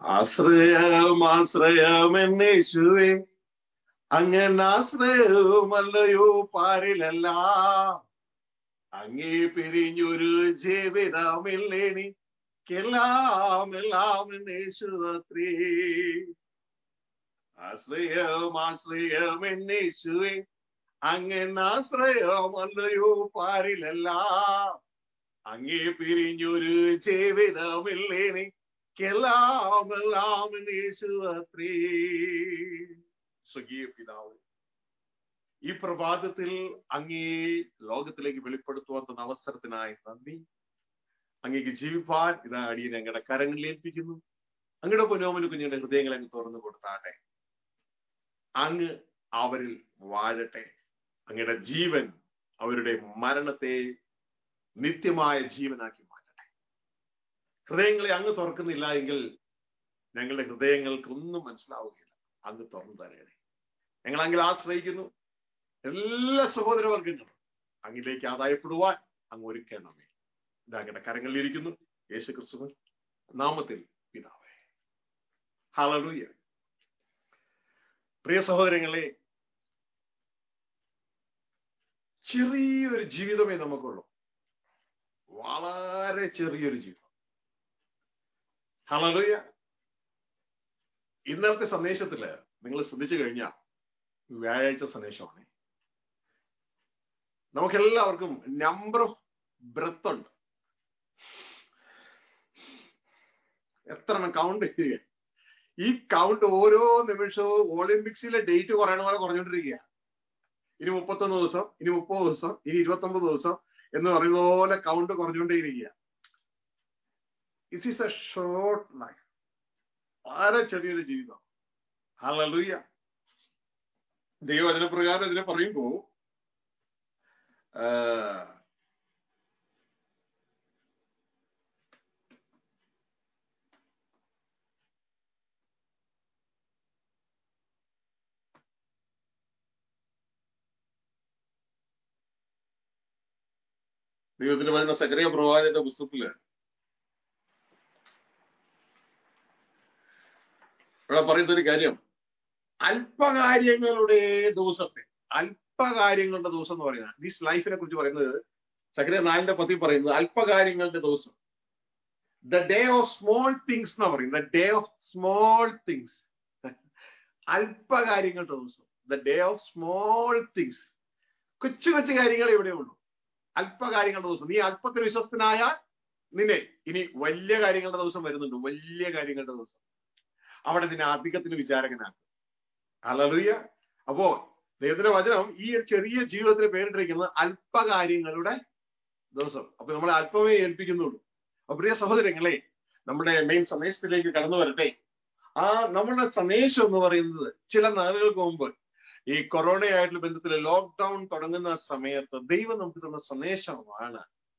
ആശ്രയം ആശ്രയം എന്നേശുവേ അങ്ങനെ ആശ്രയമല്ലയോ പാരിലല്ല അങ്ങേ പിരിഞ്ഞൊരു ജീവിതമില്ലെനിക്കെല്ലാം എല്ലാം എന്നേശുവത്രേ ആശ്രയം ആശ്രയം എന്നേശുവേ അങ്ങനെ ആശ്രയമല്ലയോ പാരിലല്ല അങ്ങേ പിരിഞ്ഞൊരു ജീവിതമില്ലെനിക്കെല്ലാം എല്ലാം എന്നേശുവത്രേ സ്വകീയ പിതാവ് ഈ പ്രഭാതത്തിൽ അങ്ങേ ലോകത്തിലേക്ക് വെളിപ്പെടുത്തുവാൻ തന്ന അവസരത്തിനായി നന്ദി അങ്ങേക്ക് ജീവിപ്പാൻ ഇതാ അടിയനെ അങ്ങയുടെ കരങ്ങളിൽ ഏൽപ്പിക്കുന്നു അങ്ങയുടെ പുനോമന കുഞ്ഞുങ്ങളുടെ ഹൃദയങ്ങളെ അങ്ങ് തുറന്നു കൊടുത്താട്ടെ അങ്ങ് അവരിൽ വാഴട്ടെ അങ്ങയുടെ ജീവൻ അവരുടെ മരണത്തെ നിത്യമായ ജീവനാക്കി മാറ്റട്ടെ ഹൃദയങ്ങളെ അങ്ങ് തുറക്കുന്നില്ല എങ്കിൽ ഞങ്ങളുടെ ഹൃദയങ്ങൾക്ക് ഒന്നും മനസ്സിലാവുകയില്ല അങ്ങ് തുറന്നു തരണേ ഞങ്ങൾ അങ്ങിൽ ആശ്രയിക്കുന്നു എല്ലാ സഹോദരവർഗങ്ങളും അങ്ങിലേക്ക് ആദായപ്പെടുവാൻ അങ്ങ് ഒരുക്കണമേ ഇത് അങ്ങയുടെ കരങ്ങളിലിരിക്കുന്നു യേശു ക്രിസ്തു നാമത്തിൽ പിതാവേ ഹലലൂയ പ്രിയ സഹോദരങ്ങളെ ചെറിയൊരു ജീവിതമേ നമുക്കുള്ളൂ വളരെ ചെറിയൊരു ജീവിതം ഹലലൂയ ഇന്നത്തെ സന്ദേശത്തില് നിങ്ങൾ ശ്രദ്ധിച്ചു കഴിഞ്ഞാൽ വ്യാഴാഴ്ച സന്ദേശമാണ് നമുക്കെല്ലാവർക്കും നമ്പർ ഓഫ് ബ്രത്ത് ഉണ്ട് എത്ര കൗണ്ട് ചെയ്യുക ഈ കൗണ്ട് ഓരോ നിമിഷവും ഒളിമ്പിക്സിലെ ഡേറ്റ് കുറയണ പോലെ കുറഞ്ഞുകൊണ്ടിരിക്കുക ഇനി മുപ്പത്തൊന്ന് ദിവസം ഇനി മുപ്പത് ദിവസം ഇനി ഇരുപത്തൊമ്പത് ദിവസം എന്ന് പറയുന്ന പോലെ കൗണ്ട് കുറഞ്ഞുകൊണ്ടേയിരിക്കുക it is a short life വളരെ ചെറിയൊരു ജീവിതം ഹലലൂയ ദൈവവചന പ്രകാരം ഇതിനെ പറയുമ്പോ ദൈവത്തിന് പറയുന്ന സക്രിയ പ്രവാചന്റെ പുസ്തകത്തില് ഇവിടെ പറയുന്ന ഒരു കാര്യം അല്പകാര്യങ്ങളുടെ ദിവസത്തെ അല്പകാര്യങ്ങളുടെ ദിവസം എന്ന് പറയുന്നത് ദിസ് ലൈഫിനെ കുറിച്ച് പറയുന്നത് സക്രിയ നാലിന്റെ പത്തി പറയുന്നത് അല്പകാര്യങ്ങളുടെ ദിവസം the day of small things എന്ന് പറയും the day of small things അല്പകാര്യങ്ങളുടെ ദിവസം the day of small things കൊച്ചു കൊച്ചു കാര്യങ്ങൾ ഇവിടെ ഉള്ളൂ അല്പകാര്യങ്ങളുടെ ദിവസം നീ അല്പത്തിൽ വിശ്വസ്തനായാൽ നിന്നെ ഇനി വലിയ കാര്യങ്ങളുടെ ദിവസം വരുന്നുണ്ട് വലിയ കാര്യങ്ങളുടെ ദിവസം അവിടെ നിന്നെ അധികത്തിന് വിചാരകനാക്കും അലലുയ അപ്പോ ദൈവത്തിന്റെ വചനം ഈ ഒരു ചെറിയ ജീവിതത്തിന് പേരിട്ടിരിക്കുന്നത് അല്പകാര്യങ്ങളുടെ ദിവസം അപ്പൊ നമ്മൾ അല്പമേ ഏൽപ്പിക്കുന്നുള്ളൂ അപ്പൊ പ്രിയ സഹോദരങ്ങളെ നമ്മുടെ മെയിൻ സന്ദേശത്തിലേക്ക് കടന്നു വരട്ടെ ആ നമ്മുടെ സന്ദേശം എന്ന് പറയുന്നത് ചില നാളുകൾക്ക് മുമ്പ് ഈ കൊറോണയായിട്ടുള്ള ബന്ധത്തിൽ ലോക്ക്ഡൌൺ തുടങ്ങുന്ന സമയത്ത് ദൈവം നമുക്ക് തന്ന സന്ദേശമാണ്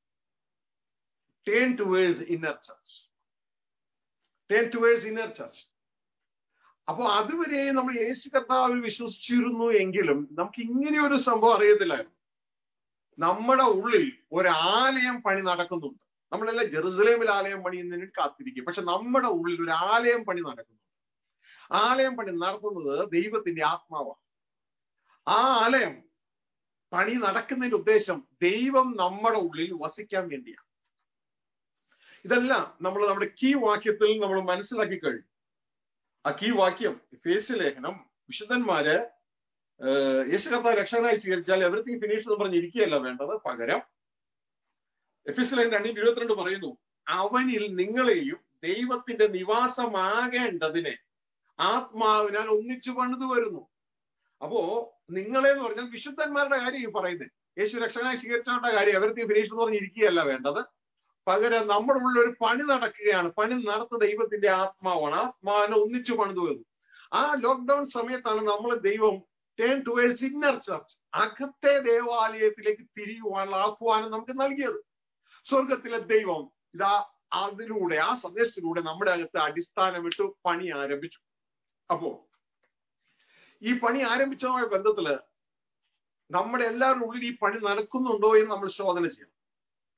turn towards inner church turn towards inner church അപ്പൊ അതുവരെ നമ്മൾ യേശു കർത്താവിൽ വിശ്വസിച്ചിരുന്നു എങ്കിലും നമുക്ക് ഇങ്ങനെ ഒരു സംഭവം അറിയത്തില്ലായിരുന്നു നമ്മുടെ ഉള്ളിൽ ഒരു ആലയം പണി നടക്കുന്നുണ്ട് നമ്മളെല്ലാം ജെറുസലേമിൽ ആലയം പണിയുന്നതിന് കാത്തിരിക്കും പക്ഷെ നമ്മുടെ ഉള്ളിൽ ഒരു ആലയം പണി നടക്കുന്നുണ്ട് ആലയം പണി നടത്തുന്നത് ദൈവത്തിന്റെ ആത്മാവാണ് ആ ആലയം പണി നടക്കുന്നതിന്റെ ഉദ്ദേശം ദൈവം നമ്മുടെ ഉള്ളിൽ വസിക്കാൻ വേണ്ടിയാണ് ഇതെല്ലാം നമ്മൾ നമ്മുടെ കീ വാക്യത്തിൽ നമ്മൾ മനസ്സിലാക്കി കഴിഞ്ഞു ആ കീ വാക്യം ഫേസ് ലേഖനം വിശുദ്ധന്മാര് യേശുകർത്ത രക്ഷകനായി സ്വീകരിച്ചാൽ എവറിത്തിങ് ഫിനിഷ് എന്ന് പറഞ്ഞിരിക്കുകയല്ല വേണ്ടത് പകരം എഫിസ് ലൈൻ രണ്ടിന്റെ ഇരുപത്തിരണ്ട് പറയുന്നു അവനിൽ നിങ്ങളെയും ദൈവത്തിന്റെ നിവാസമാകേണ്ടതിനെ ആത്മാവിനാൽ ഒന്നിച്ചു പണിതു വരുന്നു അപ്പോ നിങ്ങളെ എന്ന് പറഞ്ഞാൽ വിശുദ്ധന്മാരുടെ കാര്യം ഈ പറയുന്നത് യേശു രക്ഷകനായി സ്വീകരിച്ചവരുടെ കാര്യം എവറിത്തിങ് ഫിനിഷ് എന്ന് പറഞ്ഞിരിക്കുകയല്ല വേണ്ടത് പകരം നമ്മുടെ ഉള്ളിൽ ഒരു പണി നടക്കുകയാണ് പണി നടത്തുന്ന ദൈവത്തിന്റെ ആത്മാവാണ് ആത്മാവിനെ ഒന്നിച്ചു പണിതു വരുന്നു ആ ലോക്ക്ഡൌൺ സമയത്താണ് നമ്മൾ ദൈവം ടേൺ ടുവേഴ്സ് ഇന്നർ ചർച്ച് അകത്തെ ദേവാലയത്തിലേക്ക് തിരിയുവാനുള്ള ആഹ്വാനം നമുക്ക് നൽകിയത് സ്വർഗത്തിലെ ദൈവം ഇതാ അതിലൂടെ ആ സന്ദേശത്തിലൂടെ നമ്മുടെ അകത്ത് അടിസ്ഥാനമിട്ട് പണി ആരംഭിച്ചു അപ്പോ ഈ പണി ആരംഭിച്ചതുമായ ബന്ധത്തില് നമ്മുടെ എല്ലാവരുടെ ഉള്ളിൽ ഈ പണി നടക്കുന്നുണ്ടോ എന്ന് നമ്മൾ ശോധന ചെയ്യണം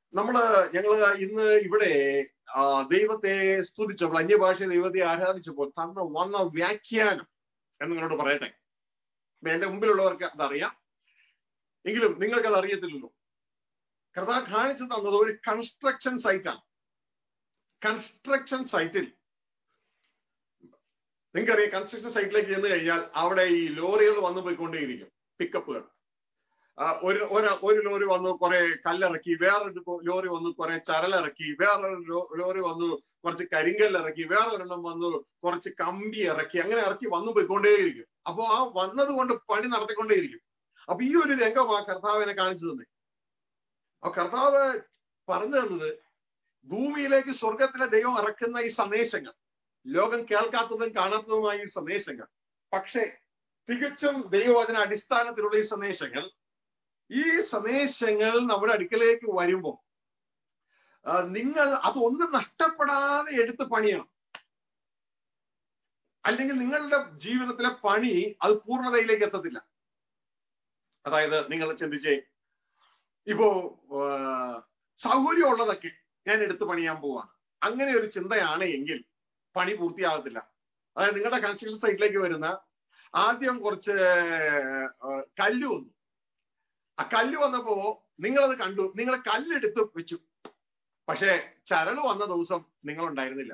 നമ്മള് ഞങ്ങള് ഇന്ന് ഇവിടെ ആ, ദൈവത്തെ സ്തുതിച്ചപ്പോൾ അന്യഭാഷ ദൈവത്തെ ആരാധിച്ചപ്പോൾ തന്ന വന്ന വ്യാഖ്യാനം എന്ന് നിങ്ങളോട് പറയട്ടെ ഇപ്പൊ എന്റെ മുമ്പിലുള്ളവർക്ക് അതറിയാം എങ്കിലും നിങ്ങൾക്ക് അത് അറിയത്തില്ലല്ലോ കർത്താവ് കാണിച്ചു തന്നത് ഒരു കൺസ്ട്രക്ഷൻ സൈറ്റാണ് കൺസ്ട്രക്ഷൻ സൈറ്റിൽ നിങ്ങൾക്കറിയാം കൺസ്ട്രക്ഷൻ സൈറ്റിലേക്ക് ചെന്ന് കഴിഞ്ഞാൽ അവിടെ ഈ ലോറികൾ വന്നു പോയിക്കൊണ്ടേയിരിക്കും പിക്കപ്പുകൾ ആ, ഒരു ഒരു ഒരു ലോറി വന്ന് കുറെ കല്ലിറക്കി വേറൊരു കൊ- ലോറി വന്ന് കുറെ ചരലിറക്കി വേറൊരു ലോ- ലോറി വന്ന് കുറച്ച് കരിങ്കല്ലിറക്കി വേറൊരെണ്ണം വന്ന് കുറച്ച് കമ്പി ഇറക്കി അങ്ങനെ ഇറക്കി വന്നു പോയിക്കൊണ്ടേയിരിക്കും അപ്പൊ ആ വന്നത് കൊണ്ട് പണി നടത്തിക്കൊണ്ടേയിരിക്കും അപ്പൊ ഈ ഒരു രംഗം ആ കർത്താവിനെ കാണിച്ചു തന്നെ ആ കർത്താവ് പറഞ്ഞു തന്നത് ഭൂമിയിലേക്ക് സ്വർഗത്തിലെ ദൈവം ഇറക്കുന്ന ഈ സന്ദേശങ്ങൾ ലോകം കേൾക്കാത്തതും കാണാത്തതുമായ ഈ സന്ദേശങ്ങൾ പക്ഷേ തികച്ചും ദൈവവചന അടിസ്ഥാനത്തിലുള്ള ഈ സന്ദേശങ്ങൾ ഈ സന്ദേശങ്ങൾ നമ്മുടെ അടുക്കലേക്ക് വരുമ്പോൾ ആ, നിങ്ങൾ അതൊന്നും നഷ്ടപ്പെടാതെ എടുത്ത് പണിയണം അല്ലെങ്കിൽ നിങ്ങളുടെ ജീവിതത്തിലെ പണി അത് പൂർണ്ണതയിലേക്ക് എത്തത്തില്ല അതായത് നിങ്ങൾ ചിന്തിച്ചേ ഇപ്പോ ആ, സൗകര്യമുള്ളതൊക്കെ ഞാൻ എടുത്ത് പണിയാൻ പോവാണ് അങ്ങനെ ഒരു ചിന്തയാണ് എങ്കിൽ പണി പൂർത്തിയാകത്തില്ല അതായത് നിങ്ങളുടെ കൺസ്ട്രക്ഷൻ സൈറ്റിലേക്ക് വരുന്ന ആദ്യം കുറച്ച് ആ, കല്ല് വന്നു ആ കല്ല് വന്നപ്പോ നിങ്ങളത് കണ്ടു നിങ്ങൾ കല്ലെടുത്ത് വെച്ചു പക്ഷേ ചരല് വന്ന ദിവസം നിങ്ങൾ ഉണ്ടായിരുന്നില്ല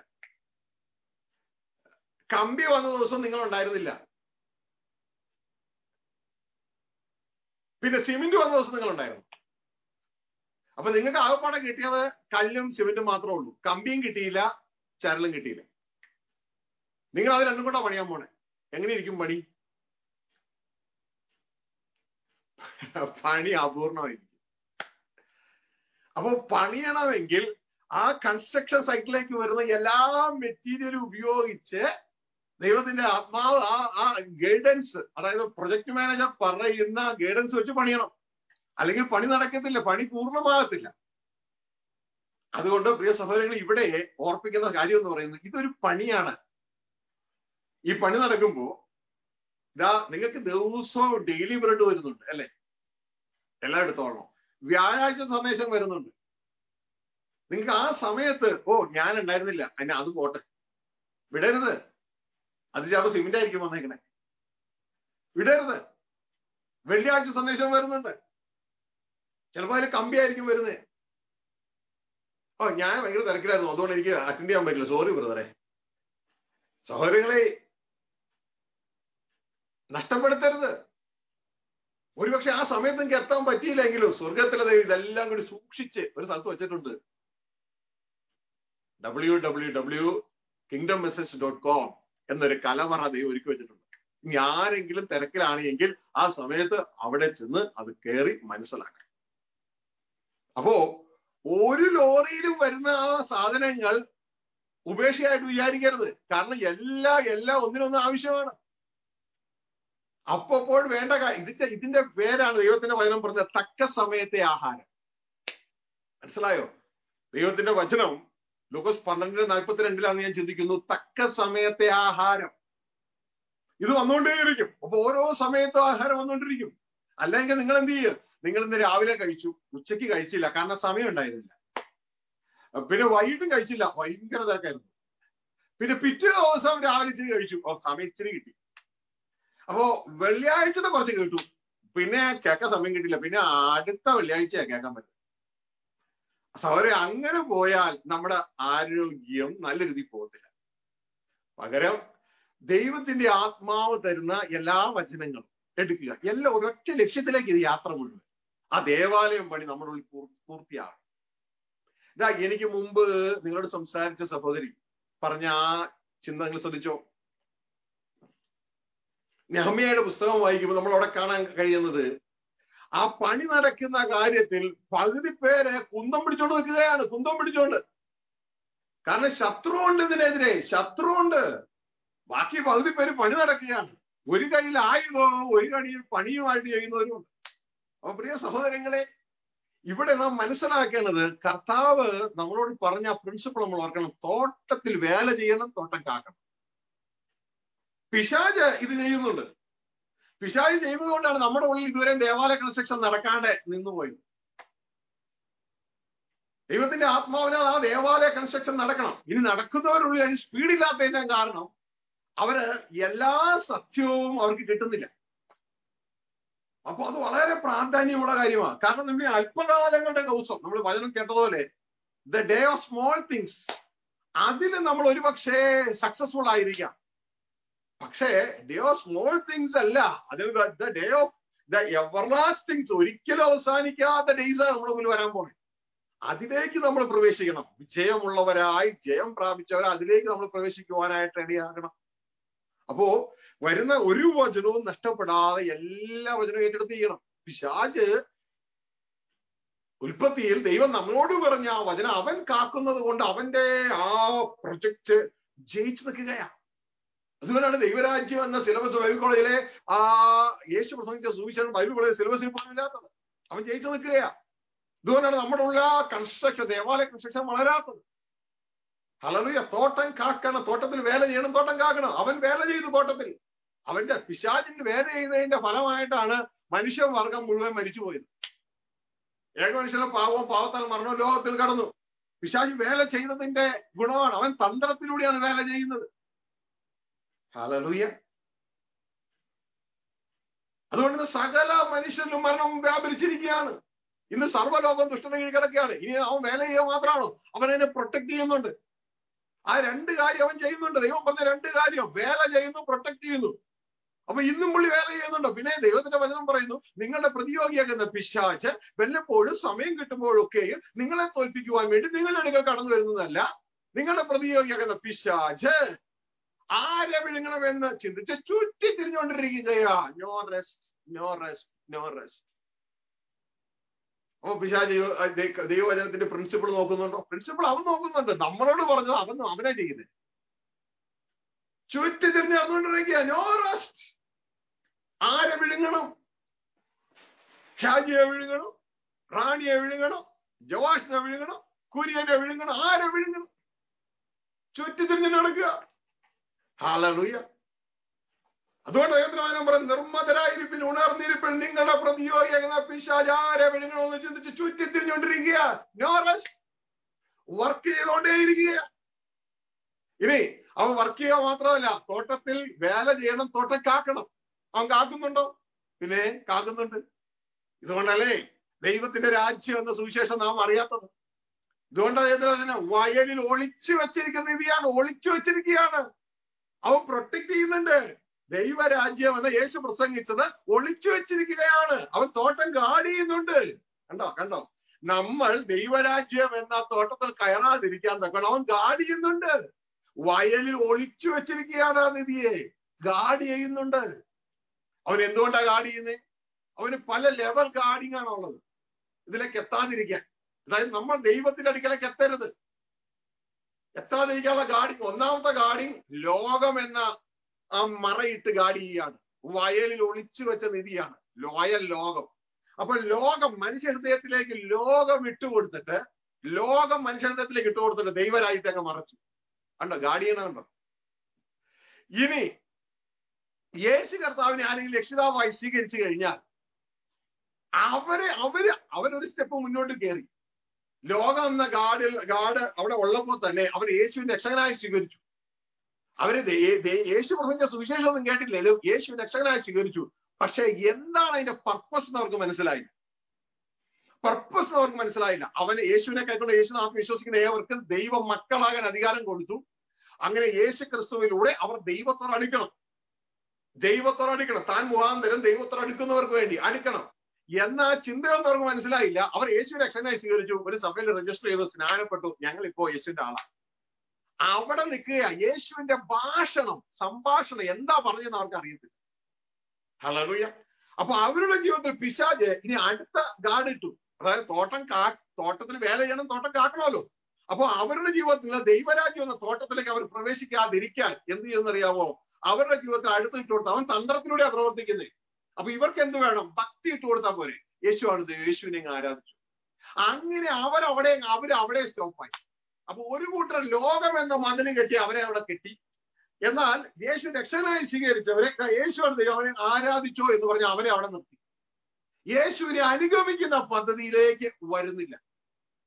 കമ്പി വന്ന ദിവസം നിങ്ങൾ ഉണ്ടായിരുന്നില്ല പിന്നെ സിമെന്റ് വന്ന ദിവസം നിങ്ങൾ ഉണ്ടായിരുന്നു അപ്പൊ നിങ്ങൾക്ക് ആകപ്പാടെ കിട്ടിയത് കല്ലും സിമെന്റും മാത്രമേ ഉള്ളൂ കമ്പിയും കിട്ടിയില്ല ചരലും കിട്ടിയില്ല നിങ്ങൾ അത് രണ്ടും കൂടെ പണിയാൻ പോണേ എങ്ങനെയിരിക്കും പണി പണി അപൂർണമായിരിക്കും അപ്പൊ പണിയണമെങ്കിൽ ആ കൺസ്ട്രക്ഷൻ സൈറ്റിലേക്ക് വരുന്ന എല്ലാ മെറ്റീരിയലും ഉപയോഗിച്ച് ദൈവത്തിന്റെ ആത്മാവ് ആ ആ ഗൈഡൻസ് അതായത് പ്രൊജക്ട് മാനേജർ പറയുന്ന ഗൈഡൻസ് വെച്ച് പണിയണം അല്ലെങ്കിൽ പണി നടക്കത്തില്ല പണി പൂർണ്ണമാകത്തില്ല അതുകൊണ്ട് പ്രിയ സഹോദരങ്ങൾ ഇവിടെ ഓർപ്പിക്കുന്ന കാര്യം എന്ന് പറയുന്നത് ഇതൊരു പണിയാണ് ഈ പണി നടക്കുമ്പോ ഇതാ നിങ്ങൾക്ക് ദിവസവും ഡെയിലി ബ്രെഡ് വരുന്നുണ്ട് അല്ലെ എല്ലായിടത്തോളം വ്യാഴാഴ്ച സന്ദേശം വരുന്നുണ്ട് നിങ്ങൾക്ക് ആ സമയത്ത് ഓ ഞാൻ ഉണ്ടായിരുന്നില്ല അതിന് അത് പോട്ടെ വിടരുത് അത് ചിലപ്പോൾ സിമെന്റ് ആയിരിക്കും വന്നേക്കണേ വിടരുത് വെള്ളിയാഴ്ച സന്ദേശം വരുന്നുണ്ട് ചിലപ്പോൾ അതിൽ കമ്പി ആയിരിക്കും വരുന്നത് ഓ ഞാൻ ഭയങ്കര തിരക്കിലായിരുന്നു അതുകൊണ്ട് എനിക്ക് അറ്റൻഡ് ചെയ്യാൻ പറ്റില്ല സോറി ബ്രദറെ സഹോദരങ്ങളെ നഷ്ടപ്പെടുത്തരുത് ഒരുപക്ഷെ ആ സമയത്ത് നിങ്ങൾക്ക് എത്താൻ പറ്റിയില്ലെങ്കിലും സ്വർഗത്തിലെ ദൈവം ഇതെല്ലാം കൂടി സൂക്ഷിച്ച് ഒരു സ്ഥലത്ത് വെച്ചിട്ടുണ്ട് W W W kingdom message dot com എന്നൊരു കലവറ ദൈവം ഒരുക്കി വെച്ചിട്ടുണ്ട് ഇനി ആരെങ്കിലും തിരക്കിലാണ് എങ്കിൽ ആ സമയത്ത് അവിടെ ചെന്ന് അത് കയറി മനസ്സിലാക്കണം അപ്പോ ഒരു ലോറിയിലും വരുന്ന ആ സാധനങ്ങൾ ഉപേക്ഷയായിട്ട് വിചാരിക്കരുത് കാരണം എല്ലാ എല്ലാം ഒന്നിനൊന്നും ആവശ്യമാണ് അപ്പോൾ വേണ്ട കാ- ഇതിന്റെ ഇതിന്റെ പേരാണ് ദൈവത്തിന്റെ വചനം പറഞ്ഞ തക്ക സമയത്തെ ആഹാരം മനസ്സിലായോ ദൈവത്തിന്റെ വചനം ലൂക്കോസ് പന്ത്രണ്ടിന് നാൽപ്പത്തിരണ്ടിലാണ് ഞാൻ ചിന്തിക്കുന്നു തക്ക സമയത്തെ ആഹാരം ഇത് വന്നുകൊണ്ടേയിരിക്കും അപ്പൊ ഓരോ സമയത്തും ആഹാരം വന്നുകൊണ്ടിരിക്കും അല്ലെങ്കിൽ നിങ്ങൾ എന്ത് ചെയ്യും നിങ്ങൾ ഇന്ന് രാവിലെ കഴിച്ചു ഉച്ചയ്ക്ക് കഴിച്ചില്ല കാരണം സമയം ഉണ്ടായിരുന്നില്ല പിന്നെ വൈകിട്ടും കഴിച്ചില്ല ഭയങ്കര തിരക്കായിരുന്നു പിന്നെ പിറ്റേ ദിവസം രാവിലെ ഇച്ചിരി കഴിച്ചു ഓ സമയം ഇച്ചിരി കിട്ടി അപ്പോ വെള്ളിയാഴ്ചത്തെ കുറച്ച് കേട്ടു പിന്നെ കേൾക്കാൻ സമയം കിട്ടില്ല പിന്നെ അടുത്ത വെള്ളിയാഴ്ചയാ കേൾക്കാൻ പറ്റും സൗര അങ്ങനെ പോയാൽ നമ്മുടെ ആരോഗ്യം നല്ല രീതിയിൽ പോകത്തില്ല പകരം ദൈവത്തിന്റെ ആത്മാവ് തരുന്ന എല്ലാ വചനങ്ങളും എടുക്കുക എല്ലാം ഒരൊറ്റ ലക്ഷ്യത്തിലേക്ക് ഇത് യാത്ര മുഴുവൻ ആ ദേവാലയം പണി നമ്മുടെ ഉള്ളിൽ പൂർ- പൂർത്തിയാകണം ഇതാ എനിക്ക് മുമ്പ് നിങ്ങളോട് സംസാരിച്ച സഹോദരി പറഞ്ഞ ആ ചിന്ത നിങ്ങൾ ശ്രദ്ധിച്ചോ നെഹമ്മയുടെ പുസ്തകം വായിക്കുമ്പോൾ നമ്മൾ അവിടെ കാണാൻ കഴിയുന്നത് ആ പണി നടക്കുന്ന കാര്യത്തിൽ പകുതി പേര് കുന്തം പിടിച്ചോണ്ട് നിൽക്കുകയാണ് കുന്തം പിടിച്ചോണ്ട് കാരണം ശത്രു ഉണ്ട് ഇതിനെതിരെ ശത്രു ഉണ്ട് ബാക്കി പകുതി പേര് പണി നടക്കുകയാണ് ഒരു കയ്യിൽ ആയുധവും ഒരു കണിയിൽ പണിയുമായിട്ട് ചെയ്യുന്നവരുമുണ്ട് അപ്പൊ പ്രിയ സഹോദരങ്ങളെ ഇവിടെ നാം മനസ്സിലാക്കേണ്ടത് കർത്താവ് നമ്മളോട് പറഞ്ഞ പ്രിൻസിപ്പിൾ നമ്മൾ ഓർക്കണം തോട്ടത്തിൽ വേല ചെയ്യണം തോട്ടം കാക്കണം പിശാജ് ഇത് ചെയ്യുന്നുണ്ട് പിശാജ് ചെയ്യുന്നതുകൊണ്ടാണ് നമ്മുടെ ഉള്ളിൽ ഇതുവരെ ദേവാലയ കൺസ്ട്രക്ഷൻ നടക്കാതെ നിന്നുപോയത് ദൈവത്തിന്റെ ആത്മാവിനാൽ ആ ദേവാലയ കൺസ്ട്രക്ഷൻ നടക്കണം ഇനി നടക്കുന്നവരുള്ളിൽ അതിന് സ്പീഡില്ലാത്തതിന്റെ കാരണം അവര് എല്ലാ സത്യവും അവർക്ക് കിട്ടുന്നില്ല അപ്പൊ അത് വളരെ പ്രാധാന്യമുള്ള കാര്യമാണ് കാരണം നമ്മൾ ഈ അല്പകാലങ്ങളുടെ ദിവസം നമ്മൾ വചനം കേട്ടതുപോലെ the day of small things അതിൽ നമ്മൾ ഒരുപക്ഷെ സക്സസ്ഫുൾ ആയിരിക്കാം പക്ഷേ ഡേ ഓഫ് സ്മോൾ തിങ്സ് അല്ല അതിൽ the day of the everlastings ഒരിക്കലും അവസാനിക്കാത്ത ഡേയ്സ് നമ്മുടെ മുന്നിൽ വരാൻ പോണേ അതിലേക്ക് നമ്മൾ പ്രവേശിക്കണം വിജയമുള്ളവരായി ജയം പ്രാപിച്ചവർ അതിലേക്ക് നമ്മൾ പ്രവേശിക്കുവാനായിട്ട് റെഡിയാകണം അപ്പോ വരുന്ന ഒരു വചനവും നഷ്ടപ്പെടാതെ എല്ലാ വചനവും ഏറ്റെടുത്ത് ചെയ്യണം പിശാജ് ഉൽപ്പത്തിയിൽ ദൈവം നമ്മളോട് പറഞ്ഞ ആ വചനം അവൻ കാക്കുന്നത് കൊണ്ട് അവന്റെ ആ പ്രൊജക്ട് ജയിച്ചു നിൽക്കുകയാ അതുകൊണ്ടാണ് ദൈവരാജ്യം എന്ന സിലബസ് ബൈബിൾ കോളേജിലെ ആ യേശു പ്രസംഗിച്ച സുവിശേഷം ബൈബിൾ കോളേജ് സിലബസിൽ പോലും ഇല്ലാത്തത് അവൻ ജയിച്ചു നിൽക്കുകയാ ഇതുകൊണ്ടാണ് നമ്മുടെ ഉള്ള കൺസ്ട്രക്ഷൻ ദേവാലയ കൺസ്ട്രക്ഷൻ വളരാത്തത് ഹലറിയ തോട്ടം കാക്കണം തോട്ടത്തിൽ വേല ചെയ്യണം തോട്ടം കാക്കണം അവൻ വേല ചെയ്തു തോട്ടത്തിൽ അവന്റെ പിശാചിന്റെ വേല ചെയ്യുന്നതിന്റെ ഫലമായിട്ടാണ് മനുഷ്യവർഗം മുഴുവൻ മരിച്ചുപോയത് ഏക മനുഷ്യനെ പാവവും പാവത്താൽ മരണവും ലോകത്തിൽ കടന്നു പിശാജ് വേല ചെയ്തതിന്റെ ഗുണമാണ് അവൻ തന്ത്രത്തിലൂടെയാണ് വേല ചെയ്യുന്നത് ഹലലുയ അതുകൊണ്ട് ഇന്ന് സകല മനുഷ്യരിലും മരണം വ്യാപരിച്ചിരിക്കുകയാണ് ഇന്ന് സർവ്വലോകം ദുഷ്ടനെ കീഴ് കിടക്കുകയാണ് ഇനി അവൻ വേല ചെയ്യുക മാത്രമാണോ അവൻ അതിനെ പ്രൊട്ടക്ട് ചെയ്യുന്നുണ്ട് ആ രണ്ട് കാര്യം അവൻ ചെയ്യുന്നുണ്ട് ദൈവം പറഞ്ഞ രണ്ട് കാര്യം വേല ചെയ്യുന്നു പ്രൊട്ടക്ട് ചെയ്യുന്നു അപ്പൊ ഇന്നും പുള്ളി വേല ചെയ്യുന്നുണ്ടോ പിന്നെ ദൈവത്തിന്റെ വചനം പറയുന്നു നിങ്ങളുടെ പ്രതിയോഗിയാകുന്ന പിശാച്ച് വല്ലപ്പോഴും സമയം കിട്ടുമ്പോഴൊക്കെയും നിങ്ങളെ തോൽപ്പിക്കുവാൻ വേണ്ടി നിങ്ങളുടെ അടുക്കൽ കടന്നു വരുന്നതല്ല നിങ്ങളുടെ പ്രതിയോഗിയാകുന്ന പിശാച്ച് ആരെ വിഴുങ്ങണമെന്ന് ചിന്തിച്ച് ചുറ്റി തിരിഞ്ഞുകൊണ്ടിരിക്കുകയാ no rest no rest no rest oh പിശാജ് ദൈവവചനത്തിന്റെ പ്രിൻസിപ്പിൾ നോക്കുന്നുണ്ടോ പ്രിൻസിപ്പിൾ അവൻ നോക്കുന്നുണ്ട് നമ്മളോട് പറഞ്ഞത് അവൻ അവനെ ചെയ്യുന്നത് ചുറ്റി തിരിഞ്ഞ് നടന്നുകൊണ്ടിരിക്കുക നോ റെസ്റ്റ് ആരെ വിഴുങ്ങണം ഷാജിയെ വിഴുങ്ങണം റാണിയെ വിഴുങ്ങണം ജവാഷിനെ വിഴുങ്ങണം കുര്യനെ വിഴുങ്ങണം ആരെ വിഴുങ്ങണം ചുറ്റി തിരിഞ്ഞ് നടക്കുക ഹാലൂയ അതുകൊണ്ട് ദൈവത്തിനാനം പറയും നിർമ്മതരായിരിപ്പിൽ ഉണർന്നിരിപ്പിൽ നിങ്ങളുടെ പ്രതിയോഗിയാകുന്ന പിശാചാരെ വിഴുങ്ങണമെന്ന് ചിന്തിച്ച് ചുറ്റി തിരിഞ്ഞുകൊണ്ടിരിക്കുക നോ റെസ്റ്റ് വർക്ക് ചെയ്തുകൊണ്ടേയിരിക്കുക ഇനി അവൻ വർക്ക് ചെയ്യുക മാത്രമല്ല തോട്ടത്തിൽ വേല ചെയ്യണം തോട്ടം കാക്കണം അവൻ കാക്കുന്നുണ്ടോ പിന്നെ കാക്കുന്നുണ്ട് ഇതുകൊണ്ടല്ലേ ദൈവത്തിന്റെ രാജ്യം എന്ന സുവിശേഷം നാം അറിയാത്തത് ഇതുകൊണ്ട് അദ്ദേഹത്തിന് വയലിൽ ഒളിച്ചു വെച്ചിരിക്കുന്ന നിധിയാണ് ഒളിച്ചു വെച്ചിരിക്കുകയാണ് അവൻ പ്രൊട്ടക്ട് ചെയ്യുന്നുണ്ട് ദൈവരാജ്യം എന്ന യേശു പ്രസംഗിച്ചത് ഒളിച്ചു വെച്ചിരിക്കുകയാണ് അവൻ തോട്ടം ഗാർഡ് ചെയ്യുന്നുണ്ട് കണ്ടോ കണ്ടോ നമ്മൾ ദൈവരാജ്യം എന്ന തോട്ടത്തിൽ കയറാതിരിക്കാൻ തക്കണം അവൻ ഗാർഡ് ചെയ്യുന്നുണ്ട് വയലിൽ ഒളിച്ചു വെച്ചിരിക്കുകയാണ് ആ നിധിയെ ഗാർഡ് ചെയ്യുന്നുണ്ട് അവൻ എന്തുകൊണ്ടാ ഗാർഡ് ചെയ്യുന്നത് അവന് പല ലെവൽ ഗാർഡിങ് ആണ് ഉള്ളത് ഇതിലേക്ക് എത്താതിരിക്കാൻ അതായത് നമ്മൾ ദൈവത്തിന്റെ അടുക്കലേക്ക് എത്തരുത് എത്താതിരിക്കാനുള്ള ഗാർഡിങ് ഒന്നാമത്തെ ഗാർഡിങ് ലോകം എന്ന ആ മറയിട്ട് ഗാഡി ചെയ്യാണ് വയലിൽ ഒളിച്ചു വെച്ച നിധിയാണ് വയൽ ലോകം അപ്പൊ ലോകം മനുഷ്യ ഹൃദയത്തിലേക്ക് ലോകം ഇട്ടുകൊടുത്തിട്ട് ലോകം മനുഷ്യ ഹൃദയത്തിലേക്ക് ഇട്ടുകൊടുത്തിട്ട് ദൈവരാജ്യത്തെ അങ്ങ് മറച്ചു കണ്ടോ ഗാഡിയന കണ്ടോ ഇനി യേശു കർത്താവിനെ ആരെങ്കിലും രക്ഷിതാവായി സ്വീകരിച്ചു കഴിഞ്ഞാൽ അവരെ അവര് അവരൊരു സ്റ്റെപ്പ് മുന്നോട്ട് കയറി ലോകം എന്ന ഗാഡിൽ ഗാഡ് അവിടെ ഉള്ളപ്പോൾ തന്നെ അവർ യേശുവിനെ രക്ഷകനായി സ്വീകരിച്ചു അവര് യേശു പ്രസംഗ സുവിശേഷം ഒന്നും കേട്ടില്ലല്ലോ യേശു രക്ഷകനായി സ്വീകരിച്ചു പക്ഷെ എന്താണ് അതിന്റെ പർപ്പസ് എന്ന് അവർക്ക് മനസ്സിലായില്ല പർപ്പസ് എന്ന് അവർക്ക് മനസ്സിലായില്ല അവന് യേശുവിനെ കൈക്കൊണ്ട് യേശുനാഥ് വിശ്വസിക്കുന്ന ഏവർക്കും ദൈവ മക്കളാകാൻ അധികാരം കൊടുത്തു അങ്ങനെ യേശു ക്രിസ്തുവിലൂടെ അവർ ദൈവത്തോട് അടുക്കണം ദൈവത്തോട് അടുക്കണം താൻ മുഖാന്തരം ദൈവത്തോട് അടുക്കുന്നവർക്ക് വേണ്ടി അടുക്കണം എന്ന ചിന്തയൊന്നും അവർക്ക് മനസ്സിലായില്ല അവർ യേശു രക്ഷകനായി സ്വീകരിച്ചു ഒരു സഭയിൽ രജിസ്റ്റർ ചെയ്തു സ്നാനപ്പെട്ടു ഞങ്ങൾ ഇപ്പോ യേശുവിന്റെ ആളാണ് അവിടെ നിൽക്കുക യേശുവിന്റെ ഭാഷണം സംഭാഷണം എന്താ പറഞ്ഞതെന്ന് അവർക്ക് അറിയത്തില്ല ഹലറിയ അപ്പൊ അവരുടെ ജീവിതത്തിൽ പിശാജ് ഇനി അടുത്ത ഗാർഡ് ഇട്ടു അതായത് തോട്ടം കാ തോട്ടത്തിൽ വേല ചെയ്യണം തോട്ടം കാക്കണമല്ലോ അപ്പൊ അവരുടെ ജീവിതത്തിൽ ദൈവരാജ്യം എന്ന തോട്ടത്തിലേക്ക് അവർ പ്രവേശിക്കാതിരിക്കാൻ എന്ത് ചെയ്യുന്നറിയാവോ അവരുടെ ജീവിതത്തിൽ അടുത്ത് ഇട്ട് കൊടുത്ത അവൻ തന്ത്രത്തിലൂടെയാണ് പ്രവർത്തിക്കുന്നത് അപ്പൊ ഇവർക്ക് എന്ത് വേണം ഭക്തി ഇട്ട് കൊടുത്താൽ പോരെ യേശുവാണ് യേശുവിനെ ആരാധിച്ചു അങ്ങനെ അവരവിടെ അവർ അവിടെ സ്റ്റോപ്പായി അപ്പൊ ഒരു കൂട്ടർ ലോകം എന്ന മതിന് കെട്ടി അവരെ അവിടെ കെട്ടി എന്നാൽ യേശു രക്ഷകനായി സ്വീകരിച്ചവരെ യേശുവാണ് ദൈവം അവനെ ആരാധിച്ചോ എന്ന് പറഞ്ഞ് അവരെ അവിടെ നിർത്തി യേശുവിനെ അനുഗമിക്കുന്ന പദ്ധതിയിലേക്ക് വരുന്നില്ല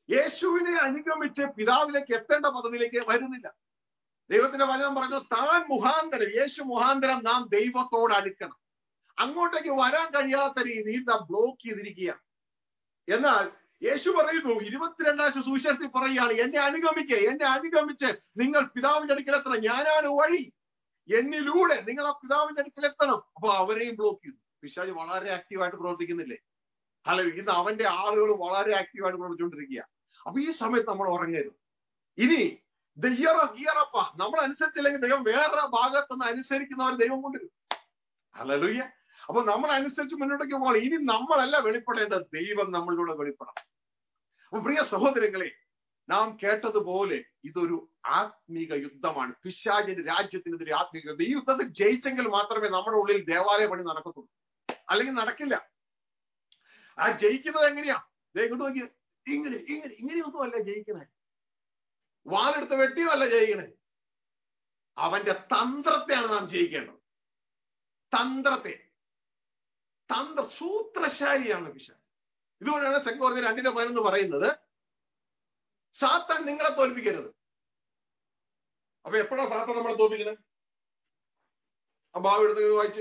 യേശുവിനെ അനുഗമിച്ച് പിതാവിലേക്ക് എത്തേണ്ട പദവിയിലേക്ക് വരുന്നില്ല ദൈവത്തിന്റെ വചനം പറഞ്ഞു താൻ മുഖാന്തരം യേശു മുഖാന്തരം നാം ദൈവത്തോട് അടുക്കണം അങ്ങോട്ടേക്ക് വരാൻ കഴിയാത്ത രീതിയിൽ നാം ബ്ലോക്ക് ചെയ്തിരിക്കുക എന്നാൽ യേശു പറയുന്നു ഇരുപത്തിരണ്ടാഴ്ച സുവിശേഷത്തിൽ പറയുകയാണ് എന്നെ അനുഗമിക്കുക എന്നെ അനുഗമിച്ച് നിങ്ങൾ പിതാവിന്റെ അടുക്കലെത്തണം ഞാനാണ് വഴി എന്നിലൂടെ നിങ്ങൾ ആ പിതാവിന്റെ അടുക്കലെത്തണം അപ്പൊ അവരെയും ബ്ലോക്ക് ചെയ്തു പിശാജ് വളരെ ആക്റ്റീവായിട്ട് പ്രവർത്തിക്കുന്നില്ലേ അല്ല ഇന്ന് അവന്റെ ആളുകൾ വളരെ ആക്റ്റീവായിട്ട് പ്രവർത്തിച്ചുകൊണ്ടിരിക്കുക അപ്പൊ ഈ സമയത്ത് നമ്മൾ ഉറങ്ങരുത് ഇനി ഇയർ ഇയർ അപ്പ നമ്മൾ അനുസരിച്ചില്ലെങ്കിൽ ദൈവം വേറെ ഭാഗത്തുനിന്ന് അനുസരിക്കുന്നവർ ദൈവം കൊണ്ടുവരും അല്ലൂയ്യ അപ്പൊ നമ്മൾ അനുസരിച്ച് മുന്നോട്ടേക്ക് പോകണം ഇനി നമ്മളല്ല വെളിപ്പെടേണ്ടത് ദൈവം നമ്മളിലൂടെ വെളിപ്പെടണം അപ്പൊ പ്രിയ സഹോദരങ്ങളെ നാം കേട്ടതുപോലെ ഇതൊരു ആത്മീക യുദ്ധമാണ് പിശാചിന്റെ രാജ്യത്തിനെതിരെ ആത്മീക യുദ്ധം ഈ യുദ്ധത്തിൽ ജയിച്ചെങ്കിൽ മാത്രമേ നമ്മുടെ ഉള്ളിൽ ദേവാലയ പണി നടക്കത്തുള്ളൂ അല്ലെങ്കിൽ നടക്കില്ല ആ ജയിക്കുന്നത് എങ്ങനെയാ ദേ ഇങ്ങോട്ട് നോക്കി ഇങ്ങനെ ഇങ്ങനെ ഇങ്ങനെയൊന്നും അല്ല ജയിക്കണേ വാലെടുത്ത് വെട്ടിയോ അല്ല ജയിക്കണേ അവന്റെ തന്ത്രത്തെയാണ് നാം ജയിക്കേണ്ടത് തന്ത്രത്തെ തന്ത്ര സൂത്രശാലിയാണ് പിശാച് ഇതുകൊണ്ടാണ് ചെങ്കോർജ് രണ്ടിന്റെ പതിനൊന്ന് പറയുന്നത് സാത്താൻ നിങ്ങളെ തോൽപ്പിക്കരുത് അപ്പൊ എപ്പോഴാ സാത്താൻ നമ്മളെ തോൽപ്പിക്കുന്നത് ആ ഭാവം എടുത്ത് വായിച്ചു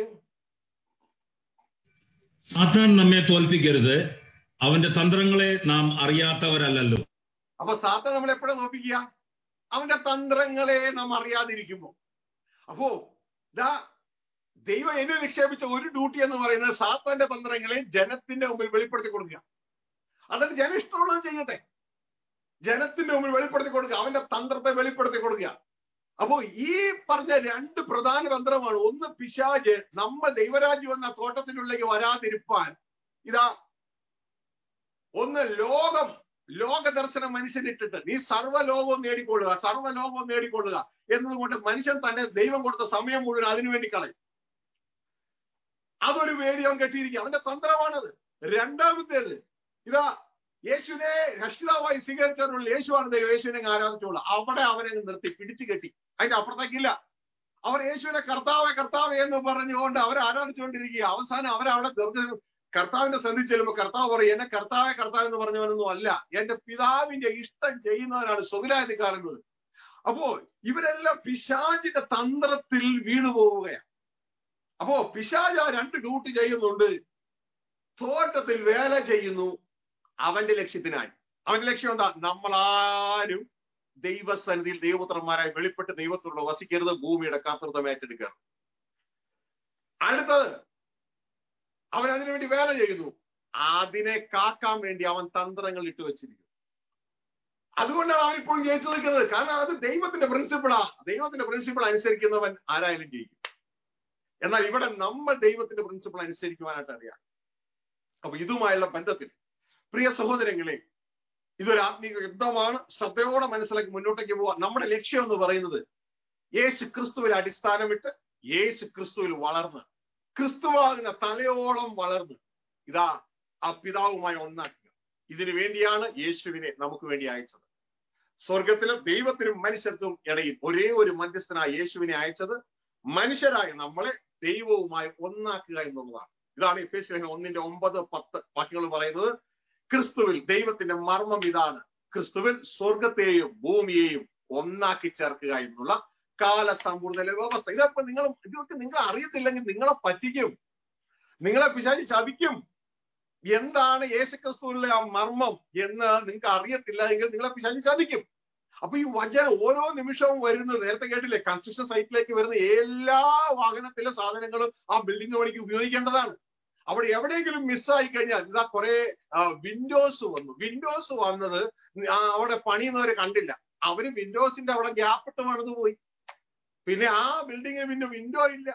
സാത്താൻ നമ്മെ തോൽപ്പിക്കരുത് അവന്റെ തന്ത്രങ്ങളെ നാം അറിയാത്തവരല്ലല്ലോ അപ്പൊ സാത്താൻ നമ്മളെ എപ്പോഴാ തോൽപ്പിക്കുക അവന്റെ തന്ത്രങ്ങളെ നാം അറിയാതിരിക്കുമ്പോ അപ്പോ ദാ ദൈവം എന്നെ നിക്ഷേപിച്ച ഒരു ഡ്യൂട്ടി എന്ന് പറയുന്നത് സാത്താന്റെ തന്ത്രങ്ങളെ ജനത്തിന്റെ മുമ്പിൽ വെളിപ്പെടുത്തി കൊടുക്കുക അതിന് ജനം ഇഷ്ടമുള്ളത് ചെയ്യട്ടെ ജനത്തിന്റെ മുമ്പിൽ വെളിപ്പെടുത്തി കൊടുക്കുക അവന്റെ തന്ത്രത്തെ വെളിപ്പെടുത്തി കൊടുക്കുക അപ്പോ ഈ പറഞ്ഞ രണ്ട് പ്രധാന തന്ത്രമാണ് ഒന്ന് പിശാജ് നമ്മൾ ദൈവരാജ്യം എന്ന തോട്ടത്തിനുള്ളിലേക്ക് വരാതിരിപ്പാൻ ഇതാ ഒന്ന് ലോകം ലോക ദർശനം മനുഷ്യനിട്ടിട്ട് നീ സർവ്വലോകവും നേടിക്കൊള്ളുക സർവ്വലോകവും നേടിക്കൊള്ളുക എന്നതുകൊണ്ട് മനുഷ്യൻ തന്നെ ദൈവം കൊടുത്ത സമയം മുഴുവൻ അതിനുവേണ്ടി കളയും അതൊരു വേദി അവൻ കെട്ടിയിരിക്കുക അവന്റെ തന്ത്രമാണത് രണ്ടാമത്തേത് ഇതാ യേശുവിനെ രക്ഷിതാവായി സ്വീകരിച്ചവരുള്ള യേശുവാണ് ദൈവം യേശുവിനെ ആരാധിച്ചോളൂ അവിടെ അവനെ നിർത്തി പിടിച്ചു കെട്ടി അതിന്റെ അപ്പുറത്തേക്കില്ല അവർ യേശുവിനെ കർത്താവെ കർത്താവെ എന്ന് പറഞ്ഞുകൊണ്ട് അവരെ ആരാധിച്ചുകൊണ്ടിരിക്കുക അവസാനം അവരവിടെ ദർശനം കർത്താവിന്റെ സന്ധി ചെല്ലുമ്പോൾ കർത്താവ് പറയും എന്നെ കർത്താവെ കർത്താവ് എന്ന് പറഞ്ഞവനൊന്നും അല്ല എന്റെ പിതാവിന്റെ ഇഷ്ടം ചെയ്യുന്നവനാണ് സ്വകുലായതി കാണുന്നത് അപ്പോ ഇവരെല്ലാം പിശാചിന്റെ തന്ത്രത്തിൽ വീണു പോവുകയാണ് അപ്പോ പിശാജ് ആ രണ്ട് ഡ്യൂട്ടി ചെയ്യുന്നുണ്ട് തോട്ടത്തിൽ വേല ചെയ്യുന്നു അവന്റെ ലക്ഷ്യത്തിനായി അവന്റെ ലക്ഷ്യം എന്താ നമ്മളാരും ദൈവസന്നിധിയിൽ ദൈവപുത്രന്മാരായി വെളിപ്പെട്ട് ദൈവത്തോട് വസിക്കരുത് ഭൂമിയുടെ കാത്തൃത്വം ഏറ്റെടുക്കുക അടുത്തത് അവൻ അതിനുവേണ്ടി വേല ചെയ്യുന്നു അതിനെ കാക്കാൻ വേണ്ടി അവൻ തന്ത്രങ്ങൾ ഇട്ട് വെച്ചിരിക്കുന്നു അതുകൊണ്ടാണ് അവൻ ഇപ്പോൾ ജയിച്ചു നിൽക്കുന്നത് കാരണം അത് ദൈവത്തിന്റെ പ്രിൻസിപ്പിളാ ദൈവത്തിന്റെ പ്രിൻസിപ്പിൾ അനുസരിക്കുന്നവൻ ആരായാലും ജയിക്കും എന്നാൽ ഇവിടെ നമ്മൾ ദൈവത്തിന്റെ പ്രിൻസിപ്പിൾ അനുസരിക്കുവാനായിട്ട് അറിയാം അപ്പൊ ഇതുമായുള്ള ബന്ധത്തിൽ പ്രിയ സഹോദരങ്ങളെ ഇതൊരു ആത്മീക യുദ്ധമാണ് ശ്രദ്ധയോടെ മനസ്സിലാക്കി മുന്നോട്ടേക്ക് പോവാൻ നമ്മുടെ ലക്ഷ്യം എന്ന് പറയുന്നത് യേശു ക്രിസ്തുവിൽ അടിസ്ഥാനമിട്ട് യേശു ക്രിസ്തുവിൽ വളർന്ന് ക്രിസ്തുവാകുന്ന തലയോളം വളർന്ന് ഇതാ ആ പിതാവുമായി ഒന്നാക്കുക ഇതിനു വേണ്ടിയാണ് യേശുവിനെ നമുക്ക് വേണ്ടി അയച്ചത് സ്വർഗത്തിലും ദൈവത്തിനും മനുഷ്യർക്കും ഇടയിൽ ഒരേ ഒരു മധ്യസ്ഥനായ യേശുവിനെ അയച്ചത് മനുഷ്യരായ നമ്മളെ ദൈവവുമായി ഒന്നാക്കുക എന്നുള്ളതാണ് ഇതാണ് എഫ് ലേഖനം ഒന്നിന്റെ ഒമ്പത് പത്ത് വാക്യങ്ങൾ പറയുന്നത് ക്രിസ്തുവിൽ ദൈവത്തിന്റെ മർമ്മം ഇതാണ് ക്രിസ്തുവിൽ സ്വർഗത്തെയും ഭൂമിയെയും ഒന്നാക്കി ചേർക്കുക എന്നുള്ള കാലസമ്പൂർണ്ണ വ്യവസ്ഥ ഇതപ്പോ നിങ്ങൾ ഇതൊക്കെ നിങ്ങൾ അറിയത്തില്ലെങ്കിൽ നിങ്ങളെ പറ്റിക്കും നിങ്ങളെ പിശാചി ചതിക്കും എന്താണ് യേശുക്രിസ്തുവിലെ ആ മർമ്മം എന്ന് നിങ്ങൾക്ക് അറിയത്തില്ല എങ്കിൽ നിങ്ങളെ പിശാചി ചതിക്കും അപ്പൊ ഈ വചനം ഓരോ നിമിഷവും വരുന്നത് നേരത്തെ കേട്ടില്ലേ കൺസ്ട്രക്ഷൻ സൈറ്റിലേക്ക് വരുന്ന എല്ലാ വാഹനത്തിലെ സാധനങ്ങളും ആ ബിൽഡിംഗ് പണിക്ക് ഉപയോഗിക്കേണ്ടതാണ് അവിടെ എവിടെയെങ്കിലും മിസ്സായി കഴിഞ്ഞാൽ ഇതാ കുറെ വിൻഡോസ് വന്നു വിൻഡോസ് വന്നത് അവിടെ പണിയുന്നവരെ കണ്ടില്ല അവര് വിൻഡോസിന്റെ അവിടെ ഗ്യാപ്പ് ഇട്ട് മറന്നു പോയി പിന്നെ ആ ബിൽഡിങ്ങിന് പിന്നെ വിൻഡോ ഇല്ല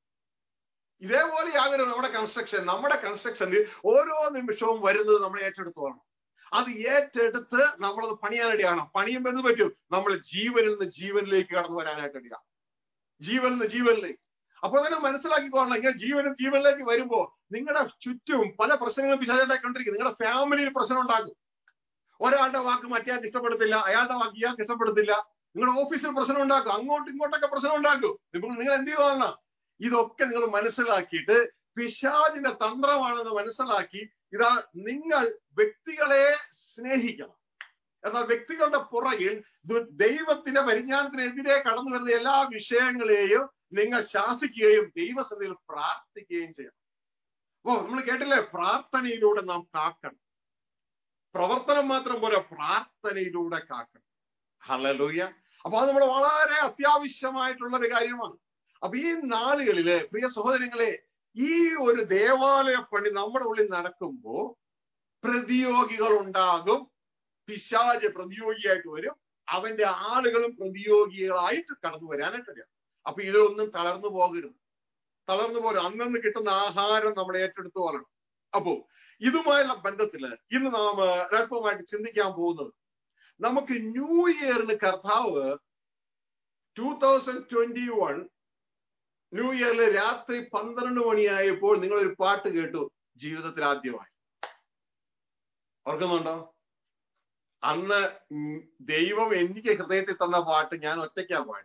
ഇതേപോലെയാകരുത് നമ്മുടെ കൺസ്ട്രക്ഷൻ നമ്മുടെ കൺസ്ട്രക്ഷനിൽ ഓരോ നിമിഷവും വരുന്നത് നമ്മൾ ഏറ്റെടുത്തു പോകണം അത് ഏറ്റെടുത്ത് നമ്മളത് പണിയാനിടയാണ് പണിയുമ്പോൾ എന്ത് പറ്റും നമ്മൾ ജീവനിൽ നിന്ന് ജീവനിലേക്ക് കടന്നു വരാനായിട്ട് ഇടുക ജീവനിൽ നിന്ന് ജീവനിലേക്ക് അപ്പൊ തന്നെ മനസ്സിലാക്കിക്കോളണം ഇങ്ങനെ ജീവനും ജീവനിലേക്ക് വരുമ്പോ നിങ്ങളുടെ ചുറ്റും പല പ്രശ്നങ്ങളും വിശാലുണ്ടായിക്കൊണ്ടിരിക്കും നിങ്ങളുടെ ഫാമിലിയിൽ പ്രശ്നം ഉണ്ടാകും ഒരാളുടെ വാക്ക് മറ്റേയാൾക്ക് ഇഷ്ടപ്പെടത്തില്ല അയാളുടെ വാക്ക് ഇയാൾക്ക് ഇഷ്ടപ്പെടത്തില്ല നിങ്ങളുടെ ഓഫീസിൽ പ്രശ്നം ഉണ്ടാക്കും അങ്ങോട്ടും ഇങ്ങോട്ടൊക്കെ പ്രശ്നം ഉണ്ടാക്കും നിങ്ങൾ നിങ്ങൾ എന്ത് ചെയ്യുവാണ് ഇതൊക്കെ നിങ്ങൾ മനസ്സിലാക്കിയിട്ട് പിശാചിന്റെ തന്ത്രമാണെന്ന് മനസ്സിലാക്കി ഇതാ നിങ്ങൾ വ്യക്തികളെ സ്നേഹിക്കണം എന്നാൽ വ്യക്തികളുടെ പുറകിൽ ദു- ദൈവത്തിന്റെ പരിജ്ഞാനത്തിനെതിരെ കടന്നു വരുന്ന എല്ലാ വിഷയങ്ങളെയും നിങ്ങൾ ശാസിക്കുകയും ദൈവസഭയിൽ പ്രാർത്ഥിക്കുകയും ചെയ്യണം ഓ നമ്മൾ കേട്ടില്ലേ പ്രാർത്ഥനയിലൂടെ നാം കാക്കണം പ്രവർത്തനം മാത്രം പോരാ പ്രാർത്ഥനയിലൂടെ കാക്കണം ഹലലൂയ അപ്പൊ അത് നമ്മൾ വളരെ അത്യാവശ്യമായിട്ടുള്ള ഒരു കാര്യമാണ് അപ്പൊ ഈ നാളുകളില് പ്രിയ സഹോദരങ്ങളെ ഈ ഒരു ദേവാലയ പണി നമ്മുടെ ഉള്ളിൽ നടക്കുമ്പോ പ്രതിയോഗികൾ ഉണ്ടാകും പിശാജ് പ്രതിയോഗിയായിട്ട് വരും അവന്റെ ആളുകളും പ്രതിയോഗികളായിട്ട് കടന്നു വരാനായിട്ട് അപ്പൊ ഇതിലൊന്നും തളർന്നു പോകരുത് തളർന്നു പോരും അന്നന്ന് കിട്ടുന്ന ആഹാരം നമ്മൾ ഏറ്റെടുത്തു പോകണം അപ്പോ ഇതുമായുള്ള ബന്ധത്തില് ഇന്ന് നാം അല്പമായിട്ട് ചിന്തിക്കാൻ പോകുന്നത് നമുക്ക് ന്യൂ ഇയറിന് കർത്താവ് two thousand twenty one new ഇയറിൽ രാത്രി പന്ത്രണ്ട് മണിയായപ്പോൾ നിങ്ങൾ ഒരു പാട്ട് കേട്ടു ജീവിതത്തിൽ ആദ്യമായി ഓർക്കുന്നുണ്ടോ അന്ന് ഉം ദൈവം എനിക്ക് ഹൃദയത്തിൽ തന്ന പാട്ട് ഞാൻ ഒറ്റയ്ക്കാ പാടി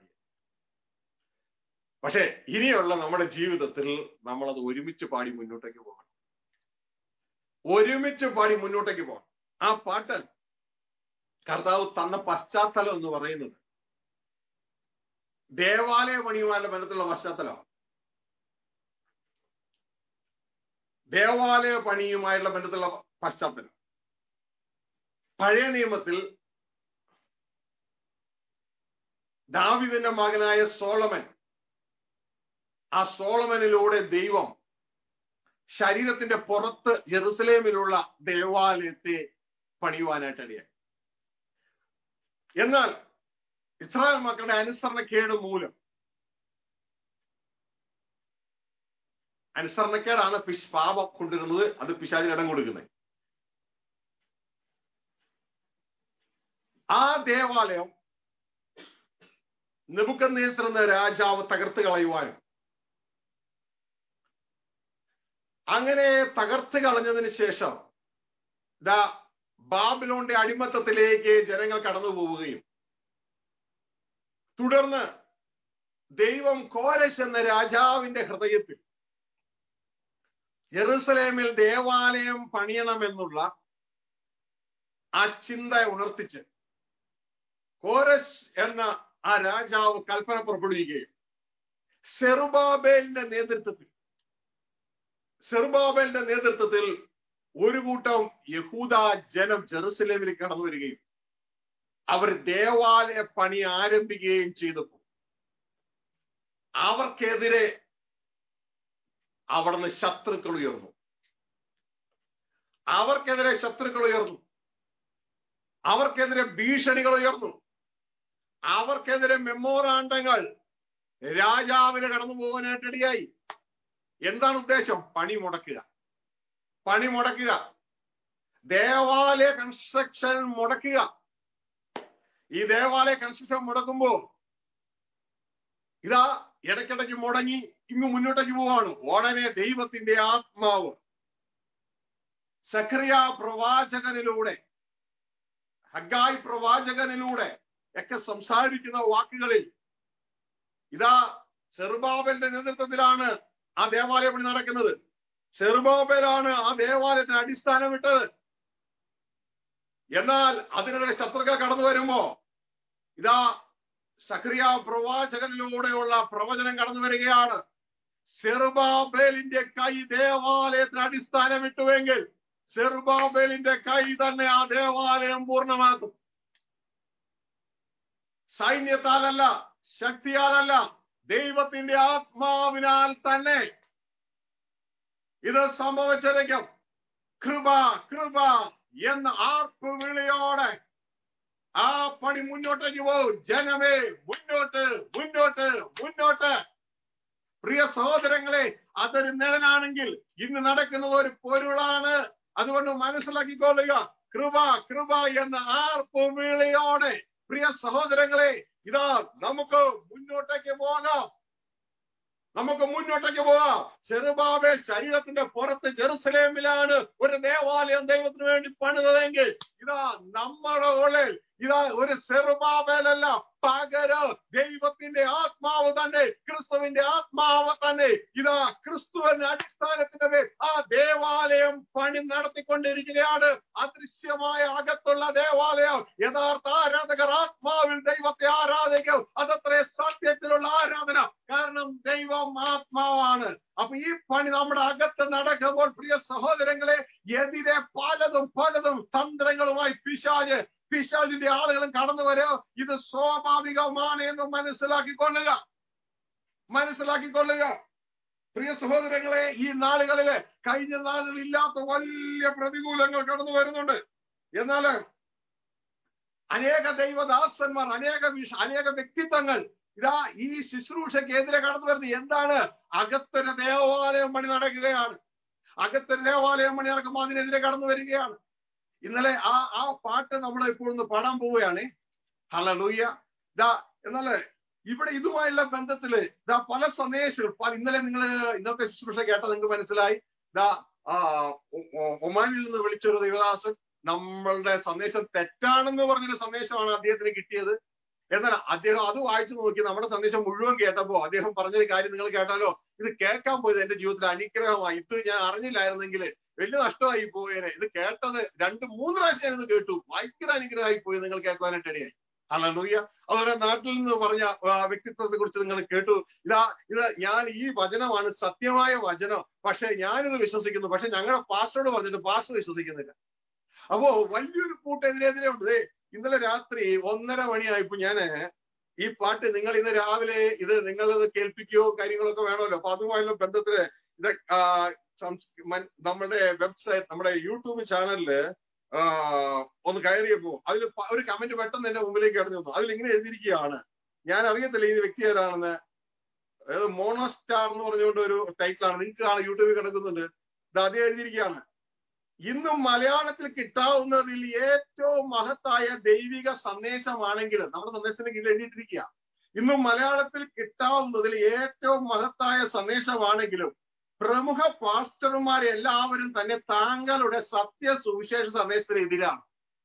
പക്ഷെ ഇനിയുള്ള നമ്മുടെ ജീവിതത്തിൽ നമ്മൾ അത് ഒരുമിച്ച് പാടി മുന്നോട്ടേക്ക് പോകണം ഒരുമിച്ച് പാടി മുന്നോട്ടേക്ക് പോകണം ആ പാട്ട് കർത്താവ് തന്ന പശ്ചാത്തലം എന്ന് പറയുന്നത് ദേവാലയ പണിയുമായുള്ള ബന്ധത്തിലുള്ള പശ്ചാത്തലം ദേവാലയ പണിയുമായുള്ള ബന്ധത്തിലുള്ള പശ്ചാത്തലം പഴയ നിയമത്തിൽ ദാവിദിന്റെ മകനായ സോളമൻ ആ സോളമനിലൂടെ ദൈവം ശരീരത്തിന്റെ പുറത്ത് ജെറുസലേമിലുള്ള ദേവാലയത്തെ പണിയുവാനായിട്ട് ഇടയായി എന്നാൽ ഇസ്രായേൽ മക്കളുടെ അനുസരണക്കേട് മൂലം അനുസരണക്കേടാണ് പിശ് പാപം കൊണ്ടുവരുന്നത് അത് പിശാചിന് ഇടം കൊടുക്കുന്നത് ആ ദേവാലയം നെബുക്കന്നേസർ എന്ന രാജാവ് തകർത്ത് കളയുവാനും അങ്ങനെ തകർത്ത് കളഞ്ഞതിന് ശേഷം ദാ ബാബിലോന്റെ അടിമത്തത്തിലേക്ക് ജനങ്ങൾ കടന്നു പോവുകയും തുടർന്ന് ദൈവം കോരശ് എന്ന രാജാവിന്റെ ഹൃദയത്തിൽ ജെറുസലേമിൽ ദേവാലയം പണിയണമെന്നുള്ള ആ ചിന്ത ഉണർത്തിച്ച് കോരസ് എന്ന ആ രാജാവ് കൽപ്പന പുറപ്പെടുവിക്കുകയും സെറുബാബേലിന്റെ നേതൃത്വത്തിൽ സെറുബാബേലിന്റെ നേതൃത്വത്തിൽ ഒരു കൂട്ടം യഹൂദ ജനം ജെറുസലേമിലേക്ക് കടന്നു വരികയും അവർ ദേവാലയ പണി ആരംഭിക്കുകയും ചെയ്തപ്പോൾ അവർക്കെതിരെ അവിടുന്ന് ശത്രുക്കൾ ഉയർന്നു അവർക്കെതിരെ ശത്രുക്കൾ ഉയർന്നു അവർക്കെതിരെ ഭീഷണികൾ ഉയർന്നു അവർക്കെതിരെ മെമ്മോറാണ്ടങ്ങൾ രാജാവിന് കടന്നു പോകാനായിട്ട് ഇടയായി എന്താണ് ഉദ്ദേശം പണി മുടക്കുക പണി മുടക്കുക ദേവാലയ കൺസ്ട്രക്ഷൻ മുടക്കുക ഈ ദേവാലയ കൺസ്ട്രക്ഷൻ മുടക്കുമ്പോ ഇതാ ഇടയ്ക്കിടയ്ക്ക് മുടങ്ങി ഇങ്ങ് മുന്നോട്ടേക്ക് പോവാണ് ഉടനെ ദൈവത്തിന്റെ ആത്മാവ് സക്രിയ പ്രവാചകനിലൂടെ ഹഗായ് പ്രവാചകനിലൂടെ ഒക്കെ സംസാരിക്കുന്ന വാക്കുകളിൽ ഇതാ സെറുബാബലിന്റെ നേതൃത്വത്തിലാണ് ആ ദേവാലയ പണി നടക്കുന്നത് സെറുബാബേലാണ് ആ ദേവാലയത്തിന് അടിസ്ഥാനം ഇട്ടത് എന്നാൽ അതിനെതിരെ ശത്രുക്കൾ കടന്നു വരുമ്പോ ഇതാ സക്രിയ പ്രവാചകനിലൂടെയുള്ള പ്രവചനം കടന്നു വരികയാണ് സെറുബാബേലിന്റെ കൈ ദേവാലയത്തിന് അടിസ്ഥാനം ഇട്ടുവെങ്കിൽ സെറുബാബേലിന്റെ കൈ തന്നെ ആ ദേവാലയം പൂർണ്ണമാക്കും സൈന്യത്താലല്ല ശക്തിയാലല്ല ദൈവത്തിന്റെ ആത്മാവിനാൽ തന്നെ ഇത് സംഭവിച്ചിരിക്കും കൃപ കൃപ എന്ന ആർപ്പ് വിളിയോടെ ആ പണി മുന്നോട്ടേക്ക് പോകും ജനമേ മുന്നോട്ട് മുന്നോട്ട് മുന്നോട്ട് പ്രിയ സഹോദരങ്ങളെ അതൊരു നിഴലാണെങ്കിൽ ഇന്ന് നടക്കുന്നത് ഒരു പൊരുളാണ് അതുകൊണ്ട് മനസ്സിലാക്കിക്കൊള്ളുക കൃപ കൃപ എന്ന ആർപ്പ് വിളിയോടെ പ്രിയ സഹോദരങ്ങളെ ഇതാ നമുക്ക് മുന്നോട്ടേക്ക് പോകാം നമുക്ക് മുന്നോട്ടേക്ക് പോവാം ചെറുബാബെ ശരീരത്തിന്റെ പുറത്ത് ജെറുസലേമിലാണ് ഒരു ദേവാലയം ദൈവത്തിന് വേണ്ടി പണിതതെങ്കിൽ ഇതാ നമ്മുടെ ഉള്ളിൽ ഇതാ ഒരു ചെറുബാബേലല്ല പകരം ദൈവത്തിന്റെ ആത്മാവ് തന്നെ ക്രിസ്തുവിന്റെ ആത്മാവ് തന്നെ ഇതാ ക്രിസ്തുവിന്റെ അടിസ്ഥാനത്തിന്റെ മേൽ ആ ദേവാലയം പണി നടത്തിക്കൊണ്ടിരിക്കുകയാണ് അദൃശ്യമായ അകത്തുള്ള ദേവാലയം യഥാർത്ഥ ആരാധകർ ആത്മാവിൽ ദൈവത്തെ ആരാധിക്കും അതത്രേ സത്യത്തിലുള്ള ആരാധന കാരണം ദൈവം ആത്മാവാണ് അപ്പൊ ഈ പണി നമ്മുടെ അകത്ത് നടക്കുമ്പോൾ പ്രിയ സഹോദരങ്ങളെ എതിരെ പലതും പലതും തന്ത്രങ്ങളുമായി പിശാജ് പിശാജിന്റെ ആളുകളും കടന്നു വരോ ഇത് സ്വാഭാവികമാണ് എന്ന് മനസ്സിലാക്കിക്കൊള്ളുക മനസ്സിലാക്കിക്കൊള്ളുക പ്രിയ സഹോദരങ്ങളെ ഈ നാളുകളില് കഴിഞ്ഞ നാളുകളിൽ ഇല്ലാത്ത വലിയ പ്രതികൂലങ്ങൾ കടന്നു വരുന്നുണ്ട് എന്നാല് അനേക ദൈവദാസന്മാർ അനേക വിഷ അനേക വ്യക്തിത്വങ്ങൾ ഇതാ ഈ ശുശ്രൂഷയ്ക്ക് എതിരെ കടന്നു വരുന്നത് എന്താണ് അകത്തൊരു ദേവാലയം പണി നടക്കുകയാണ് അകത്തൊരു ദേവാലയം പണി നടക്കുമ്പോൾ അതിനെതിരെ കടന്നു വരികയാണ് ഇന്നലെ ആ ആ പാട്ട് നമ്മൾ ഇപ്പോൾ ഒന്ന് പാടാൻ പോവുകയാണ് ഹലലൂയ ദാ എന്നാല് ഇവിടെ ഇതുമായുള്ള ബന്ധത്തില് ദാ പല സന്ദേശങ്ങൾ പല ഇന്നലെ നിങ്ങൾ ഇന്നത്തെ ശുശ്രൂഷ കേട്ട നിങ്ങൾക്ക് മനസ്സിലായി ദാ ആ ഒ- ഒ- ഒമാനിൽ നിന്ന് വിളിച്ചൊരു ദൈവദാസൻ നമ്മളുടെ സന്ദേശം തെറ്റാണെന്ന് പറഞ്ഞൊരു സന്ദേശമാണ് അദ്ദേഹത്തിന് കിട്ടിയത് എന്നാൽ അദ്ദേഹം അത് വായിച്ചു നോക്കി നമ്മുടെ സന്ദേശം മുഴുവൻ കേട്ടപ്പോ അദ്ദേഹം പറഞ്ഞൊരു കാര്യം നിങ്ങൾ കേട്ടാലോ ഇത് കേൾക്കാൻ പോയത് എന്റെ ജീവിതത്തിൽ അനുഗ്രഹമായി ഇത് ഞാൻ അറിഞ്ഞില്ലായിരുന്നെങ്കിൽ വലിയ നഷ്ടമായി പോയേനെ ഇത് കേട്ടത് രണ്ട് മൂന്ന് പ്രാവശ്യം ഞാനിത് കേട്ടു ഭയങ്കര അനുഗ്രഹമായി പോയി നിങ്ങൾ കേൾക്കാനായിട്ട് ഇടയായി അല്ലൂയ്യ അതുപോലെ നാട്ടിൽ നിന്ന് പറഞ്ഞ ആ, വ്യക്തിത്വത്തെ കുറിച്ച് നിങ്ങൾ കേട്ടു ഇതാ ഇത് ഞാൻ ഈ വചനമാണ് സത്യമായ വചനം പക്ഷെ ഞാനിത് വിശ്വസിക്കുന്നു പക്ഷെ ഞങ്ങളുടെ പാസ്റ്ററോട് പറഞ്ഞിട്ട് പാസ്റ്റർ വിശ്വസിക്കുന്നില്ല അപ്പോ വലിയൊരു കൂട്ടെതിരെതിരെ ഉണ്ട് ദേ, ഇന്നലെ രാത്രി ഒന്നര മണിയായപ്പോ ഞാന് ഈ പാട്ട് നിങ്ങൾ ഇന്ന് രാവിലെ ഇത് നിങ്ങളത് കേൾപ്പിക്കുകയോ കാര്യങ്ങളൊക്കെ വേണമല്ലോ അപ്പൊ അതുമായുള്ള ബന്ധത്തില് ഇത് ആ, സംസ്- മൻ- നമ്മുടെ വെബ്സൈറ്റ് നമ്മുടെ യൂട്യൂബ് ചാനലില് ആ, ഒന്ന് കയറിയപ്പോ അതിൽ പ- ഒരു കമന്റ് പെട്ടെന്ന് എന്റെ മുമ്പിലേക്ക് കടന്നു വന്നു അതിൽ ഇങ്ങനെ എഴുതിയിരിക്കുകയാണ് ഞാൻ അറിയത്തില്ല ഈ വ്യക്തി ഏതാണെന്ന് അതായത് മോണോസ്റ്റാർ എന്ന് പറഞ്ഞുകൊണ്ട് ഒരു ടൈറ്റിലാണ് നിങ്ങൾക്ക് കാണാൻ യൂട്യൂബിൽ കിടക്കുന്നുണ്ട് ഇത് അതേ എഴുതിയിരിക്കുകയാണ് ഇന്നും മലയാളത്തിൽ കിട്ടാവുന്നതിൽ ഏറ്റവും മഹത്തായ ദൈവിക സന്ദേശമാണെങ്കിലും നമ്മുടെ സന്ദേശത്തിന് കീഴിൽ എഴുതിയിട്ടിരിക്കുക ഇന്നും മലയാളത്തിൽ കിട്ടാവുന്നതിൽ ഏറ്റവും മഹത്തായ സന്ദേശമാണെങ്കിലും പ്രമുഖ പാസ്റ്റർമാരെ എല്ലാവരും തന്നെ താങ്കളുടെ സത്യ സുവിശേഷ സന്ദേശത്തിന് എതിരാണ്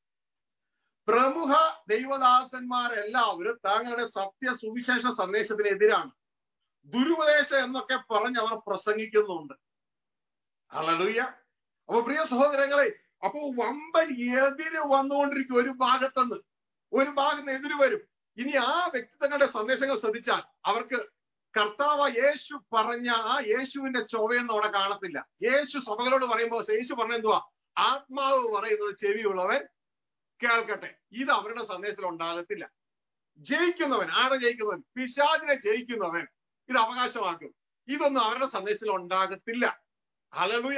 പ്രമുഖ ദൈവദാസന്മാരെല്ലാവരും താങ്കളുടെ സത്യ സുവിശേഷ സന്ദേശത്തിന് എതിരാണ് ദുരുപദേശം എന്നൊക്കെ പറഞ്ഞ് അവർ പ്രസംഗിക്കുന്നുണ്ട് അലലുയ്യ അപ്പൊ പ്രിയ സഹോദരങ്ങളെ അപ്പൊ വമ്പൻ എതിര് വന്നുകൊണ്ടിരിക്കും ഒരു ഭാഗത്തുനിന്ന് ഒരു ഭാഗത്ത് എതിര് വരും ഇനി ആ വ്യക്തിത്വങ്ങളുടെ സന്ദേശങ്ങൾ ശ്രദ്ധിച്ചാൽ അവർക്ക് കർത്താവ് യേശു പറഞ്ഞ ആ യേശുവിന്റെ ചൊവയൊന്നും അവിടെ കാണത്തില്ല യേശു സഭകളോട് പറയുമ്പോൾ യേശു പറഞ്ഞ എന്തുവാ ആത്മാവ് പറയുന്നത് ചെവിയുള്ളവൻ കേൾക്കട്ടെ ഇത് അവരുടെ സന്ദേശത്തിൽ ഉണ്ടാകത്തില്ല ജയിക്കുന്നവൻ ആരെ ജയിക്കുന്നവൻ പിശാചിനെ ജയിക്കുന്നവൻ ഇത് അവകാശമാക്കും ഇതൊന്നും അവരുടെ സന്ദേശത്തിൽ ഉണ്ടാകത്തില്ല ഹലലുയ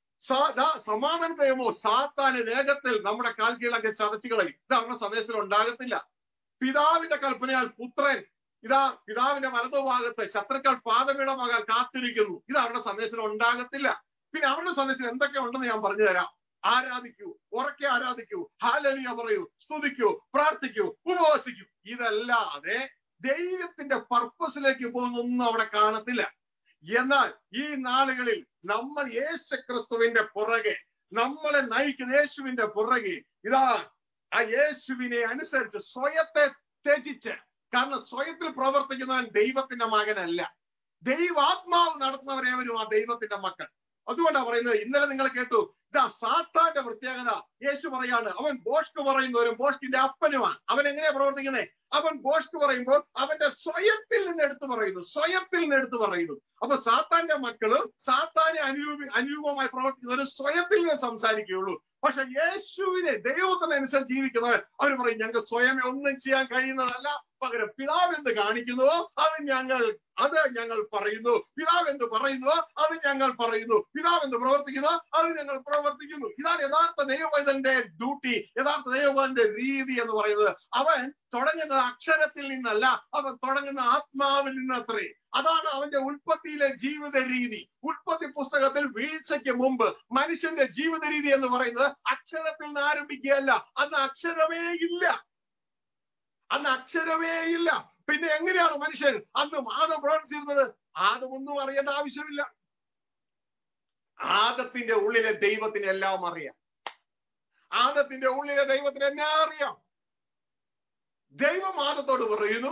സമാധാന ദൈവമോ സാത്താന് വേഗത്തിൽ നമ്മുടെ കാൽ കീഴൊക്കെ ചതച്ചുകളയും ഇത് അവരുടെ സന്ദേശത്തിൽ ഉണ്ടാകത്തില്ല പിതാവിന്റെ കൽപ്പനയാൽ പുത്രൻ ഇതാ പിതാവിന്റെ വലതുഭാഗത്ത് ശത്രുക്കൾ പാതപീഠമാകാൻ കാത്തിരിക്കുന്നു ഇത് അവരുടെ സന്ദേശത്തിൽ ഉണ്ടാകത്തില്ല പിന്നെ അവരുടെ സന്ദേശത്തിൽ എന്തൊക്കെ ഉണ്ടെന്ന് ഞാൻ പറഞ്ഞു തരാം ആരാധിക്കൂ ഉറക്കെ ആരാധിക്കൂ ഹാലലിയ പറയൂ സ്തുതിക്കൂ പ്രാർത്ഥിക്കൂ ഉപവസിക്കൂ ഇതല്ലാതെ ദൈവത്തിന്റെ പർപ്പസിലേക്ക് പോകുന്നൊന്നും അവിടെ കാണത്തില്ല എന്നാൽ ഈ നാളുകളിൽ നമ്മൾ യേശു ക്രിസ്തുവിന്റെ പുറകെ നമ്മളെ നയിക്കുന്ന യേശുവിന്റെ പുറകെ ഇതാ ആ യേശുവിനെ അനുസരിച്ച് സ്വയത്തെ ത്യജിച്ച് കാരണം സ്വയത്തിൽ പ്രവർത്തിക്കുന്നവൻ ദൈവത്തിന്റെ മകനല്ല ദൈവാത്മാവ് നടത്തുന്നവരേവരും ആ ദൈവത്തിന്റെ മക്കൾ അതുകൊണ്ടാണ് പറയുന്നത് ഇന്നലെ നിങ്ങൾ കേട്ടു ഇതാ സാത്താന്റെ പ്രത്യേകത യേശു പറയാണ് അവൻ ബോഷ്ക്ക് പറയുന്നവരും ബോഷ്കിന്റെ അപ്പനുമാണ് അവൻ എങ്ങനെയാ പ്രവർത്തിക്കുന്നത് അവൻ ബോഷ്ക്ക് പറയുമ്പോൾ അവന്റെ സ്വയത്തിൽ നിന്ന് എടുത്തു പറയുന്നു സ്വയത്തിൽ നിന്ന് എടുത്തു പറയുന്നു അപ്പൊ സാത്താന്റെ മക്കള് സാത്താനെ അനുരൂപി അനുരൂപമായി പ്രവർത്തിക്കുന്നവർ സ്വയത്തിൽ നിന്ന് സംസാരിക്കുകയുള്ളൂ പക്ഷെ യേശുവിനെ ദൈവത്തിനനുസരിച്ച് ജീവിക്കുന്നവർ അവർ പറയും ഞങ്ങൾക്ക് സ്വയം ഒന്നും ചെയ്യാൻ കഴിയുന്നതല്ല പകരം പിതാവ് എന്ത് കാണിക്കുന്നുവോ അത് ഞങ്ങൾ അത് ഞങ്ങൾ പറയുന്നു പിതാവ് എന്ത് പറയുന്നുവോ അത് ഞങ്ങൾ പറയുന്നു പിതാവ് എന്ത് പ്രവർത്തിക്കുന്നോ അത് ഞങ്ങൾ പ്രവർത്തിക്കുന്നു ഇതാണ് യഥാർത്ഥ ദൈവവൈതന്റെ ഡ്യൂട്ടി യഥാർത്ഥ ദൈവവന്റെ രീതി എന്ന് പറയുന്നത് അവൻ തുടങ്ങുന്നത് അക്ഷരത്തിൽ നിന്നല്ല അവൻ തുടങ്ങുന്ന ആത്മാവിൽ നിന്നത്രേ അതാണ് അവന്റെ ഉൽപ്പത്തിയിലെ ജീവിത രീതി ഉൽപ്പത്തി പുസ്തകത്തിൽ വീഴ്ചയ്ക്ക് മുമ്പ് മനുഷ്യന്റെ ജീവിത രീതി എന്ന് പറയുന്നത് അക്ഷരത്തിൽ നിന്ന് ആരംഭിക്കുകയല്ല അന്ന് അക്ഷരമേ ഇല്ല അന്ന് അക്ഷരമേ ഇല്ല പിന്നെ എങ്ങനെയാണ് മനുഷ്യൻ അന്ന് ആദം പ്രവർത്തിച്ചിരുന്നത് ആദം ഒന്നും അറിയേണ്ട ആവശ്യമില്ല ആദത്തിന്റെ ഉള്ളിലെ ദൈവത്തിന് എല്ലാം അറിയാം ആദത്തിന്റെ ഉള്ളിലെ ദൈവത്തിന് എന്നെ അറിയാം ദൈവം ആദത്തോട് പറയുന്നു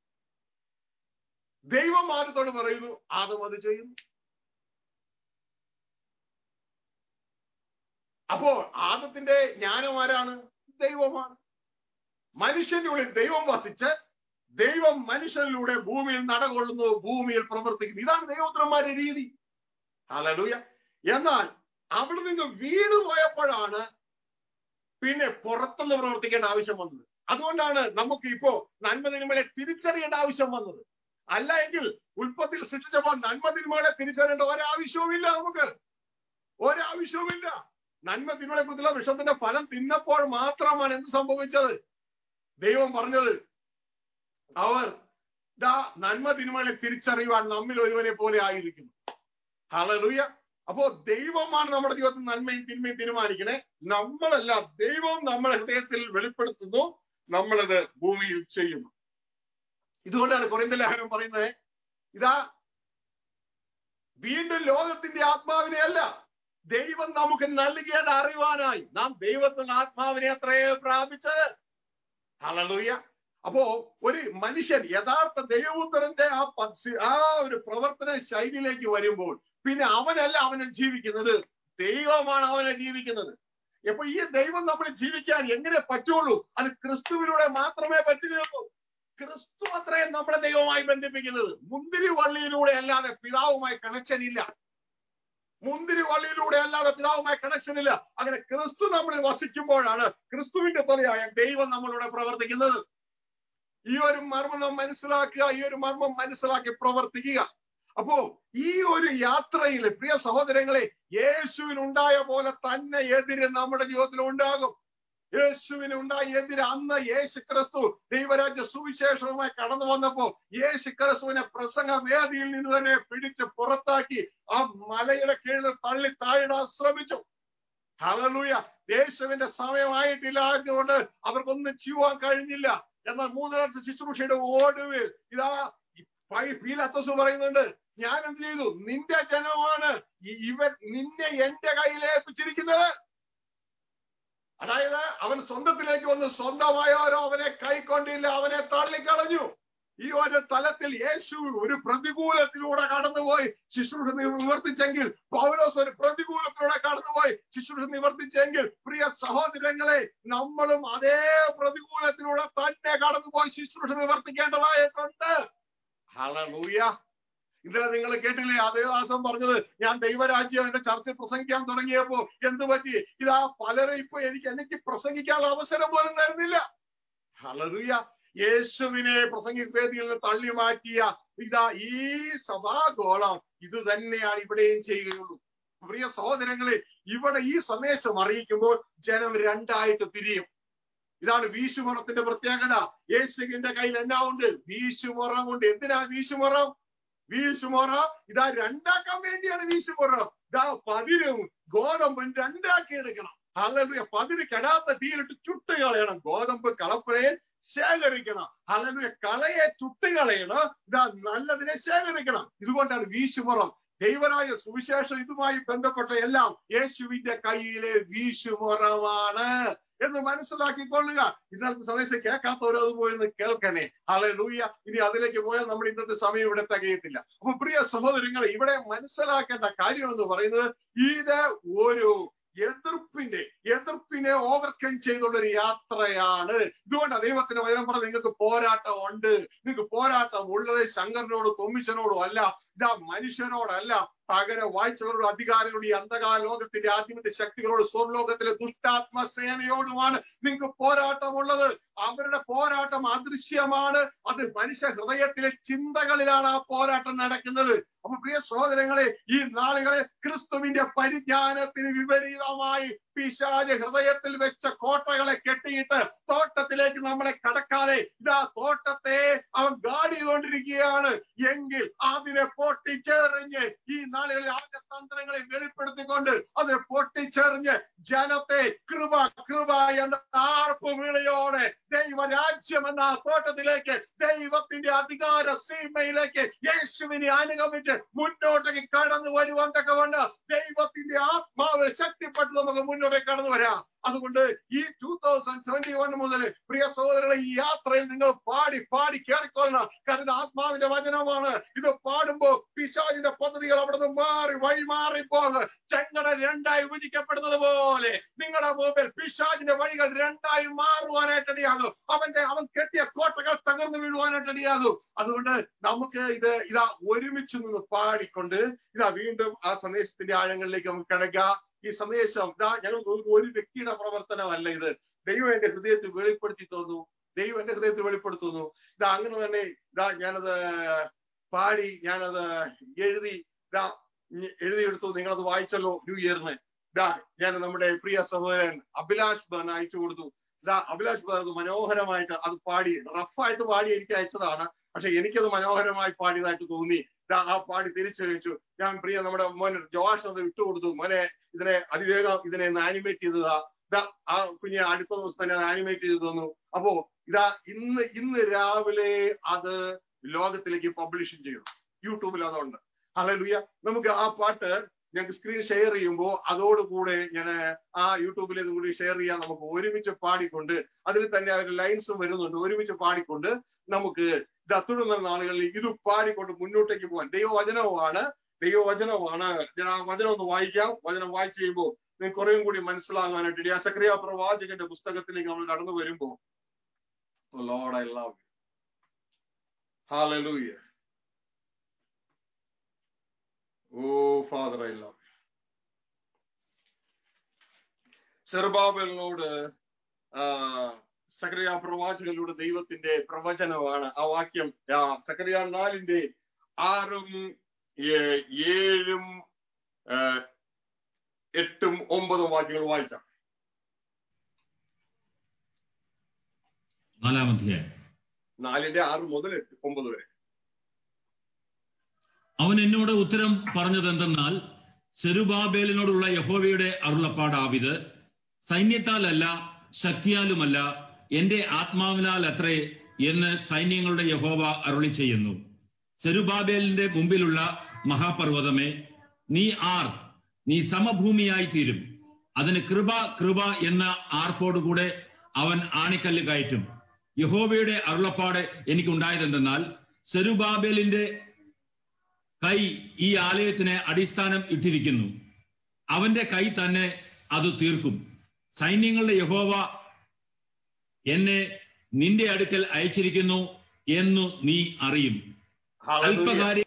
ദൈവം ആദത്തോട് പറയുന്നു ആദം അത് ചെയ്യുന്നു അപ്പോൾ ആദത്തിന്റെ ജ്ഞാനം ആരാണ് ദൈവമാണ് മനുഷ്യന്റെ ഉള്ളിൽ ദൈവം വസിച്ച് ദൈവം മനുഷ്യനിലൂടെ ഭൂമിയിൽ നടകൊള്ളുന്നു ഭൂമിയിൽ പ്രവർത്തിക്കുന്നു ഇതാണ് ദൈവോത്രന്മാരുടെ രീതി ഹലലൂയ എന്നാൽ അവിടെ നിന്ന് വീണ് പോയപ്പോഴാണ് പിന്നെ പുറത്തുനിന്ന് പ്രവർത്തിക്കേണ്ട ആവശ്യം വന്നത് അതുകൊണ്ടാണ് നമുക്ക് ഇപ്പോ നന്മ തിന്മകളെ തിരിച്ചറിയേണ്ട ആവശ്യം വന്നത് അല്ല എങ്കിൽ ഉൽപ്പത്തിൽ സൃഷ്ടിച്ചപ്പോൾ നന്മ തിന്മകളെ തിരിച്ചറിയേണ്ട ഒരാവശ്യവുമില്ല നമുക്ക് ഒരാവശ്യവുമില്ല നന്മ തിന്മകളെ കുറിച്ചുള്ള വിഷത്തിന്റെ ഫലം തിന്നപ്പോൾ മാത്രമാണ് എന്ത് സംഭവിച്ചത് ദൈവം പറഞ്ഞത് അവർ ദാ നന്മ തിന്മകളെ തിരിച്ചറിയുവാൻ നമ്മിൽ ഒരുവനെ പോലെ ആയിരിക്കുന്നു ഹലലൂയ അപ്പോ ദൈവമാണ് നമ്മുടെ ജീവിതത്തിൽ നന്മയും തിന്മയും തീരുമാനിക്കണേ നമ്മളല്ല ദൈവം നമ്മുടെ ഹൃദയത്തിൽ വെളിപ്പെടുത്തുന്നു നമ്മളത് ഭൂമിയിൽ ചെയ്യുന്നു ഇതുകൊണ്ടാണ് കുറേന്ത ലേഖനം പറയുന്നത് ഇതാ വീണ്ടും ലോകത്തിന്റെ ആത്മാവിനെ അല്ല ദൈവം നമുക്ക് നൽകിയത് അറിവാനായി നാം ദൈവത്തിന്റെ ആത്മാവിനെ അത്രയേ പ്രാപിച്ചത് ഹലലൂയ അപ്പോ ഒരു മനുഷ്യൻ യഥാർത്ഥ ദൈവപുത്രന്റെ ആ പ- ആ ഒരു പ്രവർത്തന ശൈലിയിലേക്ക് വരുമ്പോൾ പിന്നെ അവനല്ല അവനെ ജീവിക്കുന്നത് ദൈവമാണ് അവനെ ജീവിക്കുന്നത് അപ്പൊ ഈ ദൈവം നമ്മൾ ജീവിക്കാൻ എങ്ങനെ പറ്റുള്ളൂ അത് ക്രിസ്തുവിലൂടെ മാത്രമേ പറ്റുകയുള്ളൂ ക്രിസ്തു അത്രയും നമ്മളെ ദൈവമായി ബന്ധിപ്പിക്കുന്നത് മുന്തിരി വള്ളിയിലൂടെ അല്ലാതെ പിതാവുമായി കണക്ഷൻ ഇല്ല മുന്തിരി വള്ളിയിലൂടെ അല്ലാതെ പിതാവുമായി കണക്ഷൻ ഇല്ല അങ്ങനെ ക്രിസ്തു നമ്മളിൽ വസിക്കുമ്പോഴാണ് ക്രിസ്തുവിന്റെ തുലയായ ദൈവം നമ്മളിലൂടെ പ്രവർത്തിക്കുന്നത് ഈ ഒരു മർമ്മം നാം മനസ്സിലാക്കുക ഈ ഒരു മർമ്മം മനസ്സിലാക്കി പ്രവർത്തിക്കുക അപ്പോ ഈ ഒരു യാത്രയിൽ പ്രിയ സഹോദരങ്ങളെ യേശുവിനുണ്ടായ പോലെ തന്നെ എതിര് നമ്മുടെ ജീവിതത്തിൽ ഉണ്ടാകും യേശുവിന് ഉണ്ടായ എതിര് അന്ന് യേശു ക്രിസ്തു ദൈവരാജ്യ സുവിശേഷവുമായി കടന്നു വന്നപ്പോ യേശു ക്രിസ്തുവിനെ പ്രസംഗ വേദിയിൽ നിന്ന് തന്നെ പിടിച്ച് പുറത്താക്കി ആ മലയുടെ കീഴിൽ തള്ളി താഴിടാൻ ശ്രമിച്ചു ഹലലൂയ യേശുവിന്റെ സമയമായിട്ടില്ല അതുകൊണ്ട് അവർക്കൊന്നും ചെയ്യുവാൻ കഴിഞ്ഞില്ല എന്നാൽ മൂന്നാമത്തെ ശുശ്രൂഷയുടെ ഒടുവിൽ ഇതാ പീലാത്തോസ് പറയുന്നുണ്ട് ഞാൻ എന്ത് ചെയ്തു നിന്റെ ജനമാണ് ഇ- ഇവൻ നിന്നെ എന്റെ കയ്യിൽ ഏൽപ്പിച്ചിരിക്കുന്നത് അതായത് അവൻ സ്വന്തത്തിലേക്ക് വന്ന് സ്വന്തമായവരോ അവനെ കൈക്കൊണ്ടില്ല അവനെ തള്ളിക്കളഞ്ഞു ഈ ഒരു തലത്തിൽ യേശു ഒരു പ്രതികൂലത്തിലൂടെ കടന്നുപോയി ശുശ്രൂഷ നിവർത്തിച്ചെങ്കിൽ പൗലോസ് ഒരു പ്രതികൂലത്തിലൂടെ കടന്നുപോയി ശുശ്രൂഷ നിവർത്തിച്ചെങ്കിൽ പ്രിയ സഹോദരങ്ങളെ നമ്മളും അതേ പ്രതികൂലത്തിലൂടെ തന്നെ കടന്നുപോയി ശുശ്രൂഷ നിവർത്തിക്കേണ്ടതായിട്ടുണ്ട് ഹലൂയ ഇന്നലെ നിങ്ങൾ കേട്ടില്ലേ അതേ ദിവസം പറഞ്ഞത് ഞാൻ ദൈവരാജ്യം എന്റെ ചർച്ച പ്രസംഗിക്കാൻ തുടങ്ങിയപ്പോ എന്ത് പറ്റി ഇതാ പലരും ഇപ്പൊ എനിക്ക് എനിക്ക് പ്രസംഗിക്കാനുള്ള അവസരം പോലും തരുന്നില്ല ഹലറിയ യേശുവിനെ പ്രസംഗിക വേദിയിൽ നിന്ന് തള്ളി മാറ്റിയ ഇതാ ഈ സഭാഗോളം ഇത് തന്നെയാണ് ഇവിടെയും ചെയ്യുകയുള്ളൂ പ്രിയ സഹോദരങ്ങളെ ഇവിടെ ഈ സന്ദേശം അറിയിക്കുമ്പോൾ ജനം രണ്ടായിട്ട് പിരിയും ഇതാണ് വീശുമുറത്തിന്റെ പ്രത്യേകത യേശുവിന്റെ കയ്യിൽ എന്നാ ഉണ്ട് വീശുമുറം കൊണ്ട് എന്തിനാ വീശുമുറം വീശുമുറ ഇതാ രണ്ടാക്കാൻ വേണ്ടിയാണ് വീശുമുറ ഇതാ പതിരും ഗോതമ്പും രണ്ടാക്കി എടുക്കണം അല്ലെങ്കിൽ പതിര് കെടാത്ത തീയിലിട്ട് ചുട്ട് കളയണം ഗോതമ്പ് കളപ്പുരയിൽ ശേഖരിക്കണം അല്ലെങ്കിൽ കളയെ ചുട്ട് കളയണം ഇതാ നല്ലതിനെ ശേഖരിക്കണം ഇതുകൊണ്ടാണ് വീശുമുറം ദൈവനായ സുവിശേഷം ഇതുമായി ബന്ധപ്പെട്ട എല്ലാം യേശുവിന്റെ കയ്യിലെ വീശുമുറമാണ് എന്ന് മനസ്സിലാക്കിക്കൊള്ളുക ഇന്നത്തെ സന്ദേശം കേൾക്കാത്തവരോ അത് പോയി ഒന്ന് കേൾക്കണേ അല്ലെ ലൂയ ഇനി അതിലേക്ക് പോയാൽ നമ്മൾ ഇന്നത്തെ സമയം ഇവിടെ തികയത്തില്ല അപ്പൊ പ്രിയ സഹോദരങ്ങളെ ഇവിടെ മനസ്സിലാക്കേണ്ട കാര്യം എന്ന് പറയുന്നത് ഇത് ഒരു എതിർപ്പിന്റെ എതിർപ്പിനെ ഓവർകം ചെയ്തുള്ള ഒരു യാത്രയാണ് ഇതുകൊണ്ട് ദൈവത്തിന്റെ വചനം പറഞ്ഞ നിങ്ങൾക്ക് പോരാട്ടം ഉണ്ട് നിങ്ങൾക്ക് പോരാട്ടം ഉള്ളത് ശങ്കരനോട് തൊമ്മിച്ചനോടും അല്ല ഇതാ മനുഷ്യനോടല്ല പകര വായിച്ചവരുടെ അധികാരികളുടെ ഈ അന്ധകാല ലോകത്തിന്റെ ആത്മീയ ശക്തികളോട് സ്വർലോകത്തിലെ ദുഷ്ടാത്മ സേനയോടുമാണ് നിങ്ങൾക്ക് പോരാട്ടമുള്ളത് അവരുടെ പോരാട്ടം അദൃശ്യമാണ് അത് മനുഷ്യ ഹൃദയത്തിലെ ചിന്തകളിലാണ് ആ പോരാട്ടം നടക്കുന്നത് അപ്പൊ പ്രിയ സഹോദരങ്ങളെ ഈ നാളുകളെ ക്രിസ്തുവിന്റെ പരിജ്ഞാനത്തിന് വിപരീതമായി പിശാജ് ഹൃദയത്തിൽ വെച്ച കോട്ടകളെ കെട്ടിയിട്ട് തോട്ടത്തിലേക്ക് നമ്മളെ കടക്കാതെ ഇതാ തോട്ടത്തെ അവൻ ഗാർഡ് ചെയ്തുകൊണ്ടിരിക്കുകയാണ് എങ്കിൽ അതിനെ പൊട്ടിച്ചെറിഞ്ഞ് ഈ നാളുകളിൽ അവന്റെ തന്ത്രങ്ങളെ വെളിപ്പെടുത്തിക്കൊണ്ട് അതിനെ പൊട്ടിച്ചെറിഞ്ഞ് ജനത്തെ കൃപ കൃപ എന്ന ആർപ്പ് വിളിയോടെ ദൈവരാജ്യം എന്ന ആ തോട്ടത്തിലേക്ക് ദൈവത്തിന്റെ അധികാര സീമയിലേക്ക് യേശുവിനെ അനുഗമിച്ച് മുന്നോട്ടേക്ക് കടന്നു വരുവാൻ തക്കവണ്ണം ദൈവത്തിന്റെ ആത്മാവ് ശക്തിപ്പെട്ട് നമുക്ക് മുന്നോട്ടേക്ക് കടന്നു വരാം അതുകൊണ്ട് ഈ ടൂ തൗസൻഡ് ട്വന്റി വൺ മുതൽ പ്രിയ സഹോദരങ്ങളെ ഈ യാത്രയിൽ നിങ്ങൾ പാടി പാടി കയറിക്കൊള്ളണം കാരണം ആത്മാവിന്റെ വചനമാണ് ഇത് പാടുമ്പോ പിശാചിന്റെ പദ്ധതികൾ അവിടെ നിന്ന് മാറി വഴി മാറിപ്പോകും ചെങ്ങട രണ്ടായി വിഭജിക്കപ്പെടുന്നത് പോലെ നിങ്ങളുടെ മുമ്പിൽ പിശാചിന്റെ വഴികൾ രണ്ടായി മാറുവാനായിട്ടിടയാകും അവന്റെ അവൻ കെട്ടിയ കോട്ടകൾ തകർന്നു വീഴുവാനായിട്ടിടയാകും അതുകൊണ്ട് നമുക്ക് ഇത് ഇതാ ഒരുമിച്ച് നിന്ന് പാടിക്കൊണ്ട് ഇതാ വീണ്ടും ആ സന്ദേശത്തിന്റെ ആഴങ്ങളിലേക്ക് നമുക്ക് കിടക്കാം ഈ സന്ദേശം ഇതാ ഞങ്ങൾ ഒരു വ്യക്തിയുടെ പ്രവർത്തനമല്ല ഇത് ദൈവം എന്റെ ഹൃദയത്തിൽ വെളിപ്പെടുത്തി തന്നു ദൈവം എന്റെ ഹൃദയത്തിൽ വെളിപ്പെടുത്തുന്നു ഇതാ അങ്ങനെ തന്നെ ഇതാ ഞാനത് പാടി ഞാനത് എഴുതി ഇതാ എഴുതിയെടുത്തു നിങ്ങളത് വായിച്ചല്ലോ ന്യൂ ഇയറിന് ഇതാ ഞാൻ നമ്മുടെ പ്രിയ സഹോദരൻ അഭിലാഷ് ബൻ അയച്ചു കൊടുത്തു ഇതാ അഭിലാഷ് ബൻ അത് മനോഹരമായിട്ട് അത് പാടി റഫായിട്ട് പാടി എനിക്ക് അയച്ചതാണ് പക്ഷെ എനിക്കത് മനോഹരമായി പാടിയതായിട്ട് തോന്നി ഇതാ ആ പാടി തിരിച്ചയച്ചു ഞാൻ പ്രിയ നമ്മുടെ മോൻ ജോഷ് അത് വിട്ടുകൊടുത്തു മോനെ ഇതിനെ അതിവേഗം ഇതിനെ ഒന്ന് ആനിമേറ്റ് ചെയ്തതാ ഇതാ ആ കുഞ്ഞ് അടുത്ത ദിവസം തന്നെ അത് ആനിമേറ്റ് ചെയ്തു തന്നു അപ്പോ ഇതാ ഇന്ന് ഇന്ന് രാവിലെ അത് ലോകത്തിലേക്ക് പബ്ലിഷ് ചെയ്യണം യൂട്യൂബിൽ അതുണ്ട് ഹലലുയ നമുക്ക് ആ പാട്ട് ഞങ്ങൾക്ക് സ്ക്രീൻ ഷെയർ ചെയ്യുമ്പോൾ അതോടുകൂടെ ഞാൻ ആ യൂട്യൂബിലേതും കൂടി ഷെയർ ചെയ്യാൻ നമുക്ക് ഒരുമിച്ച് പാടിക്കൊണ്ട് അതിൽ തന്നെ അവരുടെ ലൈൻസും വരുന്നുണ്ട് ഒരുമിച്ച് പാടിക്കൊണ്ട് നമുക്ക് ഇത് തുടർന്ന നാളുകളിൽ ഇത് പാടിക്കൊണ്ട് മുന്നോട്ടേക്ക് പോകാൻ ദൈവവചനവുമാണ് ദൈവവചനമാണ് ഞാൻ ആ വചനം ഒന്ന് വായിക്കാം വചനം വായിച്ചു കഴിയുമ്പോൾ നിങ്ങൾക്ക് കുറേയും കൂടി മനസ്സിലാകാനായിട്ട് ആ സക്രിയ പ്രവാചകന്റെ പുസ്തകത്തിലേക്ക് നമ്മൾ കടന്നു വരുമ്പോ lord I love hallelujah oh father I love സെർബാബലിനോട് സക്രിയ പ്രവാചകനിലൂടെ ദൈവത്തിന്റെ പ്രവചനമാണ് ആ വാക്യം സക്രിയ നാലിന്റെ ആറും ഏഴും എട്ടും ഒമ്പതും വാക്യങ്ങൾ വായിച്ചാം നാലാം അധ്യായം നാലിന്റെ ആറ് മുതൽ എട്ട് ഒമ്പത് വരെ അവൻ എന്നോട് ഉത്തരം പറഞ്ഞതെന്തെന്നാൽ സെരുബാബേലിനോടുള്ള യഹോവയുടെ അരുളപ്പാടാവിത് സൈന്യത്താലല്ല ശക്തിയാലുമല്ല എന്റെ ആത്മാവിനാൽ അത്രേ എന്ന് സൈന്യങ്ങളുടെ യഹോവ അരുളി ചെയ്യുന്നു സെരുബാബേലിന്റെ മുമ്പിലുള്ള മഹാപർവ്വതമേ നീ ആർ നീ സമഭൂമിയായി തീരും അതിന് കൃപ കൃപ എന്ന ആർപ്പോടുകൂടെ അവൻ ആണിക്കല്ല് കയറ്റും യഹോവയുടെ അരുളപ്പാട് എനിക്കുണ്ടായതെന്തെന്നാൽ സെരുബാബേലിന്റെ കൈ ഈ ആലയത്തിന് അടിസ്ഥാനം ഇട്ടിരിക്കുന്നു അവന്റെ കൈ തന്നെ അത് തീർക്കും സൈന്യങ്ങളുടെ യഹോവ എന്നെ നിന്റെ അടുക്കൽ അയച്ചിരിക്കുന്നു എന്നു നീ അറിയും അല്പകാര്യം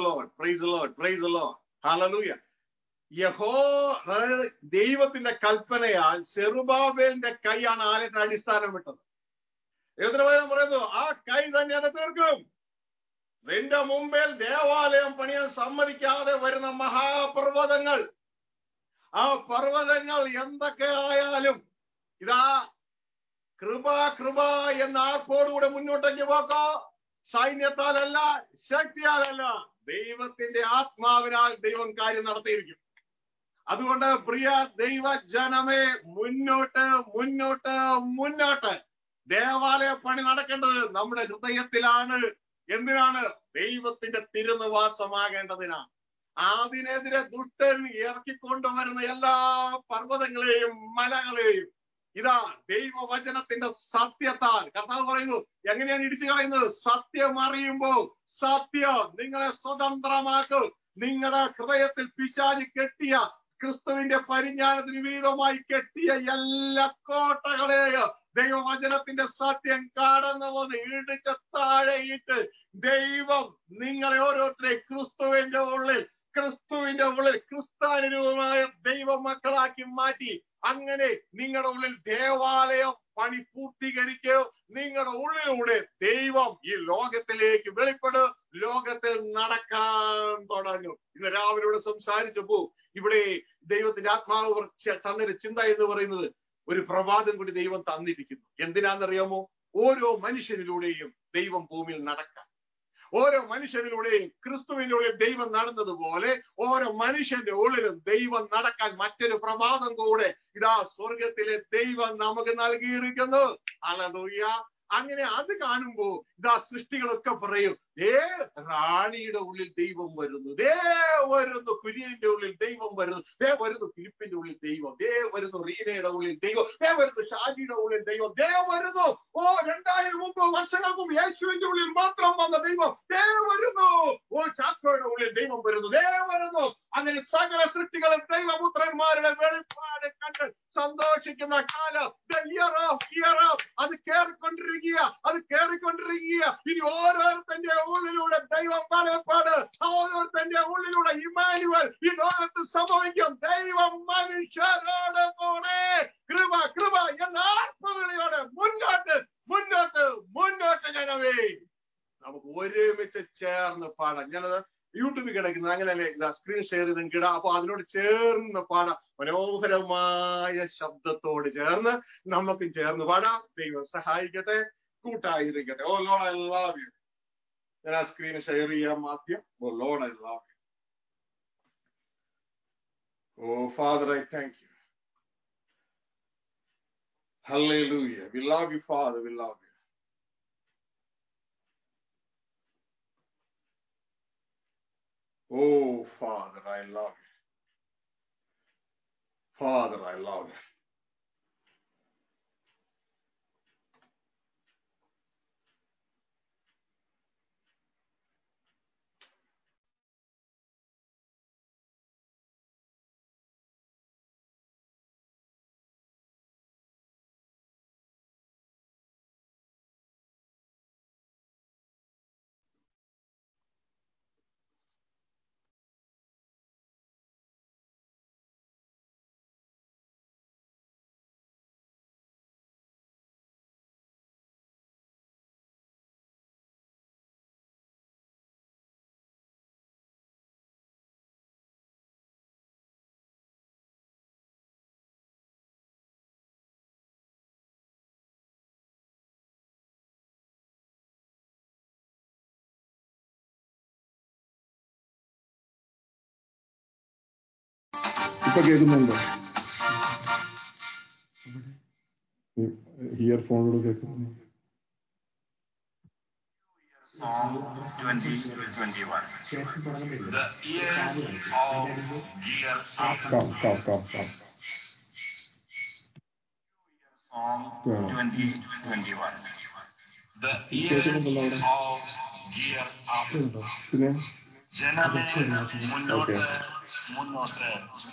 യഹോ അതായത് ദൈവത്തിന്റെ കൽപ്പനയാൽ ചെറുബാബേലിന്റെ കൈയാണ് ആലയത്തിന് അടിസ്ഥാനം വിട്ടത് എതിർവചനം പറയുന്നു ആ കൈ തന്നെ അത് തീർക്കും നിന്റെ മുമ്പിൽ ദേവാലയം പണിയാൻ സമ്മതിക്കാതെ വരുന്ന മഹാപർവ്വതങ്ങൾ ആ പർവ്വതങ്ങൾ എന്തൊക്കെ ആയാലും ഇതാ കൃപ കൃപ എന്ന ആർപ്പോടുകൂടെ മുന്നോട്ടേക്ക് പോക്കോ സൈന്യത്താലല്ല ശക്തിയാലല്ല ദൈവത്തിന്റെ ആത്മാവിനാൽ ദൈവം കാര്യം നടത്തിയിരിക്കും അതുകൊണ്ട് പ്രിയ ദൈവജനമേ മുന്നോട്ട് മുന്നോട്ട് മുന്നോട്ട് ദേവാലയ പണി നടക്കേണ്ടത് നമ്മുടെ ഹൃദയത്തിലാണ് എന്തിനാണ് ദൈവത്തിന്റെ തിരുനിവാസമാകേണ്ടതിനാണ് അതിനെതിരെ ദുഷ്ടൻ ഇറക്കിക്കൊണ്ടുവരുന്ന എല്ലാ പർവ്വതങ്ങളെയും മലകളെയും ഇതാ ദൈവവചനത്തിന്റെ സത്യത്താൽ കർത്താവ് പറയുന്നു എങ്ങനെയാണ് ഇടിച്ചു കളയുന്നത് സത്യം അറിയുമ്പോ സത്യം നിങ്ങളെ സ്വതന്ത്രമാക്കും നിങ്ങളുടെ ഹൃദയത്തിൽ പിശാചി കെട്ടിയ ക്രിസ്തുവിന്റെ പരിജ്ഞാനത്തിന് വിരുദ്ധമായി കെട്ടിയ എല്ലാ കോട്ടകളെയും ദൈവവചനത്തിന്റെ സത്യം കടന്നു വന്ന് ഇടിച്ച താഴെയിട്ട് ദൈവം നിങ്ങളെ ഓരോരുത്തരെ ക്രിസ്തുവിന്റെ ഉള്ളിൽ ക്രിസ്തുവിന്റെ ഉള്ളിൽ ക്രിസ്താനുരൂപമായ ദൈവ മക്കളാക്കി മാറ്റി അങ്ങനെ നിങ്ങളുടെ ഉള്ളിൽ ദേവാലയം പണി പൂർത്തീകരിക്കുകയോ നിങ്ങളുടെ ഉള്ളിലൂടെ ദൈവം ഈ ലോകത്തിലേക്ക് വെളിപ്പെടും ലോകത്തിൽ നടക്കാൻ തുടങ്ങും ഇന്ന് രാവിലെ ഇവിടെ സംസാരിച്ചപ്പോ ഇവിടെ ദൈവത്തിന്റെ ആത്മാവ് കുറച്ച് തന്നൊരു ചിന്ത എന്ന് പറയുന്നത് ഒരു പ്രഭാതം കൂടി ദൈവം തന്നിരിക്കുന്നു എന്തിനാണെന്നറിയാമോ ഓരോ മനുഷ്യനിലൂടെയും ദൈവം ഭൂമിയിൽ നടക്കാം ഓരോ മനുഷ്യനിലൂടെയും ക്രിസ്തുവിനുള്ളിൽ ദൈവം നടന്നതുപോലെ ഓരോ മനുഷ്യന്റെ ഉള്ളിലും ദൈവം നടക്കാൻ മറ്റൊരു പ്രഭാതം കൂടെ ഇതാ സ്വർഗത്തിലെ ദൈവം നമുക്ക് നൽകിയിരിക്കുന്നു അലതൂയ അങ്ങനെ അത് കാണുമ്പോ ഇതാ സൃഷ്ടികളൊക്കെ പറയും ദേ റാണിയുടെ ഉള്ളിൽ ദൈവം വരുന്നു ദേ വരുന്നു കുര്യന്റെ ഉള്ളിൽ ദൈവം വരുന്നു ദേ വരുന്നു ഫിലിപ്പിന്റെ ഉള്ളിൽ ദൈവം ദേ വരുന്നു റീനയുടെ ഉള്ളിൽ ദൈവം ദേ വരുന്നു ഷാജിയുടെ ഉള്ളിൽ ദൈവം ദേ വരുന്നു ഓ രണ്ടായിരം മുമ്പ് വർഷങ്ങൾക്ക് മുമ്പ് യേശുവിന്റെ ഉള്ളിൽ മാത്രം വന്ന ദൈവം ദേ വരുന്നു ഓ ചാക്കോയുടെ ഉള്ളിൽ ദൈവം വരുന്നു ദേ വരുന്നു അങ്ങനെ സകല സൃഷ്ടികളും ദൈവപുത്രന്മാരുടെ വെളിപ്പാട് കണ്ട് സന്തോഷിക്കുന്ന കാലം The year of year of അത് കേറിക്കൊണ്ടിരിക്കുക അത് കേറിക്കൊണ്ടിരിക്കുക ഇനി ഓരോരുത്തന്റെ ഉള്ളിലൂടെ ദൈവം വെളിപ്പാട് ഓരോരുത്തന്റെ ഉള്ളിലൂടെ ഇമാനുവൽ ഈ ലോകത്ത് സംഭവിക്കും ദൈവം മനുഷ്യരോട് കൂടെ കൃപ കൃപ എന്ന ആത്മവിളിയോടെ മുന്നോട്ട് മുന്നോട്ട് മുന്നോട്ട് ജനവേ നമുക്ക് ഒരുമിച്ച് ചേർന്ന് പാടാം ഞാനത് യൂട്യൂബിൽ കിടക്കുന്നത് അങ്ങനെയല്ലേ ഇതാ സ്ക്രീൻ ഷെയർ ചെയ്ത് നിങ്ങൾക്ക് ഇടാം അപ്പൊ അതിനോട് ചേർന്ന് പാടാം മനോഹരമായ ശബ്ദത്തോട് ചേർന്ന് നമുക്കും ചേർന്ന് പാടാം ദൈവം സഹായിക്കട്ടെ കൂട്ടായിരിക്കട്ടെ oh load I love you ഞാൻ ആ സ്ക്രീൻ ഷെയർ ചെയ്യാം ആദ്യം oh load I love you oh father I thank you Hallelujah. We love you, Father. We love you. Oh, Father, I love you. Father, I love you. ഇപ്പൊ കേൾക്കുന്നുണ്ടോ ഇയർഫോണിലൂടെ കേൾക്കുന്നു Psalm 2021. The years of year of കാം കാം കാം കാം Psalm Yeah. 2021. The years കേൾക്കുന്നുണ്ടല്ലോ അവിടെ of year of പിന്നെ ജനമേ മുന്നോട്ട് Okay. മുന്നോട്ട്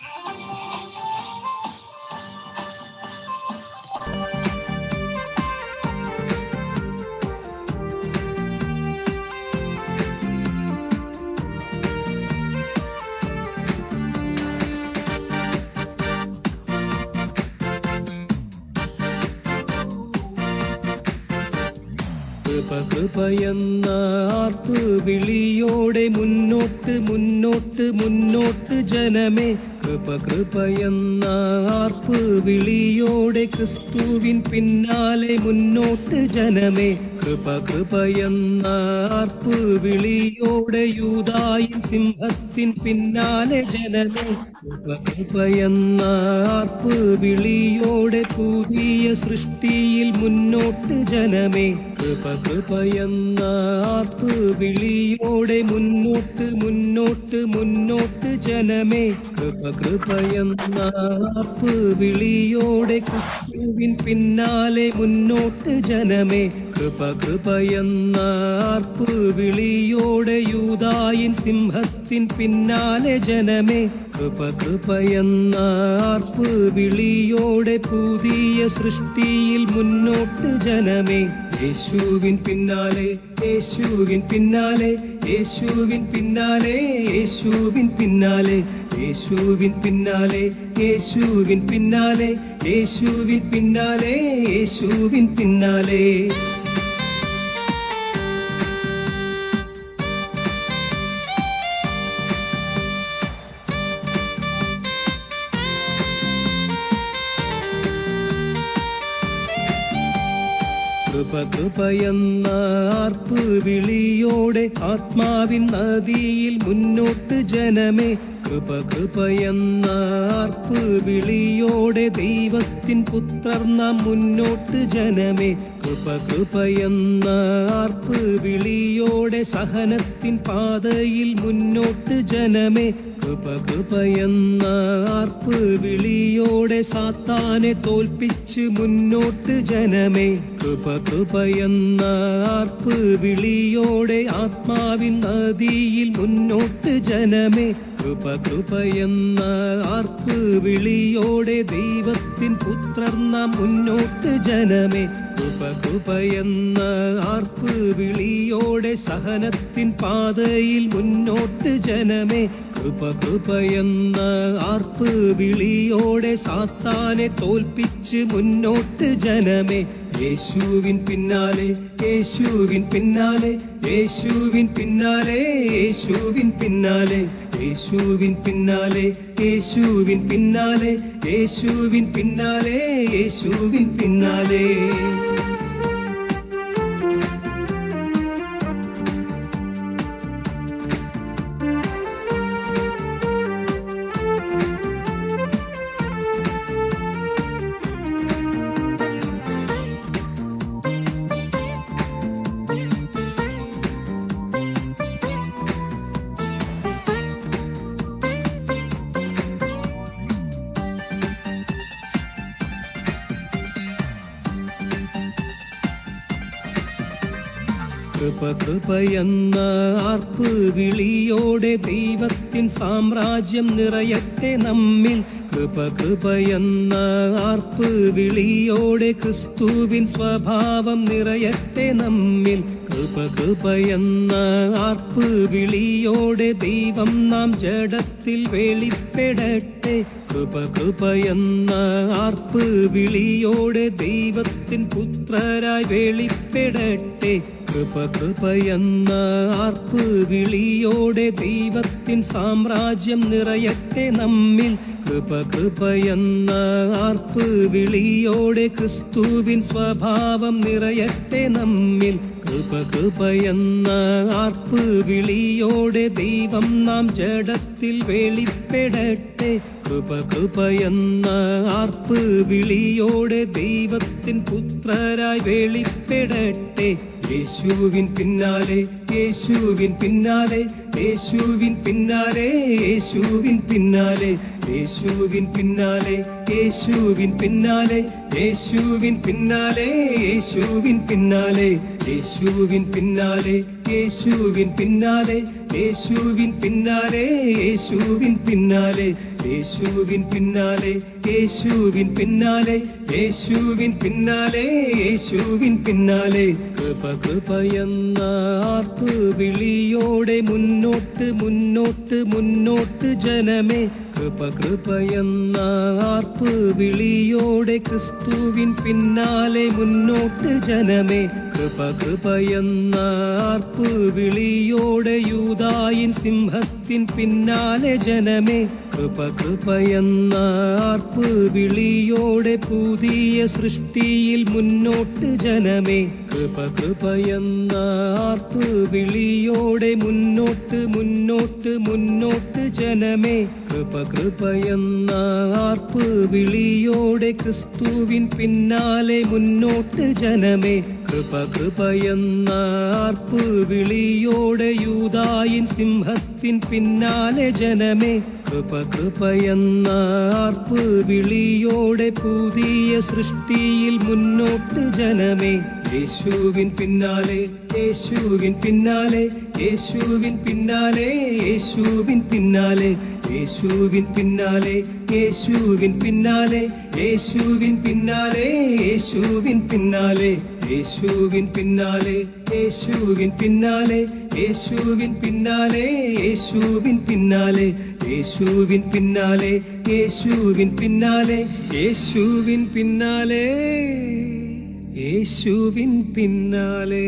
കൃപ കൃപയെന്ന ആർപ്പ് വിളിയോടെ മുന്നോട്ട് മുന്നോട്ട് മുന്നോട്ട് ജനമേ കൃപ കൃപയെന്ന ആർപ്പ് വിളിയോടെ ക്രിസ്തുവിൻ പിന്നാലെ മുന്നോട്ട് ജനമേ കൃപ കൃപയെന്ന ആർപ്പ് വിളിയോടെ യൂതായിൻ സിംഹത്തിൻ പിന്നാലെ ജനമേ കൃപ കൃപയെന്ന ആർപ്പ് വിളിയോടെ പുതിയ സൃഷ്ടിയിൽ മുന്നോട്ട് ജനമേ കൃപ കൃപയെന്ന ആർപ്പ് വിളിയോടെ മുന്നോട്ട് മുന്നോട്ട് മുന്നോട്ട് ജനമേ കൃപ കൃപയെന്ന ആർപ്പ് വിളിയോടെ ക്രിസ്തുവിൻ പിന്നാലെ മുന്നോട്ട് ജനമേ കൃപ കൃപയെന്ന ആർപ്പ് വിളിയോടെ യൂതായിൻ സിംഹത്തിൻ പിന്നാലെ ജനമേ കൃപ കൃപയെന്ന ആർപ്പ് വിളിയോടെ പുതിയ സൃഷ്ടിയിൽ മുന്നോട്ട് ജനമേ യേശുവിൻ പിന്നാലെ യേശുവിൻ പിന്നാലെ യേശുവിൻ പിന്നാലെ യേശുവിൻ പിന്നാലെ യേശുവിൻ പിന്നാലെ യേശുവിൻ പിന്നാലെ യേശുവിൻ പിന്നാലെ യേശുവിൻ പിന്നാലെ കൃപ കൃപയെന്ന ആർപ്പ് വിളിയോടെ ആത്മാവിൻ നദിയിൽ മുന്നോട്ട് ജനമേ കൃപ കൃപയെന്ന ആർപ്പ് വിളിയോടെ ദൈവത്തിൻ പുത്രർ നാം മുന്നോട്ട് ജനമേ കൃപ കൃപയെന്ന ആർപ്പ് വിളിയോടെ സഹനത്തിൻ പാതയിൽ മുന്നോട്ട് ജനമേ കൃപ കൃപയെന്ന ആർപ്പ് വിളിയോടെ സാത്താനെ തോൽപ്പിച്ച് മുന്നോട്ട് ജനമേ കൃപ കൃപയെന്ന ആർപ്പ് വിളിയോടെ ആത്മാവിൻ നദിയിൽ മുന്നോട്ട് ജനമേ കൃപ കൃപയെന്ന ആർപ്പ് വിളിയോടെ ദൈവത്തിൻ പുത്രർ നാം മുന്നോട്ട് ജനമേ കൃപ കൃപയെന്ന ആർപ്പ് വിളിയോടെ സഹനത്തിൻ പാതയിൽ മുന്നോട്ട് ജനമേ കൃപ കൃപയെന്ന ആർപ്പ് വിളിയോടെ സാത്താനെ തോൽപ്പിച്ച് മുന്നോട്ട് ജനമേ യേശുവിൻ പിന്നാലെ യേശുവിൻ പിന്നാലെ യേശുവിൻ പിന്നാലെ യേശുവിൻ പിന്നാലെ യേശുവിൻ പിന്നാലെ യേശുവിൻ പിന്നാലെ യേശുവിൻ പിന്നാലെ യേശുവിൻ പിന്നാലെ കൃപ കൃപയെന്ന ആർപ്പ് വിളിയോടെ ദൈവത്തിൻ സാമ്രാജ്യം നിറയട്ടെ നമ്മിൽ കൃപ കൃപയെന്ന ആർപ്പ് വിളിയോടെ ക്രിസ്തുവിൻ സ്വഭാവം നിറയട്ടെ നമ്മിൽ കൃപ കൃപയെന്ന ആർപ്പ് വിളിയോടെ ദൈവം നാം ജഡത്തിൽ വെളിപ്പെടട്ടെ കൃപ കൃപയെന്ന ആർപ്പ് വിളിയോടെ ദൈവത്തിൻ പുത്രരായി വെളിപ്പെടട്ടെ കൃപ കൃപയെന്ന ആർപ്പ് വിളിയോടെ ദൈവത്തിൻ സാമ്രാജ്യം നിറയട്ടെ നമ്മിൽ കൃപ കൃപയെന്ന ആർപ്പ് വിളിയോടെ ക്രിസ്തുവിൻ സ്വഭാവം നിറയട്ടെ നമ്മിൽ കൃപ കൃപയെന്ന ആർപ്പ് വിളിയോടെ ദൈവം നാം ജഡത്തിൽ വെളിപ്പെടട്ടെ കൃപ കൃപയെന്ന ആർപ്പ് വിളിയോടെ ദൈവത്തിൻ പുത്രരായി വെളിപ്പെടട്ടെ യേശുവിൻ പിന്നാലെ യേശുവിൻ പിന്നാലെ യേശുവിൻ പിന്നാലെ യേശുവിൻ പിന്നാലെ യേശുവിൻ പിന്നാലെ യേശുവിൻ പിന്നാലെ യേശുവിൻ പിന്നാലെ യേശുവിൻ പിന്നാലെ യേശുവിൻ പിന്നാലെ യേശുവിൻ പിന്നാലെ യേശുവിൻ പിന്നാലെ യേശുവിൻ പിന്നാലെ യേശുവിൻ പിന്നാലെ യേശുവിൻ പിന്നാലെ യേശുവിൻ പിന്നാലെ യേശുവിൻ പിന്നാലെ കൃപ കൃപയെന്ന ആർപ്പ് വിളിയോടെ മുന്നോട്ട് മുന്നോട്ട് മുന്നോട്ട് ജനമേ കൃപ കൃപയെന്ന ആർപ്പ് വിളിയോടെ ക്രിസ്തുവിൻ പിന്നാലെ മുന്നോട്ട് ജനമേ കൃപ കൃപയെന്ന ആർപ്പ് വിളിയോടെ യൂതായിൻ സിംഹത്തിൻ പിന്നാലെ ജനമേ കൃപ കൃപയെന്ന ആർപ്പ് വിളിയോടെ പുതിയ സൃഷ്ടിയിൽ മുന്നോട്ട് ജനമേ കൃപ കൃപയെന്ന ആർപ്പ് വിളിയോടെ മുന്നോട്ട് മുന്നോട്ട് മുന്നോട്ട് ജനമേ കൃപ കൃപയെന്ന ആർപ്പ് വിളിയോടെ ക്രിസ്തുവിൻ പിന്നാലെ മുന്നോട്ട് ജനമേ കൃപ കൃപയെന്ന ആർപ്പ് വിളിയോടെ യൂതായിൻ സിംഹത്തിൻ പിന്നാലെ ജനമേ കൃപ കൃപയെന്ന ആർപ്പ് വിളിയോടെ പുതിയ സൃഷ്ടിയിൽ മുന്നോട്ട് ജനമേ യേശുവിൻ പിന്നാലെ യേശുവിൻ പിന്നാലെ യേശുവിൻ പിന്നാലെ യേശുവിൻ പിന്നാലെ യേശുവിൻ പിന്നാലെ യേശുവിൻ പിന്നാലെ യേശുവിൻ പിന്നാലെ യേശുവിൻ പിന്നാലെ യേശുവിൻ പിന്നാലെ യേശുവിൻ പിന്നാലെ യേശുവിൻ പിന്നാലെ യേശുവിൻ പിന്നാലെ യേശുവിൻ പിന്നാലെ യേശുവിൻ പിന്നാലെ യേശുവിൻ പിന്നാലെ യേശുവിൻ പിന്നാലെ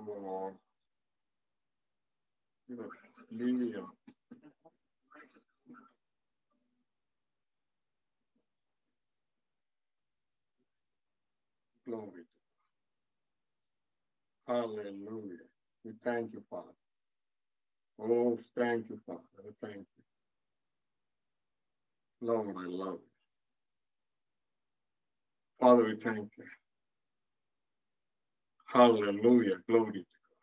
Lord. You know, Liam. Glory. Hallelujah. We thank you, Father. Oh, thank you, Father. Thank you. Lord, I love you. Father, we thank you. Hallelujah. Glory to God.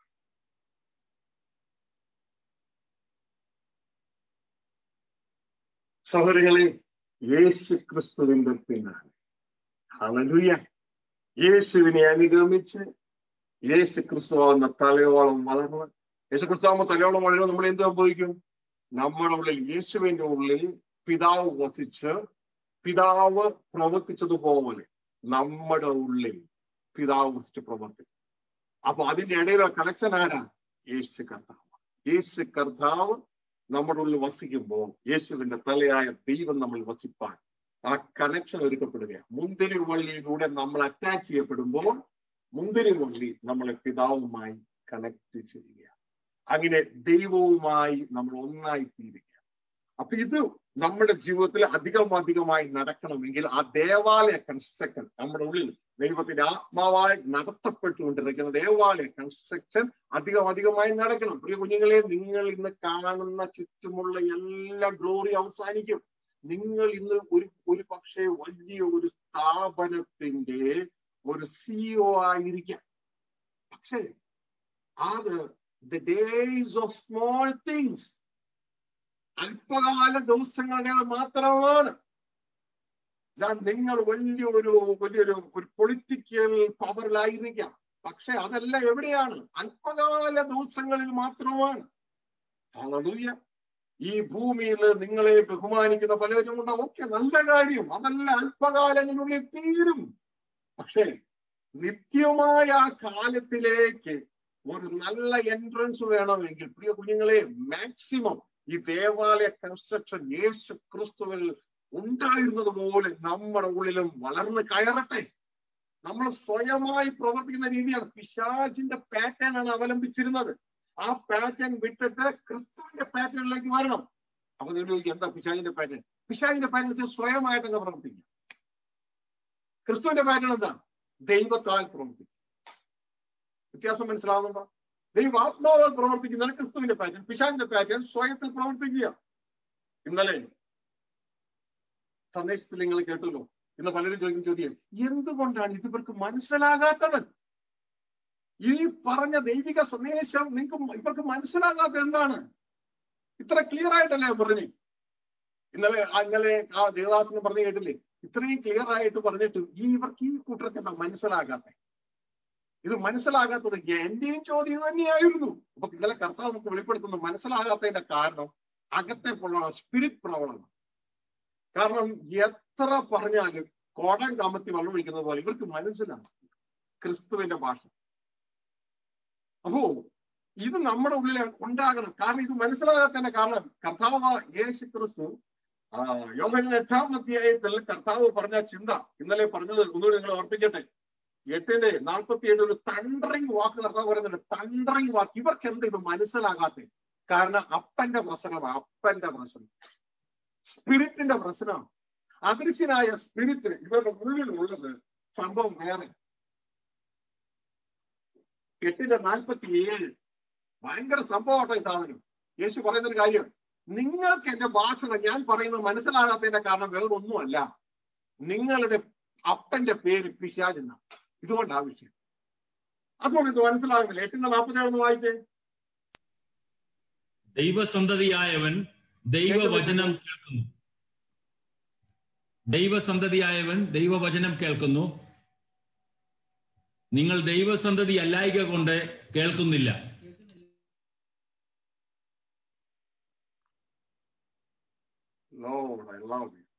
സഹോദരങ്ങളെ യേശു ക്രിസ്തുവിന്റെ പിന്നാലെ ഹല്ലേലൂയ യേശുവിനെ അനുഗമിച്ച് യേശു ക്രിസ്തുവാകുന്ന തലയോളം വളർന്ന് യേശു ക്രിസ്തുവാകുമ്പോൾ തലയോളം വളരുമ്പോൾ നമ്മൾ എന്ത് സംഭവിക്കും നമ്മുടെ ഉള്ളിൽ യേശുവിന്റെ ഉള്ളിൽ പിതാവ് വസിച്ച് പിതാവ് പ്രവർത്തിച്ചതുപോലെ നമ്മുടെ ഉള്ളിൽ പിതാവ് വസിച്ച് പ്രവർത്തിക്കും അപ്പൊ അതിന്റെ ഇടയിലെ കണക്ഷൻ ആരാ യേശു കർത്താവ് യേശു കർത്താവ് നമ്മുടെ ഉള്ളിൽ വസിക്കുമ്പോൾ യേശുവിന്റെ തലയായ ദൈവം നമ്മൾ വസിപ്പാൻ ആ കണക്ഷൻ ഒരുക്കപ്പെടുകയാണ് മുന്തിരി വള്ളിയിലൂടെ നമ്മൾ അറ്റാച്ച് ചെയ്യപ്പെടുമ്പോൾ മുന്തിരി വള്ളി നമ്മളെ പിതാവുമായി കണക്ട് ചെയ്യുക അങ്ങനെ ദൈവവുമായി നമ്മൾ ഒന്നായി തീരുക അപ്പൊ ഇത് നമ്മുടെ ജീവിതത്തിൽ അധികം അധികമായി നടക്കണമെങ്കിൽ ആ ദേവാലയ കൺസ്ട്രക്ഷൻ നമ്മുടെ ഉള്ളിൽ ദൈവത്തിന്റെ ആത്മാവായി നടത്തപ്പെട്ടുകൊണ്ടിരിക്കുന്ന ദേവാലയ കൺസ്ട്രക്ഷൻ അധികം അധികമായി നടക്കണം പ്രിയ കുഞ്ഞുങ്ങളെ നിങ്ങൾ ഇന്ന് കാണുന്ന ചുറ്റുമുള്ള എല്ലാ ഗ്ലോറി അവസാനിക്കും നിങ്ങൾ ഇന്ന് ഒരു ഒരു പക്ഷേ വലിയ ഒരു സ്ഥാപനത്തിന്റെ ഒരു സിഇഒ ആയിരിക്കാം പക്ഷേ അത് the days of small things അല്പകാല ദിവസങ്ങളുടെ മാത്രമാണ് ഞാൻ നിങ്ങൾ വലിയൊരു വലിയൊരു ഒരു പൊളിറ്റിക്കൽ പവറിലായിരിക്കാം പക്ഷെ അതല്ല എവിടെയാണ് അല്പകാല ദിവസങ്ങളിൽ മാത്രമാണ് ഹല്ലേലൂയ ഈ ഭൂമിയിൽ നിങ്ങളെ ബഹുമാനിക്കുന്ന പലരും ഉണ്ടാവും ഓക്കെ നല്ല കാര്യം അതല്ല അല്പകാലങ്ങളിനുള്ളിൽ തീരും പക്ഷേ നിത്യമായ ആ കാലത്തിലേക്ക് ഒരു നല്ല എൻട്രൻസ് വേണമെങ്കിൽ പ്രിയ കുഞ്ഞുങ്ങളെ മാക്സിമം ഈ ദേവാലയ കൺസ്ട്രക്ഷൻ യേശു ക്രിസ്തുവിൽ ഉണ്ടായിരുന്നത് പോലെ നമ്മുടെ ഉള്ളിലും വളർന്ന് കയറട്ടെ നമ്മൾ സ്വയമായി പ്രവർത്തിക്കുന്ന രീതിയാണ് പിശാചിന്റെ പാറ്റേൺ ആണ് അവലംബിച്ചിരുന്നത് ആ പാറ്റേൺ വിട്ടിട്ട് ക്രിസ്തുവിന്റെ പാറ്റേണിലേക്ക് വരണം അപ്പൊ നിങ്ങൾ ചോദിക്കും എന്താ പിശാചിന്റെ പാറ്റേൺ പിശാചിന്റെ പാറ്റേൺ സ്വയമായിട്ട് അങ്ങ് പ്രവർത്തിക്കുക ക്രിസ്തുവിന്റെ പാറ്റേൺ എന്താ ദൈവത്താൽ പ്രവർത്തിക്കും വ്യത്യാസം മനസ്സിലാവുന്നുണ്ടോ ദൈവാത്മാവാൽ പ്രവർത്തിക്കുന്നതാണ് ക്രിസ്തുവിന്റെ പാറ്റേൺ പിശാചിന്റെ പാറ്റേൺ സ്വയത്തിൽ പ്രവർത്തിക്കുക ഇന്നലെ സന്ദേശത്തിൽ നിങ്ങൾ കേട്ടല്ലോ ഇന്ന് പലരും ചോദിക്കുന്ന ചോദ്യം എന്തുകൊണ്ടാണ് ഇവർക്ക് മനസ്സിലാകാത്തത് ഈ പറഞ്ഞ ദൈവിക സന്ദേശം നിങ്ങൾക്ക് ഇവർക്ക് മനസ്സിലാകാത്ത എന്താണ് ഇത്ര ക്ലിയർ ആയിട്ടല്ലേ പറഞ്ഞു ഇന്നലെ ആ ഇന്നലെ ആ ദേവദാസന് പറഞ്ഞു കേട്ടില്ലേ ഇത്രയും ക്ലിയർ ആയിട്ട് പറഞ്ഞിട്ട് ഈ ഇവർക്ക് ഈ കൂട്ടർക്ക് എന്താ മനസ്സിലാകാത്ത ഇത് മനസ്സിലാകാത്തത് എന്റെയും ചോദ്യം തന്നെയായിരുന്നു അപ്പൊ ഇന്നലെ കർത്താവ് നമുക്ക് വെളിപ്പെടുത്തുന്നു മനസ്സിലാകാത്തതിന്റെ കാരണം അകത്തെ പ്രോബ്ലം സ്പിരിറ്റ് പ്രോബ്ലം കാരണം എത്ര പറഞ്ഞാലും കോടം കമത്തി വെള്ളം ഒഴിക്കുന്നത് പോലെ ഇവർക്ക് മനസ്സിലാണ് ക്രിസ്തുവിന്റെ ഭാഷ അപ്പോ ഇത് നമ്മുടെ ഉള്ളിൽ ഉണ്ടാകണം കാരണം ഇത് മനസ്സിലാകാത്തതിന്റെ കാരണം കർത്താവ് യേശു ക്രിസ്തു ആ യോഹന എട്ടാം അധ്യായത്തിൽ കർത്താവ് പറഞ്ഞ ചിന്ത ഇന്നലെ പറഞ്ഞത് ഒന്നുകൂടി നിങ്ങൾ ഓർപ്പിക്കട്ടെ എട്ടിന്റെ നാൽപ്പത്തി ഏഴ് ഒരു തണ്ടറിങ് വാക്ക് കർത്താവ് പറയുന്നുണ്ട് തണ്ടറിങ് വാക്ക് ഇവർക്ക് എന്താ ഇത് മനസ്സിലാകാത്ത കാരണം അപ്പന്റെ പ്രശ്നമാണ് അപ്പന്റെ പ്രശ്നം സ്പിരിറ്റിന്റെ പ്രശ്നമാണ് അദൃശ്യനായ സ്പിരിറ്റ് ഇവരുടെ ഉള്ളിലുള്ളത് സംഭവം വേറെ എട്ടിന്റെ നാൽപ്പത്തി ഏഴ് ഭയങ്കര സംഭവമാട്ടോ ഈ സാധനം യേശു പറയുന്നൊരു കാര്യം നിങ്ങൾക്ക് എന്റെ ഭാഷണം ഞാൻ പറയുന്നത് മനസ്സിലാകാത്തതിന്റെ കാരണം വേറെ ഒന്നുമല്ല നിങ്ങളുടെ അപ്പന്റെ പേര് പിശാചെന്ന ഇതുകൊണ്ട് ആവശ്യം അതുകൊണ്ട് ഇത് മനസ്സിലാകുന്നില്ല എട്ടിന്റെ നാൽപ്പത്തി ഏഴ് വായിച്ചേ ദൈവസന്തതിയായവൻ ദൈവവചനം കേൾക്കുന്നു ദൈവസന്തതിയായവൻ ദൈവവചനം കേൾക്കുന്നു നിങ്ങൾ ദൈവസന്തതി അല്ലായിക കൊണ്ട് കേൾക്കുന്നില്ല Lord, I love you.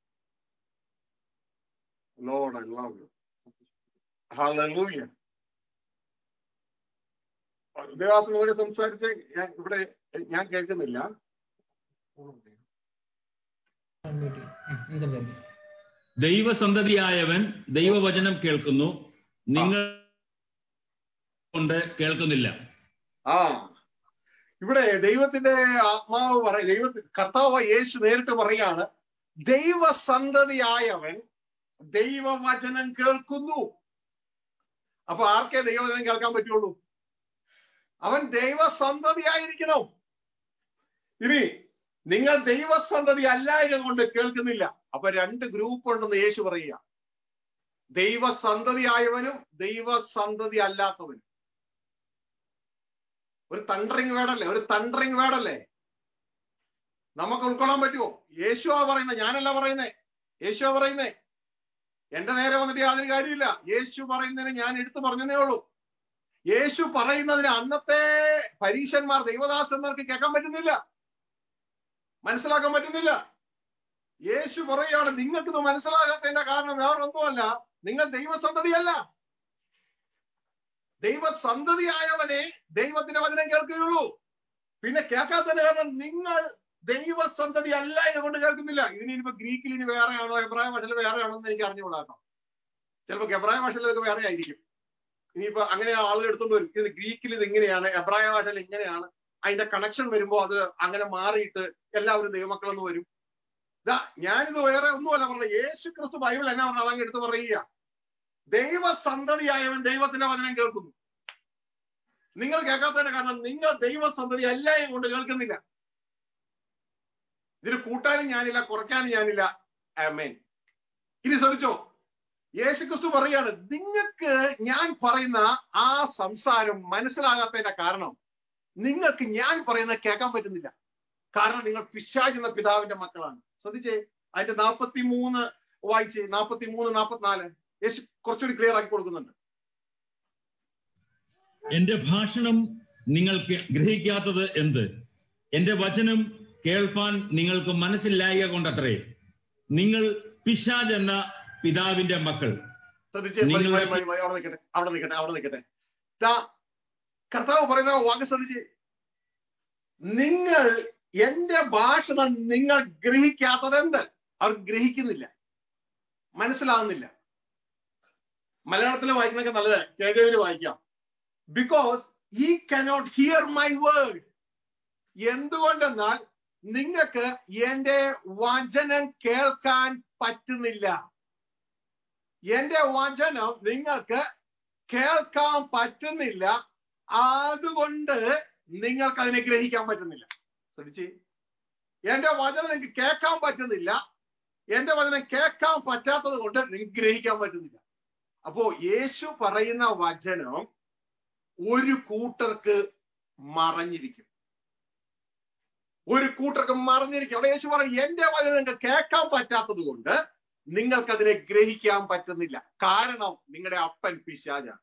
Lord, I love you. Hallelujah. ദേവാസനോട് സംസാരിച്ച് ഞാൻ ഇവിടെ ഞാൻ കേൾക്കുന്നില്ല ദൈവസന്തതിയായവൻ ദൈവവചനം കേൾക്കുന്നു നിങ്ങൾ കൊണ്ട് കേൾക്കുന്നില്ല ആ ഇവിടെ ദൈവത്തിന്റെ ആത്മാവ് പറ ദൈവ കർത്താവ് യേശു നേരിട്ട് പറയാണ് ദൈവസന്തതിയായവൻ ദൈവവചനം കേൾക്കുന്നു അപ്പൊ ആർക്കേ ദൈവവചനം കേൾക്കാൻ പറ്റുള്ളൂ അവൻ ദൈവസന്തതിയായിരിക്കണം ഇനി നിങ്ങൾ ദൈവസന്തതി അല്ലായക കൊണ്ട് കേൾക്കുന്നില്ല അപ്പൊ രണ്ട് ഗ്രൂപ്പ് ഉണ്ടെന്ന് യേശു പറയുക ദൈവസന്തതിയായവനും ദൈവസന്തതി അല്ലാത്തവനും ഒരു തണ്ടറിങ് വേടല്ലേ ഒരു തണ്ടറിങ് വേടല്ലേ നമുക്ക് ഉൾക്കൊള്ളാൻ പറ്റുമോ യേശുവാ പറയുന്നത് ഞാനല്ല പറയുന്നേ യേശുവാ പറയുന്നേ എന്റെ നേരെ വന്നിട്ട് യാതൊരു കാര്യമില്ല യേശു പറയുന്നതിന് ഞാൻ എടുത്തു പറഞ്ഞതേ ഉള്ളൂ യേശു പറയുന്നതിന് അന്നത്തെ പരീശന്മാർ ദൈവദാസന്മാർക്ക് കേൾക്കാൻ പറ്റുന്നില്ല മനസ്സിലാക്കാൻ പറ്റുന്നില്ല യേശു പറയുകയാണ് നിങ്ങൾക്കിത് മനസ്സിലാകാത്തതിന്റെ കാരണം വേറൊന്നുമല്ല നിങ്ങൾ ദൈവസന്തതിയല്ല ദൈവസന്തതിയായവനെ ദൈവത്തിന്റെ വചനം കേൾക്കുകയുള്ളൂ പിന്നെ കേൾക്കാത്തതിന്റെ കാരണം നിങ്ങൾ ദൈവസന്തതി അല്ല എന്നുകൊണ്ട് കേൾക്കുന്നില്ല ഇതിന് ഇനിയിപ്പോ ഗ്രീക്കിൽ ഇനി വേറെയാണോ എബ്രായ ഭാഷയിൽ വേറെയാണോ എന്ന് എനിക്ക് അറിഞ്ഞുകൂടാ കേട്ടോ ചിലപ്പോ എബ്രായ ഭാഷയിലൊക്കെ വേറെ ആയിരിക്കും ഇനിയിപ്പോ അങ്ങനെ ആളുകൾ എടുത്തോണ്ട് വരും ഇത് ഗ്രീക്കിൽ ഇത് ഇങ്ങനെയാണ് എബ്രായ ഭാഷയിൽ ഇങ്ങനെയാണ് അതിന്റെ കണക്ഷൻ വരുമ്പോ അത് അങ്ങനെ മാറിയിട്ട് എല്ലാവരും ദൈവമക്കളെന്ന് വരും ഇതാ ഞാനിത് വേറെ ഒന്നുമല്ല പറഞ്ഞത് യേശു ക്രിസ്തു ബൈബിൾ എന്നാ പറഞ്ഞത് അതങ്ങ് എടുത്ത് പറയുക ദൈവസന്തതിയായവൻ ദൈവത്തിന്റെ വചനം കേൾക്കുന്നു നിങ്ങൾ കേൾക്കാത്തതിന്റെ കാരണം നിങ്ങൾ ദൈവസന്തതി എല്ലായും കൊണ്ട് കേൾക്കുന്നില്ല ഇതിന് കൂട്ടാനും ഞാനില്ല കുറയ്ക്കാനും ഞാനില്ല ആമേൻ ഇനി ശ്രമിച്ചോ യേശുക്രിസ്തു പറയാണ് നിങ്ങൾക്ക് ഞാൻ പറയുന്ന ആ സംസാരം മനസ്സിലാകാത്തതിന്റെ കാരണം നിങ്ങൾക്ക് ഞാൻ പറയുന്നത് കേൾക്കാൻ പറ്റുന്നില്ല കാരണം നിങ്ങൾ പിശാജ് എന്ന പിതാവിന്റെ മക്കളാണ് ശ്രദ്ധിച്ചേ അതിന്റെ നാൽപ്പത്തി മൂന്ന് വായിച്ചേ നാൽപ്പത്തി മൂന്ന് നാൽപ്പത്തിനാല് യേശു കുറച്ചുകൂടി ക്ലിയർ ആക്കി കൊടുക്കുന്നുണ്ട് എന്റെ ഭാഷണം നിങ്ങൾക്ക് ഗ്രഹിക്കാത്തത് എന്ത് എന്റെ വചനം കേൾപ്പാൻ നിങ്ങൾക്ക് മനസ്സില്ലായക കൊണ്ടത്രേ നിങ്ങൾ പിശാജ് എന്ന പിതാവിന്റെ മക്കൾ ശ്രദ്ധിച്ചേ മതി, നിങ്ങൾ- മതി, മതി, മതി, അവിടെ നിൽക്കട്ടെ അവിടെ നിൽക്കട്ടെ അവിടെ നിൽക്കട്ടെ ദാ, കർത്താവ് പറയുന്ന വാക്ക് ശ്രദ്ധിച്ച് നിങ്ങൾ എന്റെ ഭാഷണം നിങ്ങൾ ഗ്രഹിക്കാത്തത് എന്ത് അവർ ഗ്രഹിക്കുന്നില്ല മനസ്സിലാകുന്നില്ല മലയാളത്തിൽ വായിക്കുന്നൊക്കെ നല്ലത് കേജവില് വായിക്കാം ബിക്കോസ് ഈ കനോട്ട് ഹിയർ മൈ വേർഡ് എന്തുകൊണ്ടെന്നാൽ നിങ്ങൾക്ക് എന്റെ വചനം കേൾക്കാൻ പറ്റുന്നില്ല എന്റെ വചനം നിങ്ങൾക്ക് കേൾക്കാൻ പറ്റുന്നില്ല അതുകൊണ്ട് നിങ്ങൾക്ക് അതിനെ ഗ്രഹിക്കാൻ പറ്റുന്നില്ല ശ്രദ്ധിച്ച് എന്റെ വചനം നിങ്ങൾക്ക് കേൾക്കാൻ പറ്റുന്നില്ല എന്റെ വചനം കേൾക്കാൻ പറ്റാത്തത് കൊണ്ട് നിങ്ങൾക്ക് ഗ്രഹിക്കാൻ പറ്റുന്നില്ല അപ്പോ യേശു പറയുന്ന വചനം ഒരു കൂട്ടർക്ക് മറഞ്ഞിരിക്കും ഒരു കൂട്ടർക്ക് മറഞ്ഞിരിക്കും അവിടെ യേശു പറയും എന്റെ വചനം നിങ്ങൾക്ക് കേൾക്കാൻ പറ്റാത്തത് കൊണ്ട് നിങ്ങൾക്ക് അതിനെ ഗ്രഹിക്കാൻ പറ്റുന്നില്ല കാരണം നിങ്ങളുടെ അപ്പൻ പിശാജാണ്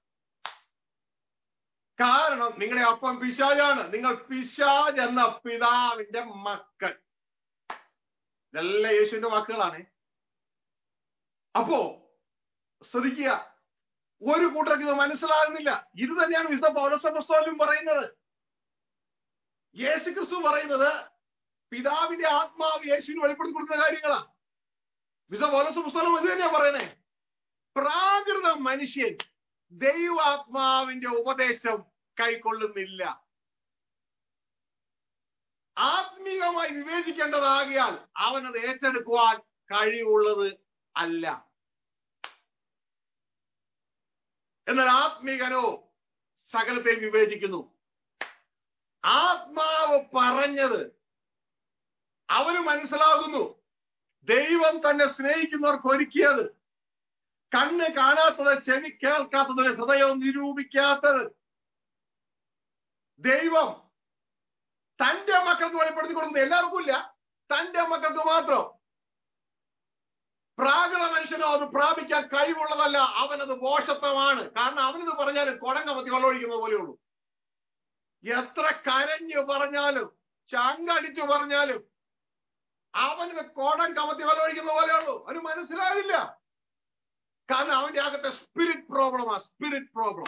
കാരണം നിങ്ങളുടെ അപ്പൻ പിശാജാണ് നിങ്ങൾ പിശാജ് എന്ന പിതാവിന്റെ മക്കൾ ഇതെല്ലാം യേശുവിന്റെ വാക്കുകളാണ് അപ്പോ ശ്രദ്ധിക്കുക ഒരു കൂട്ടർക്ക് ഇത് മനസ്സിലാകുന്നില്ല ഇത് തന്നെയാണ് വിശുദ്ധ പൗരസഭസ്ഥലും പറയുന്നത് യേശു ക്രിസ്തു പറയുന്നത് പിതാവിന്റെ ആത്മാവ് യേശുവിന് വെളിപ്പെടുത്തി കൊടുക്കുന്ന കാര്യങ്ങളാ വിശുദ്ധ പൗരസ പുസ്തകം ഇത് തന്നെയാ പറയണേ പ്രാകൃത മനുഷ്യൻ ദൈവാത്മാവിന്റെ ഉപദേശം കൈക്കൊള്ളുന്നില്ല ആത്മീയമായി വിവേചിക്കേണ്ടതാകിയാൽ അവനത് ഏറ്റെടുക്കുവാൻ കഴിവുള്ളത് അല്ല എന്നാൽ ആത്മീകനോ സകലത്തെയും വിവേചിക്കുന്നു ആത്മാവ് പറഞ്ഞത് അവന് മനസ്സിലാകുന്നു ദൈവം തന്നെ സ്നേഹിക്കുന്നവർക്ക് ഒരുക്കിയത് കണ്ണ് കാണാത്തത് ചെവി കേൾക്കാത്തത് ഹൃദയം നിരൂപിക്കാത്തത് ദൈവം തന്റെ മക്കൾക്ക് വെളിപ്പെടുത്തി കൊടുക്കുന്നത് എല്ലാവർക്കും ഇല്ല തന്റെ മക്കൾക്ക് മാത്രം പ്രാകൃത മനുഷ്യനോ അത് പ്രാപിക്കാൻ കഴിവുള്ളതല്ല അവനത് മോശത്വമാണ് കാരണം അവനത് പറഞ്ഞാലും കുടം കമത്തി വെള്ളമൊഴിക്കുന്ന പോലെയുള്ളൂ എത്ര കരഞ്ഞു പറഞ്ഞാലും ചങ്കടിച്ചു പറഞ്ഞാലും അവനത് കോടം കമത്തി വെള്ളമൊഴിക്കുന്ന പോലെയുള്ളൂ അവന് മനസ്സിലാകില്ല കാരണം അവന്റെ അകത്തെ സ്പിരിറ്റ് പ്രോബ്ലമാ സ്പിരിറ്റ് പ്രോബ്ലം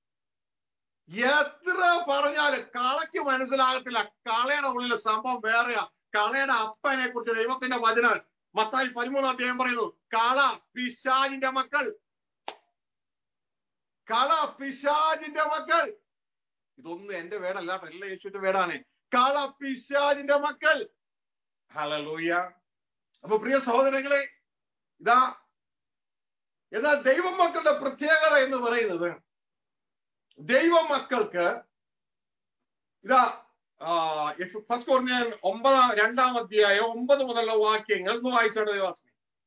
എത്ര പറഞ്ഞാലും കളയ്ക്ക് മനസ്സിലാകത്തില്ല കളയുടെ ഉള്ളിലെ സംഭവം വേറെയാ കളയുടെ അപ്പനെ കുറിച്ച് ദൈവത്തിന്റെ വചനം മത്തായി പതിമൂന്നാം അധ്യായം പറയുന്നു കള പിശാജിന്റെ മക്കൾ കള പിശാജിന്റെ മക്കൾ ഇതൊന്നും എന്റെ വേടല്ല എല്ലാം യേശുവിന്റെ വേടാണ് കള പിശാജിന്റെ മക്കൾ ഹലലൂയ അപ്പൊ പ്രിയ സഹോദരങ്ങളെ ഇതാ എന്നാൽ ദൈവ മക്കളുടെ പ്രത്യേകത എന്ന് പറയുന്നത് ദൈവ മക്കൾക്ക് ഇതാ ഫസ്റ്റ് കോർണിയൻ ഒമ്പതാം രണ്ടാം അധ്യായം ഒമ്പത് മുതലുള്ള വാക്യങ്ങൾ ഒന്ന് വായിച്ചാണ് ദേവാസനെ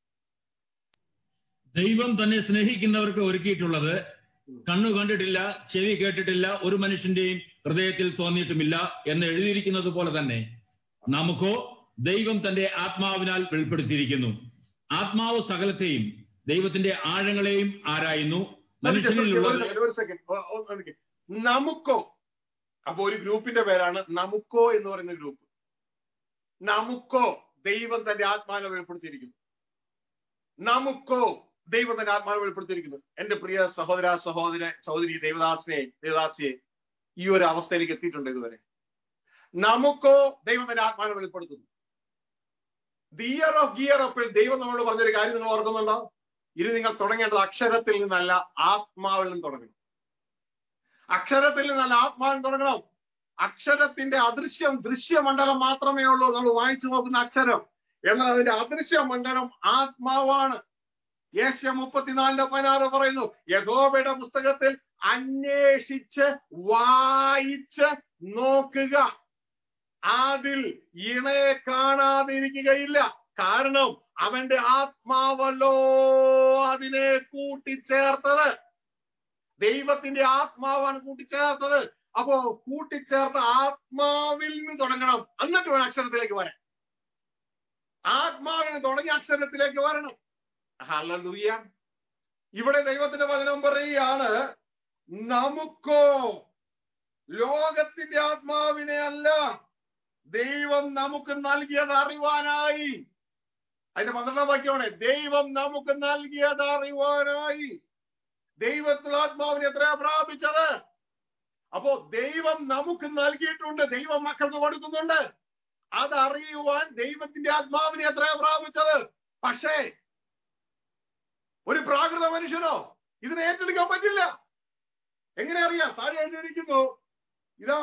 ദൈവം തന്നെ സ്നേഹിക്കുന്നവർക്ക് ഒരുക്കിയിട്ടുള്ളത് കണ്ണു കണ്ടിട്ടില്ല ചെവി കേട്ടിട്ടില്ല ഒരു മനുഷ്യന്റെയും ഹൃദയത്തിൽ തോന്നിയിട്ടുമില്ല എന്ന് എഴുതിയിരിക്കുന്നത് പോലെ തന്നെ നമുക്കോ ദൈവം തന്റെ ആത്മാവിനാൽ വെളിപ്പെടുത്തിയിരിക്കുന്നു ആത്മാവ് സകലത്തെയും ദൈവത്തിന്റെ ആഴങ്ങളെയും ആരായുന്നു മനുഷ്യനിലുള്ളത് ഒരു സെക്കൻഡ് നമുക്കോ അപ്പൊ ഒരു ഗ്രൂപ്പിന്റെ പേരാണ് നമുക്കോ എന്ന് പറയുന്ന ഗ്രൂപ്പ് നമുക്കോ ദൈവം തന്റെ ആത്മാവിനെ വെളിപ്പെടുത്തിയിരിക്കുന്നു നമുക്കോ ദൈവം തന്റെ ആത്മാവിനെ വെളിപ്പെടുത്തിയിരിക്കുന്നു എന്റെ പ്രിയ സഹോദര സഹോദര സഹോദരി ദേവദാസിനെ ദേവദാസിയെ ഈ ഒരു അവസ്ഥയിലേക്ക് എത്തിയിട്ടുണ്ട് ഇതുവരെ നമുക്കോ ദൈവം തന്റെ ആത്മാവിനെ വെളിപ്പെടുത്തുന്നു ദി ഇയർ ഓഫ് ഗിയർ അപ്പിൽ ദൈവം നമ്മളോട് പറഞ്ഞൊരു കാര്യം നിങ്ങൾ ഓർക്കുന്നുണ്ടോ ഇത് നിങ്ങൾ തുടങ്ങേണ്ടത് അക്ഷരത്തിൽ നിന്നല്ല ആത്മാവിൽ നിന്ന് തുടങ്ങണം അക്ഷരത്തിൽ നിന്നല്ല ആത്മാവിൽ തുടങ്ങണം അക്ഷരത്തിന്റെ അദൃശ്യം ദൃശ്യമണ്ഡലം മാത്രമേ ഉള്ളൂ നമ്മൾ വായിച്ചു നോക്കുന്ന അക്ഷരം എന്നാൽ അതിന്റെ അദൃശ്യ മണ്ഡലം ആത്മാവാണ് യേശ മുപ്പത്തിനാലിന്റെ പതിനാറ് പറയുന്നു യഹോബയുടെ പുസ്തകത്തിൽ അന്വേഷിച്ച് വായിച്ച് നോക്കുക അതിൽ ഇണയെ കാണാതിരിക്കുകയില്ല കാരണം അവന്റെ ആത്മാവല്ലോ അതിനെ കൂട്ടിച്ചേർത്തത് ദൈവത്തിന്റെ ആത്മാവാണ് കൂട്ടിച്ചേർത്തത് അപ്പോ കൂട്ടിച്ചേർത്ത ആത്മാവിൽ നിന്ന് തുടങ്ങണം എന്നിട്ട് വേണം അക്ഷരത്തിലേക്ക് വരാൻ ആത്മാവിന് തുടങ്ങി അക്ഷരത്തിലേക്ക് വരണം ഹല്ലേലൂയ ഇവിടെ ദൈവത്തിന്റെ വചനം പറയുകയാണ് നമുക്കോ ലോകത്തിന്റെ ആത്മാവിനെ അല്ല ദൈവം നമുക്ക് നൽകിയത് അറിവാനായി അതിന്റെ പന്ത്രണ്ടാം വാക്യമാണ് ദൈവം നമുക്ക് നൽകിയത് അറിവാനായി ദൈവത്തിലുള്ള ആത്മാവിനെ എത്രയാ പ്രാപിച്ചത് അപ്പോ ദൈവം നമുക്ക് നൽകിയിട്ടുണ്ട് ദൈവം മക്കൾക്ക് കൊടുക്കുന്നുണ്ട് അതറിയുവാൻ ദൈവത്തിന്റെ ആത്മാവിനെ എത്രയാ പ്രാപിച്ചത് പക്ഷേ ഒരു പ്രാകൃത മനുഷ്യനോ ഇതിനെ ഏറ്റെടുക്കാൻ പറ്റില്ല എങ്ങനെ അറിയാം താഴെ എഴുതിയിരിക്കുന്നു ഇതാ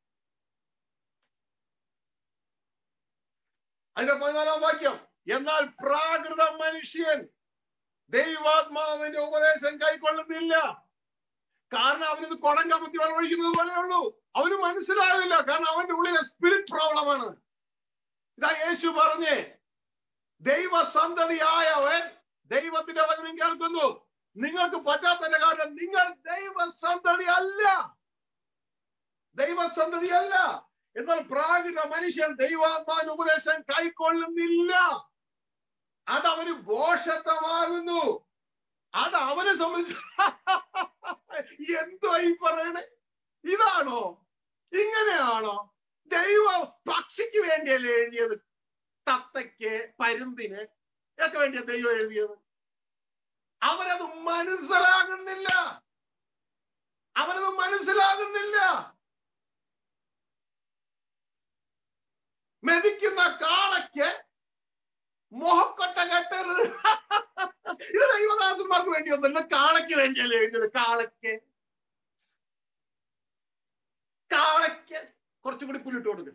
അതിന്റെ പതിനാലാം വാക്യം എന്നാൽ പ്രാകൃത മനുഷ്യൻ ദൈവാത്മാവിന്റെ ഉപദേശം കൈക്കൊള്ളുന്നില്ല കാരണം അവനിത് കുടങ്ക ബുദ്ധി വെള്ളം ഒഴിക്കുന്നത് പോലെയുള്ളൂ അവന് മനസ്സിലാകില്ല കാരണം അവന്റെ ഉള്ളിലെ സ്പിരിറ്റ് പ്രോബ്ലമാണ് ഇതാ യേശു പറഞ്ഞേ ദൈവസന്തതിയായവൻ ദൈവത്തിന്റെ വചനം കേൾക്കുന്നു നിങ്ങൾക്ക് പറ്റാത്തതിന്റെ കാരണം നിങ്ങൾ ദൈവസന്തതി അല്ല ദൈവസന്തതി അല്ല എന്നാൽ പ്രാകൃത മനുഷ്യൻ ദൈവാത്മാവിന്റെ ഉപദേശം കൈക്കൊള്ളുന്നില്ല അത് അവന് ഭോഷത്വമാകുന്നു അത് അവനെ സംബന്ധിച്ച് എന്തോ ഈ പറയണേ ഇതാണോ ഇങ്ങനെയാണോ ദൈവം പക്ഷിക്ക് വേണ്ടിയല്ലേ എഴുതിയത് തത്തയ്ക്ക് പരുന്തിന് ഒക്കെ വേണ്ടിയ ദൈവം എഴുതിയത് അവരത് മനസ്സിലാകുന്നില്ല അവരത് മനസ്സിലാകുന്നില്ല മെതിക്കുന്ന കാളയ്ക്ക് മോഹക്കൊട്ട കെട്ടരുത് ഇത് ദൈവദാസന്മാർക്ക് വേണ്ടി ഒന്നുമില്ല കാളയ്ക്ക് വേണ്ടിയല്ലേ എഴുതിയത് കാളയ്ക്ക് കാളയ്ക്ക് കുറച്ചും കൂടി പുല്ലിട്ട് കൊടുക്കുക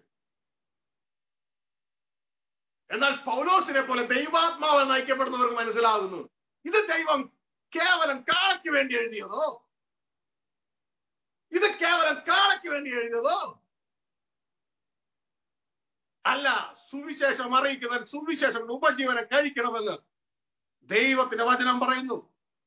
എന്നാൽ പൗലോസിനെ പോലെ ദൈവാത്മാവ് നയിക്കപ്പെടുന്നവർക്ക് മനസ്സിലാകുന്നു ഇത് ദൈവം കേവലം കാളയ്ക്ക് വേണ്ടി എഴുതിയതോ ഇത് കേവലം കാളയ്ക്ക് വേണ്ടി എഴുതിയതോ അല്ല സുവിശേഷം അറിയിക്കുന്നവർ സുവിശേഷം ഉപജീവനം കഴിക്കണമെന്ന് ദൈവത്തിന്റെ വചനം പറയുന്നു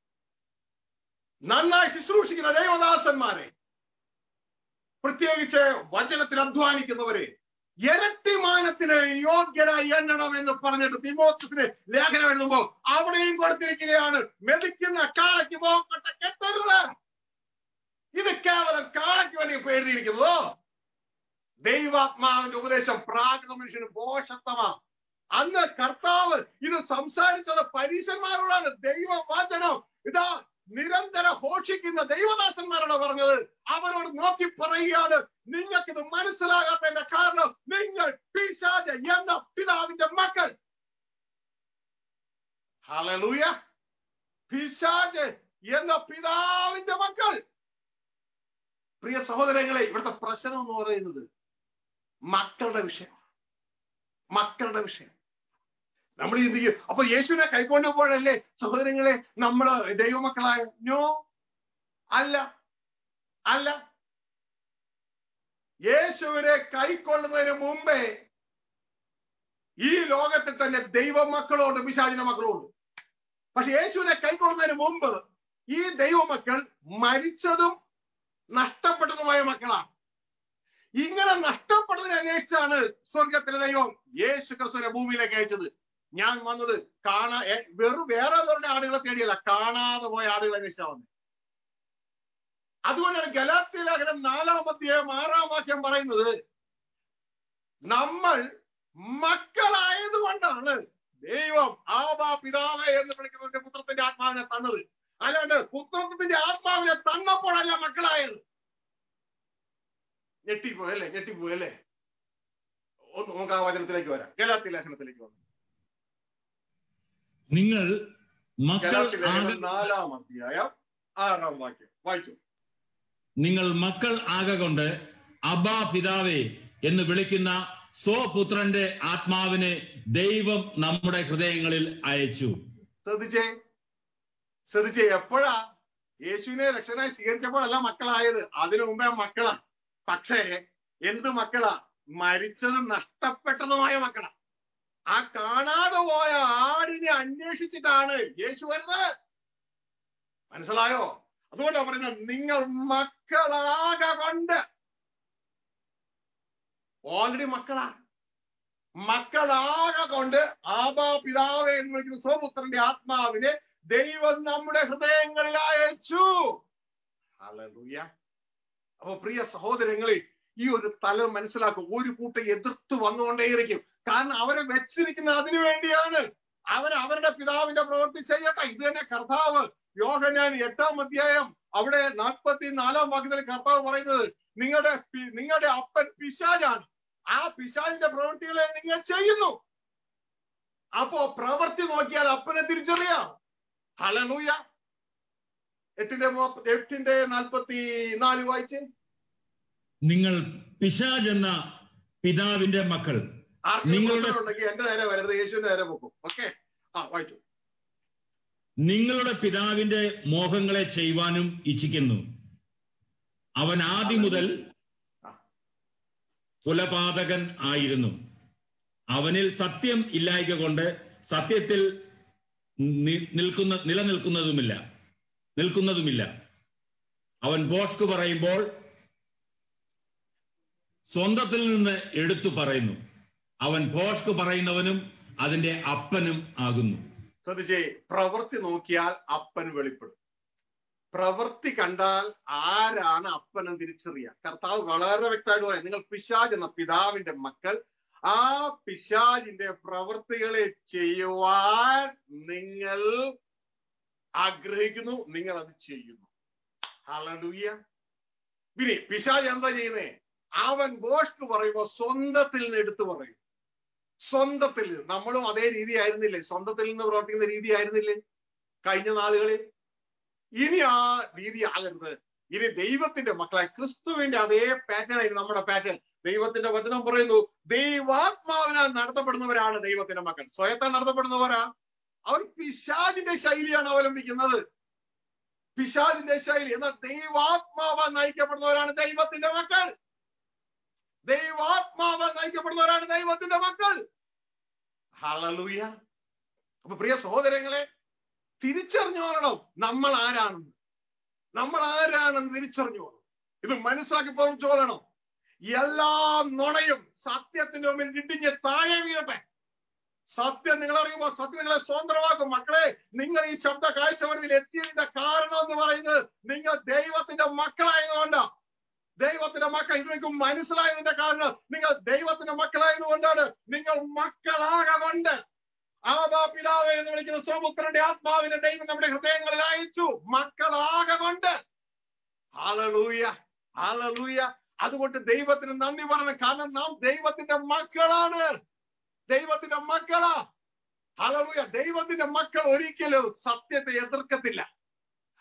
നന്നായി ശുശ്രൂഷിക്കുന്ന ദൈവദാസന്മാരെ പ്രത്യേകിച്ച് വചനത്തിൽ അധ്വാനിക്കുന്നവരെ ഇരട്ടിമാനത്തിന് യോഗ്യരായി എണ്ണണം എന്ന് പറഞ്ഞിട്ട് തിമോത്തസിന് ലേഖനം എഴുതുമ്പോൾ അവിടെയും കൊടുത്തിരിക്കുകയാണ് മെതിക്കുന്ന കാളയ്ക്ക് പോകട്ടെ കെട്ടരുത് ഇത് കേവലം കാളയ്ക്ക് വേണ്ടി ഇപ്പൊ എഴുതിയിരിക്കുന്നതോ ദൈവാത്മാവിന്റെ ഉപദേശം പ്രാകൃത മനുഷ്യന് ഭോഷത്വമാ അന്ന് കർത്താവ് ഇത് സംസാരിച്ചത് പരീശന്മാരോടാണ് ദൈവവചനം ഇതാ നിരന്തരം ഘോഷിക്കുന്ന ദൈവദാസന്മാരോട് പറഞ്ഞത് അവരോട് നോക്കി പറയുകയാണ് നിങ്ങൾക്ക് ഇത് മനസ്സിലാകാത്തതിന്റെ കാരണം നിങ്ങൾ പിശാച എന്ന പിതാവിന്റെ മക്കൾ ഹലലൂയ പിശാച് എന്ന പിതാവിന്റെ മക്കൾ പ്രിയ സഹോദരങ്ങളെ ഇവിടുത്തെ പ്രശ്നം എന്ന് പറയുന്നത് മക്കളുടെ വിഷയം മക്കളുടെ വിഷയം നമ്മൾ ചിന്തിക്കും അപ്പൊ യേശുവിനെ കൈക്കൊണ്ടുപോഴല്ലേ സഹോദരങ്ങളെ നമ്മള് ദൈവമക്കളായ നോ അല്ല അല്ല യേശുവിനെ കൈക്കൊള്ളുന്നതിന് മുമ്പേ ഈ ലോകത്തിൽ തന്നെ ദൈവമക്കളുണ്ട് പിശാചിന്റെ മക്കളുണ്ട് പക്ഷെ യേശുവിനെ കൈക്കൊള്ളുന്നതിന് മുമ്പ് ഈ ദൈവമക്കൾ മരിച്ചതും നഷ്ടപ്പെട്ടതുമായ മക്കളാണ് ഇങ്ങനെ നഷ്ടപ്പെട്ടതിനെ അന്വേഷിച്ചാണ് സ്വർഗത്തിലെ ദൈവം യേശു ക്രിസ്തുവിനെ ഭൂമിയിലേക്ക് അയച്ചത് ഞാൻ വന്നത് കാണാ എ- വെറും വേറെ അവരുടെ ആടുകളെ തേടിയല്ല കാണാതെ പോയ ആടുകളെ അന്വേഷിച്ചാ വന്നത് അതുകൊണ്ടാണ് ഗലാത്തി ലേഖനം നാലാമത്തെയും ആറാം വാക്യം പറയുന്നത് നമ്മൾ മക്കളായതുകൊണ്ടാണ് ദൈവം ആവാ പിതാവേ എന്ന് വിളിക്കുന്നവന്റെ പുത്രത്തിന്റെ ആത്മാവിനെ തന്നത് അല്ലാണ്ട് പുത്രത്തിന്റെ ആത്മാവിനെ തന്നപ്പോഴല്ല മക്കളായത് ഞെട്ടിപ്പോയി അല്ലേ ഞെട്ടിപ്പോയി അല്ലേ ഒന്ന് നമുക്ക് ആ വചനത്തിലേക്ക് വരാം ഗലാത്തി ലേഖനത്തിലേക്ക് വരാം നിങ്ങൾ മക്കൾ ഗലാത്തി ലേഖനം ആക നാലാം അധ്യായം ആറാം വാക്യം വായിച്ചു നിങ്ങൾ മക്കൾ ആകൊണ്ട് അബാ പിതാവേ എന്ന് വിളിക്കുന്ന സ്വപുത്രന്റെ ആത്മാവിനെ ദൈവം നമ്മുടെ ഹൃദയങ്ങളിൽ അയച്ചു ശ്രദ്ധിച്ചേ ശ്രദ്ധിച്ചേ എപ്പോഴാ യേശുവിനെ രക്ഷകനായി സ്വീകരിച്ചപ്പോഴല്ല മക്കളായത് അതിനു മുമ്പേ മക്കളാ പക്ഷേ എന്ത് മക്കളാ മരിച്ചതും നഷ്ടപ്പെട്ടതുമായ മക്കളാ ആ കാണാതെ പോയ ആടിനെ അന്വേഷിച്ചിട്ടാണ് യേശു വരുന്നത് മനസ്സിലായോ അതുകൊണ്ടാണ് പറയുന്നത് നിങ്ങൾ മക്കളാക കൊണ്ട് ഓൾറെഡി മക്കളാ മക്കളാക കൊണ്ട് ആബാ പിതാവേ എന്ന് വിളിക്കുന്ന സ്വപുത്രന്റെ ആത്മാവിനെ ദൈവം നമ്മുടെ ഹൃദയങ്ങളിൽ അയച്ചു ഹല്ലേലൂയ അപ്പൊ പ്രിയ സഹോദരങ്ങളെ ഈ ഒരു തലം മനസ്സിലാക്കും ഒരു കൂട്ടം എതിർത്ത് വന്നുകൊണ്ടേയിരിക്കും കാരണം അവരെ വെച്ചിരിക്കുന്ന അതിനു വേണ്ടിയാണ് അവർ അവരുടെ പിതാവിന്റെ പ്രവൃത്തി ചെയ്യട്ടെ ഇത് തന്നെ കർത്താവ് യോഹനാൻ എട്ടാം അധ്യായം അവിടെ നാൽപ്പത്തി നാലാം വാക്യത്തിൽ കർത്താവ് പറയുന്നത് നിങ്ങളുടെ പി- നിങ്ങളുടെ അപ്പൻ പിശാജാണ് ആ പിശാജിന്റെ പ്രവൃത്തികളെ നിങ്ങൾ ചെയ്യുന്നു അപ്പോ പ്രവൃത്തി നോക്കിയാൽ അപ്പനെ തിരിച്ചറിയാം ഹലലൂയ എട്ടിന്റെ മൂ- എട്ടിന്റെ നാൽപ്പത്തി നാല് വായിച്ച് നിങ്ങൾ പിശാജ് എന്ന പിതാവിന്റെ മക്കൾ ആർക്കെങ്കിലും നിങ്ങളുടെ- പ്രശ്നമുണ്ടെങ്കിൽ എന്റെ നേരെ വരരുത് യേശുവിന്റെ നേരെ പോകും ഓക്കെ ആ വായിച്ചു നിങ്ങളുടെ പിതാവിന്റെ മോഹങ്ങളെ ചെയ്യുവാനും ഇച്ഛിക്കുന്നു അവൻ ആദ്യം മുതൽ കുലപാതകൻ ആയിരുന്നു അവനിൽ സത്യം ഇല്ലായ്ക കൊണ്ട് സത്യത്തിൽ നി- നിൽക്കുന്ന നിലനിൽക്കുന്നതുമില്ല നിൽക്കുന്നതുമില്ല അവൻ ബോഷ്ക്ക് പറയുമ്പോൾ സ്വന്തത്തിൽ നിന്ന് എടുത്തു പറയുന്നു അവൻ ഭോഷ്ക്ക് പറയുന്നവനും അതിന്റെ അപ്പനും ആകുന്നു ശ്രദ്ധിച്ചേ പ്രവൃത്തി നോക്കിയാൽ അപ്പൻ വെളിപ്പെടും പ്രവൃത്തി കണ്ടാൽ ആരാണ് അപ്പനും തിരിച്ചറിയുക കർത്താവ് വളരെ വ്യക്തമായിട്ട് പറയാം നിങ്ങൾ പിശാജ് എന്ന പിതാവിന്റെ മക്കൾ ആ പിശാജിന്റെ പ്രവൃത്തികളെ ചെയ്യുവാൻ നിങ്ങൾ ആഗ്രഹിക്കുന്നു നിങ്ങൾ അത് ചെയ്യുന്നു ഹല്ലേലൂയ പിന്നെ പിശാജ് എന്താ ചെയ്യുന്നേ അവൻ ബോഷ്ക്ക് പറയുമ്പോ സ്വന്തത്തിൽ നിന്ന് എടുത്തു പറയും സ്വന്തത്തിൽ നിന്ന്. നമ്മളും അതേ രീതി ആയിരുന്നില്ലേ സ്വന്തത്തിൽ നിന്ന് പ്രവർത്തിക്കുന്ന രീതി ആയിരുന്നില്ലേ കഴിഞ്ഞ നാളുകളിൽ ഇനി ആ രീതി ആകരുത് ഇനി ദൈവത്തിന്റെ മക്കളെ ക്രിസ്തുവിന്റെ അതേ പാറ്റേൺ ആയിരുന്നു നമ്മുടെ പാറ്റേൺ ദൈവത്തിന്റെ വചനം പറയുന്നു ദൈവാത്മാവിനാൽ നടത്തപ്പെടുന്നവരാണ് ദൈവത്തിന്റെ മക്കൾ സ്വയത്താൽ നടത്തപ്പെടുന്നവരാ അവർ പിശാജിന്റെ ശൈലിയാണ് അവലംബിക്കുന്നത് പിശാജിന്റെ ശൈലി എന്നാൽ ദൈവാത്മാവാൽ നയിക്കപ്പെടുന്നവരാണ് ദൈവത്തിന്റെ മക്കൾ ദൈവാത്മാവാൽ നയിക്കപ്പെടുന്നവരാണ് ദൈവത്തിന്റെ മക്കൾ ഹലലൂയ അപ്പൊ പ്രിയ സഹോദരങ്ങളെ തിരിച്ചറിഞ്ഞോളണം നമ്മൾ ആരാണെന്ന് നമ്മൾ ആരാണെന്ന് തിരിച്ചറിഞ്ഞോളണം ഇത് മനസ്സിലാക്കി പറഞ്ഞോളണം എല്ലാ നുണയും സത്യത്തിന്റെ മുമ്പിൽ ഇടിഞ്ഞ് താഴെ വീഴട്ടെ സത്യം നിങ്ങൾ അറിയുമ്പോൾ സത്യം നിങ്ങളെ സ്വന്തമാക്കും മക്കളെ നിങ്ങൾ ഈ ശബ്ദ കാഴ്ചവരത്തിൽ എത്തിയതിന്റെ കാരണം എന്ന് പറയുന്നത് നിങ്ങൾ ദൈവത്തിന്റെ മക്കളായതുകൊണ്ടാ ദൈവത്തിന്റെ മക്കൾ ഇതിനേക്കും മനസ്സിലായതിന്റെ കാരണം നിങ്ങൾ ദൈവത്തിന്റെ മക്കളായതുകൊണ്ടാണ് നിങ്ങൾ മക്കളാകൊണ്ട് ആബാ പിതാവ് എന്ന് വിളിക്കുന്ന സ്വപുത്രന്റെ ആത്മാവിനെ ദൈവം നമ്മുടെ ഹൃദയങ്ങളിൽ അയച്ചു മക്കളാകൊണ്ട് ഹാലലൂയ ഹാലലൂയ അതുകൊണ്ട് ദൈവത്തിന് നന്ദി പറയണം കാരണം നാം ദൈവത്തിന്റെ മക്കളാണ് ദൈവത്തിന്റെ മക്കളാ ഹലലൂയ ദൈവത്തിന്റെ മക്കൾ ഒരിക്കലും സത്യത്തെ എതിർക്കത്തില്ല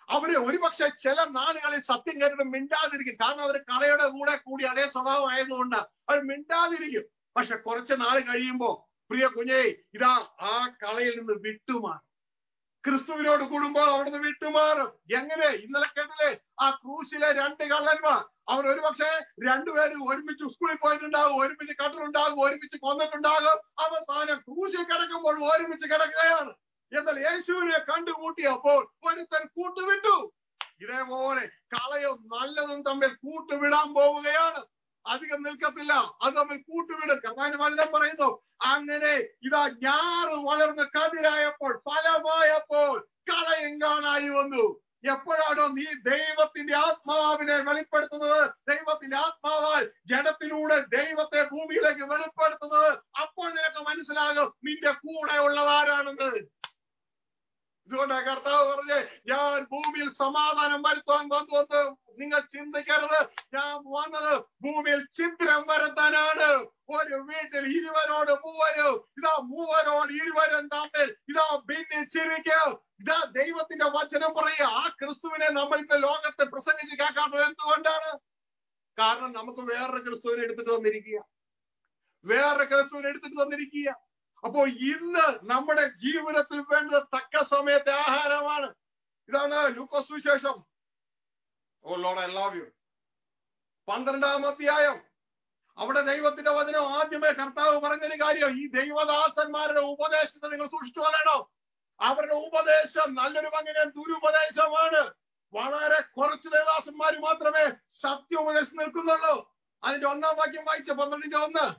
അവര് ഒരുപക്ഷെ ചില നാളുകളിൽ സത്യം കേട്ടിട്ട് മിണ്ടാതിരിക്കും കാരണം അവർ കളയുടെ കൂടെ കൂടി അതേ സ്വഭാവം ആയതുകൊണ്ട് അവർ മിണ്ടാതിരിക്കും പക്ഷെ കുറച്ച് നാൾ കഴിയുമ്പോ പ്രിയ കുഞ്ഞേ ഇതാ ആ കളയിൽ നിന്ന് വിട്ടുമാറും ക്രിസ്തുവിനോട് കൂടുമ്പോൾ അവിടുന്ന് വിട്ടുമാറും എങ്ങനെ ഇന്നലെ കേട്ടില്ലേ ആ ക്രൂശിലെ രണ്ട് കള്ളന്മാർ അവർ ഒരുപക്ഷെ രണ്ടുപേരും ഒരുമിച്ച് സ്കൂളിൽ പോയിട്ടുണ്ടാകും ഒരുമിച്ച് കണ്ടിട്ടുണ്ടാകും ഒരുമിച്ച് കൊന്നിട്ടുണ്ടാകും അവസാനം ക്രൂശിൽ കിടക്കുമ്പോൾ ഒരുമിച്ച് കിടക്കുകയാണ് എന്നാൽ യേശുവിനെ കണ്ടുകൂട്ടിയപ്പോൾ ഒരുത്തൻ കൂട്ടുവിട്ടു ഇതേപോലെ കളയും നല്ലതും തമ്മിൽ കൂട്ടുവിടാൻ പോവുകയാണ് അധികം നിൽക്കത്തില്ല അത് തമ്മിൽ കൂട്ടുവിടും കർത്താവിന്റെ വചനം പറയുന്നു അങ്ങനെ ഇതാ ഞാറ് വളർന്ന് കതിരായപ്പോൾ ഫലമായപ്പോൾ കളയും കാണായി വന്നു എപ്പോഴാണോ നീ ദൈവത്തിന്റെ ആത്മാവിനെ വെളിപ്പെടുത്തുന്നത് ദൈവത്തിന്റെ ആത്മാവാൽ ജനത്തിലൂടെ ദൈവത്തെ ഭൂമിയിലേക്ക് വെളിപ്പെടുത്തുന്നത് അപ്പോൾ നിനക്ക് മനസ്സിലാകും നിന്റെ കൂടെ ഉള്ളവരാണെന്ന് ഇതുകൊണ്ടാണ് കർത്താവ് പറഞ്ഞ് ഞാൻ ഭൂമിയിൽ സമാധാനം വരുത്താൻ വന്നു നിങ്ങൾ ചിന്തിക്കരുത് ഞാൻ വന്നത് ഭൂമിയിൽ ചിത്രം വരുത്താനാണ് ഒരു വീട്ടിൽ ഇരുവരോട് മൂവരും ഇതാ മൂവരോട് ഇരുവരും തമ്മിൽ ഇതാ ഭിന്നിച്ചിരിക്കും ഇതാ ദൈവത്തിന്റെ വചനം പറയുക ആ ക്രിസ്തുവിനെ നമ്മൾ ഇന്ന് ലോകത്തെ പ്രസംഗിച്ച് കേൾക്കാത്തത് എന്തുകൊണ്ടാണ് കാരണം നമുക്ക് വേറൊരു ക്രിസ്തുവിനെ എടുത്തിട്ട് വന്നിരിക്കുക വേറൊരു ക്രിസ്തുവിനെ എടുത്തിട്ട് വന്നിരിക്കുക അപ്പോ ഇന്ന് നമ്മുടെ ജീവിതത്തിൽ വേണ്ടത് തക്ക സമയത്തെ ആഹാരമാണ് ഇതാണ് ലൂക്കോസ് വിശേഷം oh load I love you പന്ത്രണ്ടാം അധ്യായം അവിടെ ദൈവത്തിന്റെ വചനം ആദ്യമേ കർത്താവ് പറഞ്ഞൊരു കാര്യം ഈ ദൈവദാസന്മാരുടെ ഉപദേശത്തെ നിങ്ങൾ സൂക്ഷിച്ചു കൊള്ളണം അവരുടെ ഉപദേശം നല്ലൊരു പങ്കിനെ ദുരുപദേശമാണ് വളരെ കുറച്ച് ദേവദാസന്മാർ മാത്രമേ സത്യോപദേശം നിൽക്കുന്നുള്ളൂ അതിന്റെ ഒന്നാം വാക്യം വായിച്ച പന്ത്രണ്ടിന്റെ ഒന്ന്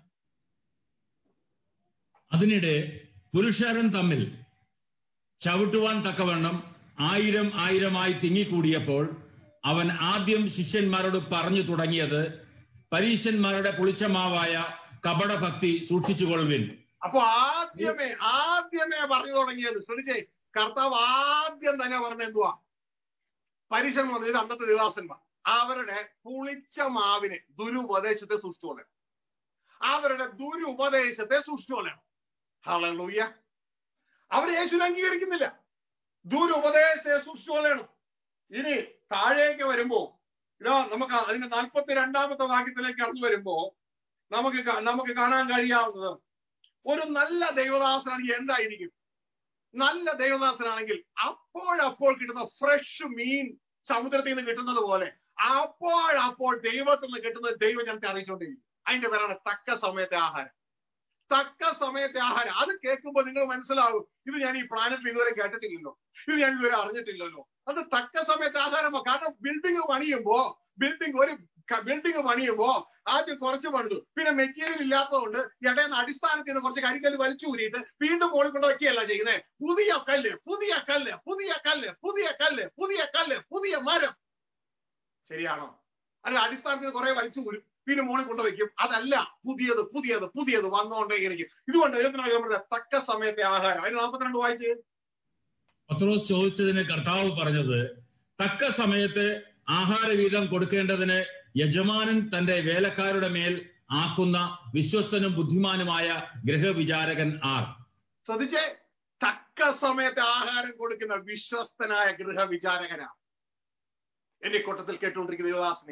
അതിനിടെ പുരുഷരൻ തമ്മിൽ ചവിട്ടുവാൻ തക്കവണ്ണം ആയിരം ആയിരമായി തിങ്ങിക്കൂടിയപ്പോൾ അവൻ ആദ്യം ശിഷ്യന്മാരോട് പറഞ്ഞു തുടങ്ങിയത് പരീശന്മാരുടെ പുളിച്ചമാവായ കപടഭക്തി സൂക്ഷിച്ചുകൊള്ളുവിൻ അപ്പൊ ആദ്യമേ ആദ്യമേ പറഞ്ഞു തുടങ്ങിയത് ശ്രദ്ധിച്ചേ കർത്താവ് ആദ്യം തന്നെ പറഞ്ഞ എന്തുവാ പരീശൻ വന്നത് ഇത് അന്നത്തെ ദേവാസന്മാർ അവരുടെ പുളിച്ച മാവിനെ ദുരുപദേശത്തെ സൂക്ഷിച്ചോളണം അവരുടെ ദുരുപദേശത്തെ സൂക്ഷിച്ചോളണം ഹളൂയ അവർ യേശുവിനെ അംഗീകരിക്കുന്നില്ല ദുരുപദേശത്തെ സൂക്ഷിച്ചോളണം ഇനി താഴേക്ക് വരുമ്പോ ഇതാ നമുക്ക് അതിന്റെ നാൽപ്പത്തി രണ്ടാമത്തെ വാക്യത്തിലേക്ക് കടന്നു വരുമ്പോ നമുക്ക് കാ- നമുക്ക് കാണാൻ കഴിയാവുന്നത് ഒരു നല്ല ദൈവദാസനാണെങ്കിൽ എന്തായിരിക്കും നല്ല ദൈവദാസനാണെങ്കിൽ അപ്പോഴപ്പോൾ കിട്ടുന്ന ഫ്രഷ് മീൻ സമുദ്രത്തിൽ നിന്ന് കിട്ടുന്നത് പോലെ അപ്പോഴപ്പോൾ ദൈവത്തിൽ നിന്ന് കിട്ടുന്നത് ദൈവജനത്തെ അറിയിച്ചുകൊണ്ടിരിക്കും അതിന്റെ പേരാണ് തക്ക സമയത്തെ ആഹാരം തക്ക സമയത്തെ ആഹാരം അത് കേൾക്കുമ്പോൾ നിങ്ങൾ മനസ്സിലാകും ഇത് ഞാൻ ഈ പ്ലാനറ്റിൽ ഇതുവരെ കേട്ടിട്ടില്ലല്ലോ ഇത് ഞാൻ ഇതുവരെ അറിഞ്ഞിട്ടില്ലല്ലോ അത് തക്ക സമയത്ത് ആഹാരമോ കാരണം ബിൽഡിംഗ് പണിയുമ്പോ ബിൽഡിംഗ് ഒരു ബിൽഡിംഗ് പണിയുമ്പോ ആദ്യം കുറച്ച് പണിതു പിന്നെ മെറ്റീരിയൽ ഇല്ലാത്തതുകൊണ്ട് ഇടയിൽ അടിസ്ഥാനത്തിൽ നിന്ന് കുറച്ച് കരിക്കല്ല് വലിച്ചു ഊരിയിട്ട് വീണ്ടും മോളിൽ കൊണ്ട് വയ്ക്കുകയല്ല ചെയ്യുന്നത് പുതിയ കല്ല് പുതിയ കല്ല് പുതിയ കല്ല് പുതിയ കല്ല് പുതിയ കല്ല് പുതിയ മരം ശരിയാണോ അല്ല അടിസ്ഥാനത്തിൽ നിന്ന് കുറെ വലിച്ചു ഊരും പിന്നെ മോളിൽ കൊണ്ട് വയ്ക്കും അതല്ല പുതിയത് പുതിയത് പുതിയത് വന്നുകൊണ്ടേയിരിക്കും ഇതുകൊണ്ട് എന്തിനാണ് നമ്മുടെ തക്ക സമയത്തെ ആഹാരം അതിന് നാൽപ്പത്തിരണ്ട് വായിച്ച് പത്രോസ് ചോദിച്ചതിന് കർത്താവ് പറഞ്ഞത് തക്ക സമയത്ത് ആഹാരവീതം കൊടുക്കേണ്ടതിന് യജമാനൻ തന്റെ വേലക്കാരുടെ മേൽ ആക്കുന്ന വിശ്വസ്തനും ബുദ്ധിമാനുമായ ഗൃഹവിചാരകൻ ആർ ശ്രദ്ധിച്ചേ തക്ക സമയത്ത് ആഹാരം കൊടുക്കുന്ന വിശ്വസ്തനായ ഗൃഹവിചാരകനാണ് എന്റെ കൂട്ടത്തിൽ കേട്ടുകൊണ്ടിരിക്കുന്ന യുവദാസനെ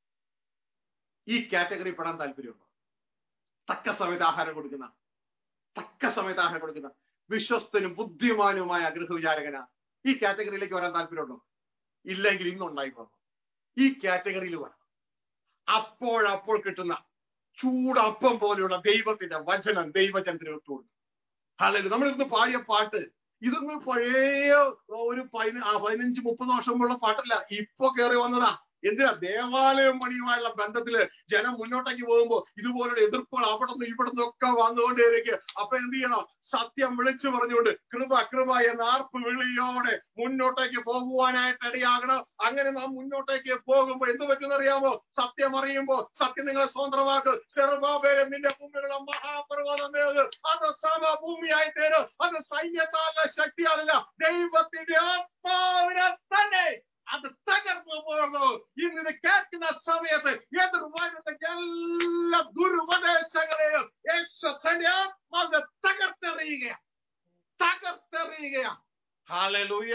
ഈ കാറ്റഗറി പെടാൻ താല്പര്യമുണ്ടോ തക്ക സമയത്ത് ആഹാരം കൊടുക്കുന്ന തക്ക സമയത്ത് ആഹാരം കൊടുക്കുന്ന വിശ്വസ്തനും ബുദ്ധിമാനുമായ ഗൃഹവിചാരകനാണ് ഈ കാറ്റഗറിയിലേക്ക് വരാൻ താല്പര്യമുണ്ടോ ഇല്ലെങ്കിൽ ഇന്നുണ്ടായിക്കോണം ഈ കാറ്റഗറിയിൽ വരണം അപ്പോഴപ്പോൾ കിട്ടുന്ന ചൂടപ്പം പോലെയുള്ള ദൈവത്തിന്റെ വചനം ദൈവജനത്തിന് വിട്ടുകൊടുക്കും ഹല്ലേലൂയ നമ്മൾ ഇന്ന് പാടിയ പാട്ട് ഇതൊന്നും പഴയ ഒരു പതിന ആ പതിനഞ്ച് മുപ്പത് വർഷം മുമ്പുള്ള പാട്ടല്ല ഇപ്പൊ കയറി വന്നതാ എന്തിനാ ദേവാലയം പണിയുമായുള്ള ബന്ധത്തില് ജനം മുന്നോട്ടേക്ക് പോകുമ്പോ ഇതുപോലുള്ള എതിർപ്പുകൾ അവിടെ നിന്ന് ഇവിടെ നിന്നൊക്കെ വന്നുകൊണ്ടേയിരിക്കും അപ്പൊ എന്ത് ചെയ്യണം സത്യം വിളിച്ചു പറഞ്ഞുകൊണ്ട് കൃപ കൃപ എന്ന ആർപ്പ് വിളിയോടെ മുന്നോട്ടേക്ക് പോകുവാനായിട്ട് ഇടയാകണം അങ്ങനെ നാം മുന്നോട്ടേക്ക് പോകുമ്പോ എന്ത് പറ്റുമെന്നറിയാമോ സത്യം അറിയുമ്പോ സത്യം നിങ്ങളെ സ്വന്തമാക്കും ചെറുബാബേലെ നിന്റെ മുമ്പിലുള്ള മഹാപർവ്വതമേ അത് അത് സമഭൂമിയായി തീരും അത് സൈന്യത്താലല്ല ശക്തിയാലല്ല ദൈവത്തിന്റെ ആത്മാവിനെ തന്നെ അത് തകർന്നു പോകും ഇന്ന് ഇത് കേൾക്കുന്ന സമയത്ത് എതിർ വരുന്ന എല്ലാ ദുരുപദേശങ്ങളെയും യേശു തന്റെ ആത്മാവിനെ തകർത്തെറിയുകയാണ് തകർത്തെറിയുകയാണ് ഹാലലൂയ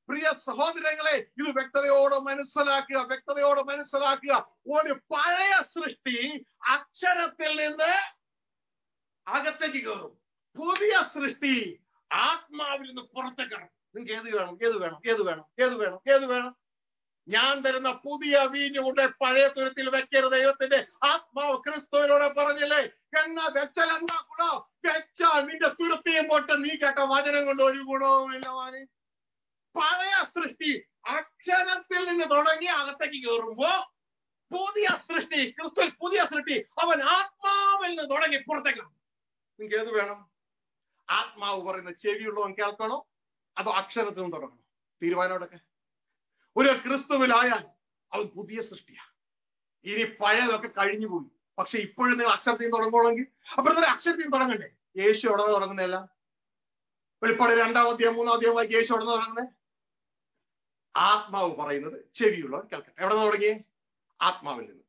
പ്രിയ സഹോദരങ്ങളെ ഇത് വ്യക്തതയോടെ മനസ്സിലാക്കുക വ്യക്തതയോടെ മനസ്സിലാക്കുക ഒരു പഴയ സൃഷ്ടി അക്ഷരത്തിൽ നിന്ന് അകത്തേക്ക് കയറും പുതിയ സൃഷ്ടി ആത്മാവിൽ നിന്ന് പുറത്തേക്ക് ഇറങ്ങും നിങ്ങൾക്ക് ഏത് വേണം ഏത് വേണം ഏത് വേണം ഏത് വേണം ഏത് വേണം ഞാൻ തരുന്ന പുതിയ വീഞ്ഞ് കൊണ്ട് പഴയ തുരത്തിൽ വെക്കരുത് ദൈവത്തിന്റെ ആത്മാവ് ക്രിസ്തുവിനോട് പറഞ്ഞില്ലേ എന്നാ വെച്ചാൽ എന്താ ഗുണം വെച്ചാൽ നിന്റെ തുരുത്തിയും പൊട്ട് നീ കേട്ട വചനം കൊണ്ട് ഒരു ഗുണവുമില്ല മാനി പഴയ സൃഷ്ടി അക്ഷരത്തിൽ നിന്ന് തുടങ്ങി അകത്തേക്ക് കയറുമ്പോ പുതിയ സൃഷ്ടി ക്രിസ്തു പുതിയ സൃഷ്ടി അവൻ ആത്മാവിൽ നിന്ന് തുടങ്ങി പുറത്തേക്ക് നിങ്ങൾക്ക് ഏത് വേണം ആത്മാവ് പറയുന്ന ചെവിയുള്ളവൻ കേൾക്കണോ അതോ അക്ഷരത്തിൽ നിന്ന് തുടങ്ങണോ തീരുമാനമോടൊക്കെ ഒരു ക്രിസ്തുവിലായാൽ അവൻ പുതിയ സൃഷ്ടിയാ ഇനി പഴയതൊക്കെ കഴിഞ്ഞു പോയി പക്ഷെ ഇപ്പോഴും നിങ്ങൾ അക്ഷരത്തിൽ നിന്ന് തുടങ്ങണമെങ്കിൽ അപ്പൊ അക്ഷരത്തിൽ നിന്ന് തുടങ്ങണ്ടേ യേശു എവിടെ നിന്ന് തുടങ്ങുന്നതല്ല വെളിപ്പാട് രണ്ടാം അധ്യായം മൂന്നാം അധ്യായം വായിക്ക് യേശു എവിടെ നിന്ന് തുടങ്ങുന്നത് ആത്മാവ് പറയുന്നത് ചെവിയുള്ളവൻ കേൾക്കട്ടെ എവിടെ നിന്ന് തുടങ്ങിയേ ആത്മാവിൽ നിന്ന്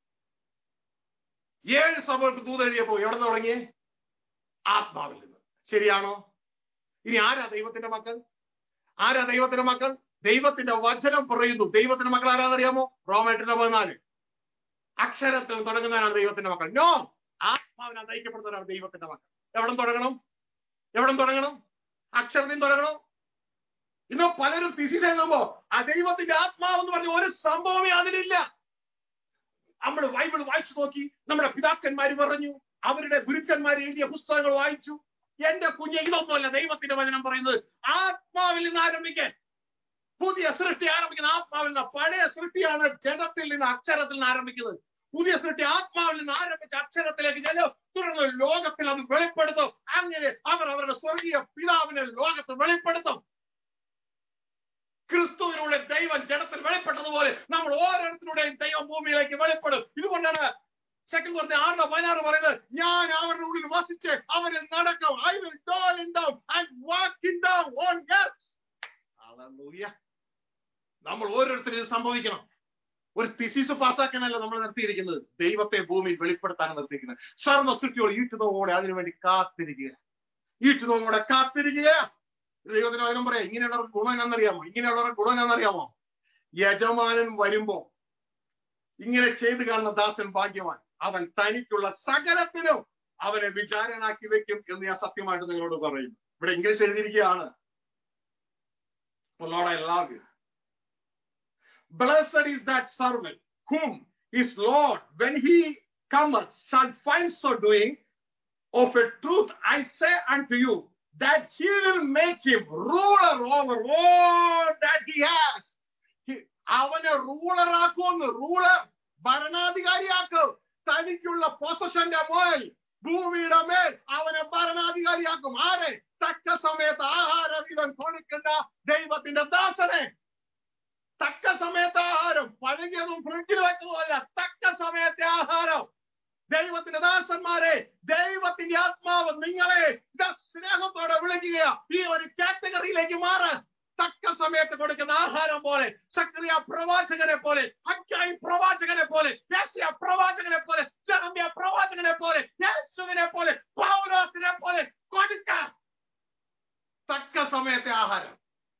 ഏഴ് സഭകൾക്ക് ദൂതെഴുതിയപ്പോ എവിടെ നിന്ന് തുടങ്ങിയേ ആത്മാവിൽ നിന്ന് ശരിയാണോ ഇനി ആരാ ദൈവത്തിന്റെ മക്കൾ ആരാ ദൈവത്തിന്റെ മക്കൾ ദൈവത്തിന്റെ വചനം പറയുന്നു ദൈവത്തിന്റെ മക്കൾ ആരാന്നറിയാമോ റോമേട്ടിന്റെ പതിനാല് അക്ഷരത്തിൽ തുടങ്ങുന്നവരാണ് ദൈവത്തിന്റെ മക്കൾ നോ ആത്മാവിനാൽ നയിക്കപ്പെടുന്നവരാണ് ദൈവത്തിന്റെ മക്കൾ എവിടെ തുടങ്ങണം എവിടെ തുടങ്ങണം അക്ഷരത്തിൽ തുടങ്ങണം ഇന്ന് പലരും തിസിസ് എഴുതുമ്പോ ആ ദൈവത്തിന്റെ ആത്മാവ് എന്ന് പറഞ്ഞ ഒരു സംഭവമേ അതിലില്ല നമ്മൾ ബൈബിൾ വായിച്ചു നോക്കി നമ്മുടെ പിതാക്കന്മാര് പറഞ്ഞു അവരുടെ ഗുരുക്കന്മാർ എഴുതിയ പുസ്തകങ്ങൾ വായിച്ചു എന്റെ കുഞ്ഞ് ഇതൊന്നുമല്ല ദൈവത്തിന്റെ വചനം പറയുന്നത് ആത്മാവിൽ നിന്ന് ആരംഭിക്കാൻ പുതിയ സൃഷ്ടി ആരംഭിക്കുന്ന ആത്മാവിൽ നിന്ന് പഴയ സൃഷ്ടിയാണ് ജഡത്തിൽ നിന്ന് അക്ഷരത്തിൽ നിന്ന് ആരംഭിക്കുന്നത് പുതിയ സൃഷ്ടി ആത്മാവിൽ നിന്ന് ആരംഭിച്ച അക്ഷരത്തിലേക്ക് ചെല്ലും തുടർന്ന് ലോകത്തിൽ അത് വെളിപ്പെടുത്തും അങ്ങനെ അവർ അവരുടെ സ്വർഗീയ പിതാവിനെ ലോകത്ത് വെളിപ്പെടുത്തും ക്രിസ്തുവിലൂടെ ദൈവം ജഡത്തിൽ വെളിപ്പെട്ടതുപോലെ നമ്മൾ ഓരോരുത്തരുടെയും ദൈവം ഭൂമിയിലേക്ക് വെളിപ്പെടും ഇതുകൊണ്ടാണ് സെക്കൻഡ് പറഞ്ഞ ആറിന്റെ പതിനാറ് പറയുന്നത് ഞാൻ അവരുടെ ഉള്ളിൽ വസിച്ച് അവരിൽ നടക്കും I will dwell in down and walk in down on hallelujah നമ്മൾ ഓരോരുത്തരും ഇത് സംഭവിക്കണം ഒരു തിസീസ് പാസ്സാക്കാനല്ല നമ്മൾ നിർത്തിയിരിക്കുന്നത് ദൈവത്തെ ഭൂമിയിൽ വെളിപ്പെടുത്താനാണ് നിർത്തിയിരിക്കുന്നത് സർവ സൃഷ്ടിയോട് ഈറ്റുന്നതോടെ അതിനുവേണ്ടി കാത്തിരിക്കുക ഈറ്റുന്നതോടെ കാത്തിരിക്കുക ദൈവത്തിന് വചനം പറയാം ഇങ്ങനെയുള്ളവർ ഗുണം എന്നറിയാമോ ഇങ്ങനെയുള്ളവർ ഗുണം എന്നറിയാമോ യജമാനൻ വരുമ്പോ ഇങ്ങനെ ചെയ്തു കാണുന്ന ദാസൻ ഭാഗ്യവാൻ അവൻ തനിക്കുള്ള സകലത്തിനും അവനെ വിചാരണാക്കി വെക്കും എന്ന് ഞാൻ സത്യമായിട്ട് നിങ്ങളോട് പറയും ഇവിടെ ഇംഗ്ലീഷ് എഴുതിയിരിക്കുകയാണ് Lord, I love you. Blessed is that servant whom his Lord, when he cometh, shall find so doing. Of a truth I say unto you, that he will make him ruler over all that he has. He- അവനെ ruler ആക്കുമെന്ന് ruler ഭരണാധികാരിയാക്കും തനിക്കുള്ള പൊസഷന്റെ മേൽ ഭൂമിയുടെ മേൽ അവനെ ഭരണാധികാരിയാക്കും ആരെ തക്ക സമയത്ത് ആഹാരം ഇവൻ കൊടുക്കുന്ന ദൈവത്തിന്റെ ദാസനെ തക്ക സമയത്ത് ആഹാരം പഴകിയതും ഫ്രിഡ്ജിൽ വെച്ചതുമല്ല തക്ക സമയത്തെ ആഹാരം ദൈവത്തിന്റെ ദാസന്മാരെ ദൈവത്തിന്റെ ആത്മാവ് നിങ്ങളെ ഇതാ സ്നേഹത്തോടെ വിളിക്കുക ഈ ഒരു കാറ്റഗറിയിലേക്ക് മാറ് തക്ക സമയത്ത് കൊടുക്കുന്ന ആഹാരം പോലെ സക്രിയ പ്രവാചകനെ പോലെ അക്കായി പ്രവാചകനെ പോലെ യേശയ പ്രവാചകനെ പോലെ ജനമ്യ പ്രവാചകനെ പോലെ യേശുവിനെ പോലെ പൗലോസിനെ പോലെ കൊടുക്ക തക്ക സമയത്തെ ആഹാരം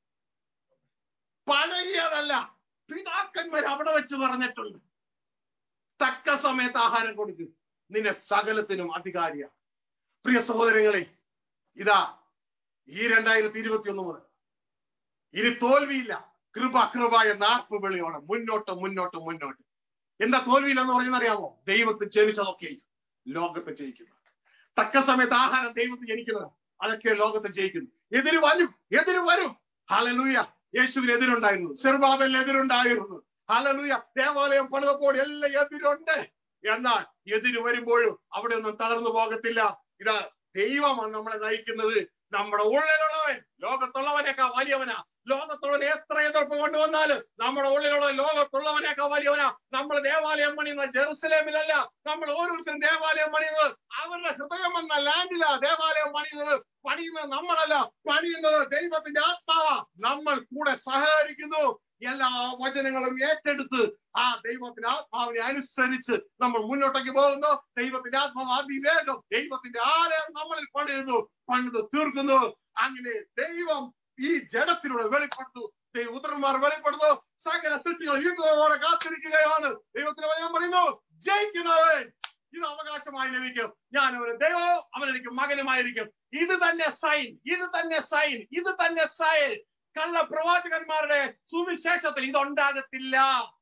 പഴകിയതല്ല പിതാക്കന്മാർ അവിടെ വെച്ച് പറഞ്ഞിട്ടുണ്ട് തക്ക സമയത്ത് ആഹാരം കൊടുക്കും നിന്നെ സകലത്തിനും അധികാരിയാണ് പ്രിയ സഹോദരങ്ങളെ ഇതാ ഈ രണ്ടായിരത്തി ഇരുപത്തി ഒന്ന് മുതൽ ഇനി തോൽവിയില്ല കൃപ കൃപ എന്ന ആർപ്പ് വിളിയോടെ മുന്നോട്ട് മുന്നോട്ട് മുന്നോട്ട് എന്താ തോൽവിയില്ല എന്ന് പറയുന്നത് അറിയാമോ ദൈവത്തെ ജനിച്ചതൊക്കെ ലോകത്തെ ജയിക്കുന്നു തക്ക സമയത്ത് ആഹാരം ദൈവത്തെ ജനിക്കുന്നത് അതൊക്കെ ലോകത്തെ ജയിക്കുന്നു എതിര് വരും എതിര് വരും ഹാലലൂയ യേശുവിന് എതിരുണ്ടായിരുന്നു ചെറുബാബലിന് എതിരുണ്ടായിരുന്നു ഹാലലൂയ ദേവാലയം പണിതപ്പോൾ എല്ലാം എതിരുണ്ട് എന്നാൽ എതിര് വരുമ്പോഴും അവിടെ ഒന്നും തകർന്നു പോകത്തില്ല ഇതാ ദൈവമാണ് നമ്മളെ നയിക്കുന്നത് നമ്മുടെ ഉള്ളിലുള്ളവൻ ലോകത്തുള്ളവനേക്കാൾ വലിയവനാ ലോകത്തുള്ളവൻ എത്ര എതിർപ്പ് കൊണ്ടുവന്നാലും നമ്മുടെ ഉള്ളിലുള്ള ലോകത്തുള്ളവനേക്കാൾ വലിയവനാ നമ്മൾ ദേവാലയം പണിയുന്ന ജെറുസലേമിലല്ല നമ്മൾ ഓരോരുത്തരും ദേവാലയം പണിയുന്നത് അവരുടെ ഹൃദയം എന്ന ലാൻഡിലാ ദേവാലയം പണിയുന്നത് പണിയുന്നത് നമ്മളല്ല പണിയുന്നത് ദൈവത്തിന്റെ ആത്മാവാ നമ്മൾ കൂടെ സഹകരിക്കുന്നു എല്ലാ വചനങ്ങളും ഏറ്റെടുത്ത് ആ ദൈവത്തിന്റെ ആത്മാവിനെ അനുസരിച്ച് നമ്മൾ മുന്നോട്ടേക്ക് പോകുന്നു ദൈവത്തിന്റെ ആത്മാവ് അതിവേഗം ദൈവത്തിന്റെ ആലയം നമ്മളിൽ പണിയുന്നു പണിത് തീർക്കുന്നു അങ്ങനെ ദൈവം ഈ ജഡത്തിലൂടെ വെളിപ്പെടുത്തു ദൈവപുത്രന്മാർ വെളിപ്പെടുന്നു സകല സൃഷ്ടികൾ യുദ്ധത്തോടെ കാത്തിരിക്കുകയാണ് ദൈവത്തിന് വചനം പറയുന്നു ജയിക്കുന്നവൻ ഇത് അവകാശമായി ലഭിക്കും ഞാൻ ഒരു ദൈവവും അവൻ എനിക്ക് മകനുമായിരിക്കും ഇത് തന്നെ സൈൻ ഇത് തന്നെ സൈൻ ഇത് തന്നെ സൈൻ കള്ള പ്രവാചകന്മാരുടെ സുവിശേഷത്തിൽ ഇതുണ്ടാകത്തില്ല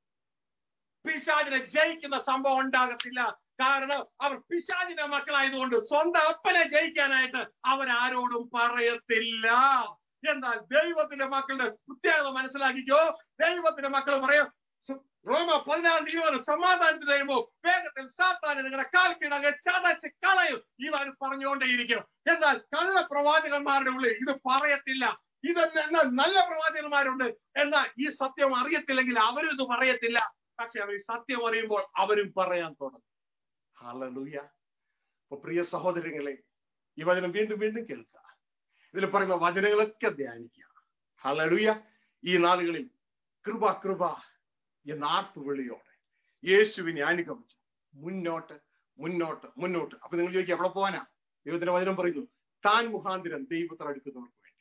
പിശാചിനെ ജയിക്കുന്ന സംഭവം ഉണ്ടാകത്തില്ല കാരണം അവർ പിശാചിന്റെ മക്കളായതുകൊണ്ട് സ്വന്തം അപ്പനെ ജയിക്കാനായിട്ട് അവരാരോടും പറയത്തില്ല എന്നാൽ ദൈവത്തിന്റെ മക്കളുടെ പ്രത്യേകത മനസ്സിലാക്കിക്കോ ദൈവത്തിന്റെ മക്കൾ പറയും സു- റോമ പതിനാറ് ഇരുപത് സമാധാനത്തിന് തരുമ്പോ വേഗത്തിൽ സാത്താനെ നിങ്ങളുടെ കാൽ കീഴങ്ങ് ചതച്ച് കളയും ഇവർ പറഞ്ഞുകൊണ്ടേയിരിക്കും എന്നാൽ കള്ള പ്രവാചകന്മാരുടെ ഉള്ളിൽ ഇത് പറയത്തില്ല ഇതെന്ന് എന്നാൽ നല്ല പ്രവാചകന്മാരുണ്ട് എന്നാൽ ഈ സത്യം അറിയത്തില്ലെങ്കിൽ അവരും ഇത് പറയത്തില്ല പക്ഷെ അവർ ഈ സത്യം അറിയുമ്പോൾ അവരും പറയാൻ തുടങ്ങും ഹല്ലേലൂയ അപ്പൊ പ്രിയ സഹോദരങ്ങളെ ഈ വചനം വീണ്ടും വീണ്ടും കേൾക്കുക ഇതിൽ പറയുന്ന വചനങ്ങളൊക്കെ ധ്യാനിക്കുക ഹല്ലേലൂയ ഈ നാളുകളിൽ കൃപ കൃപ എന്ന ആർപ്പ് വിളിയോടെ യേശുവിനെ അനുഗമിച്ച് മുന്നോട്ട് മുന്നോട്ട് മുന്നോട്ട് അപ്പൊ നിങ്ങൾ ചോദിക്കുക എവിടെ പോകാനാ ദൈവത്തിന്റെ വചനം പറയുന്നു താൻ മുഖാന്തിരം ദൈവത്തോട് അടുക്കുന്നവർക്ക് വേണ്ടി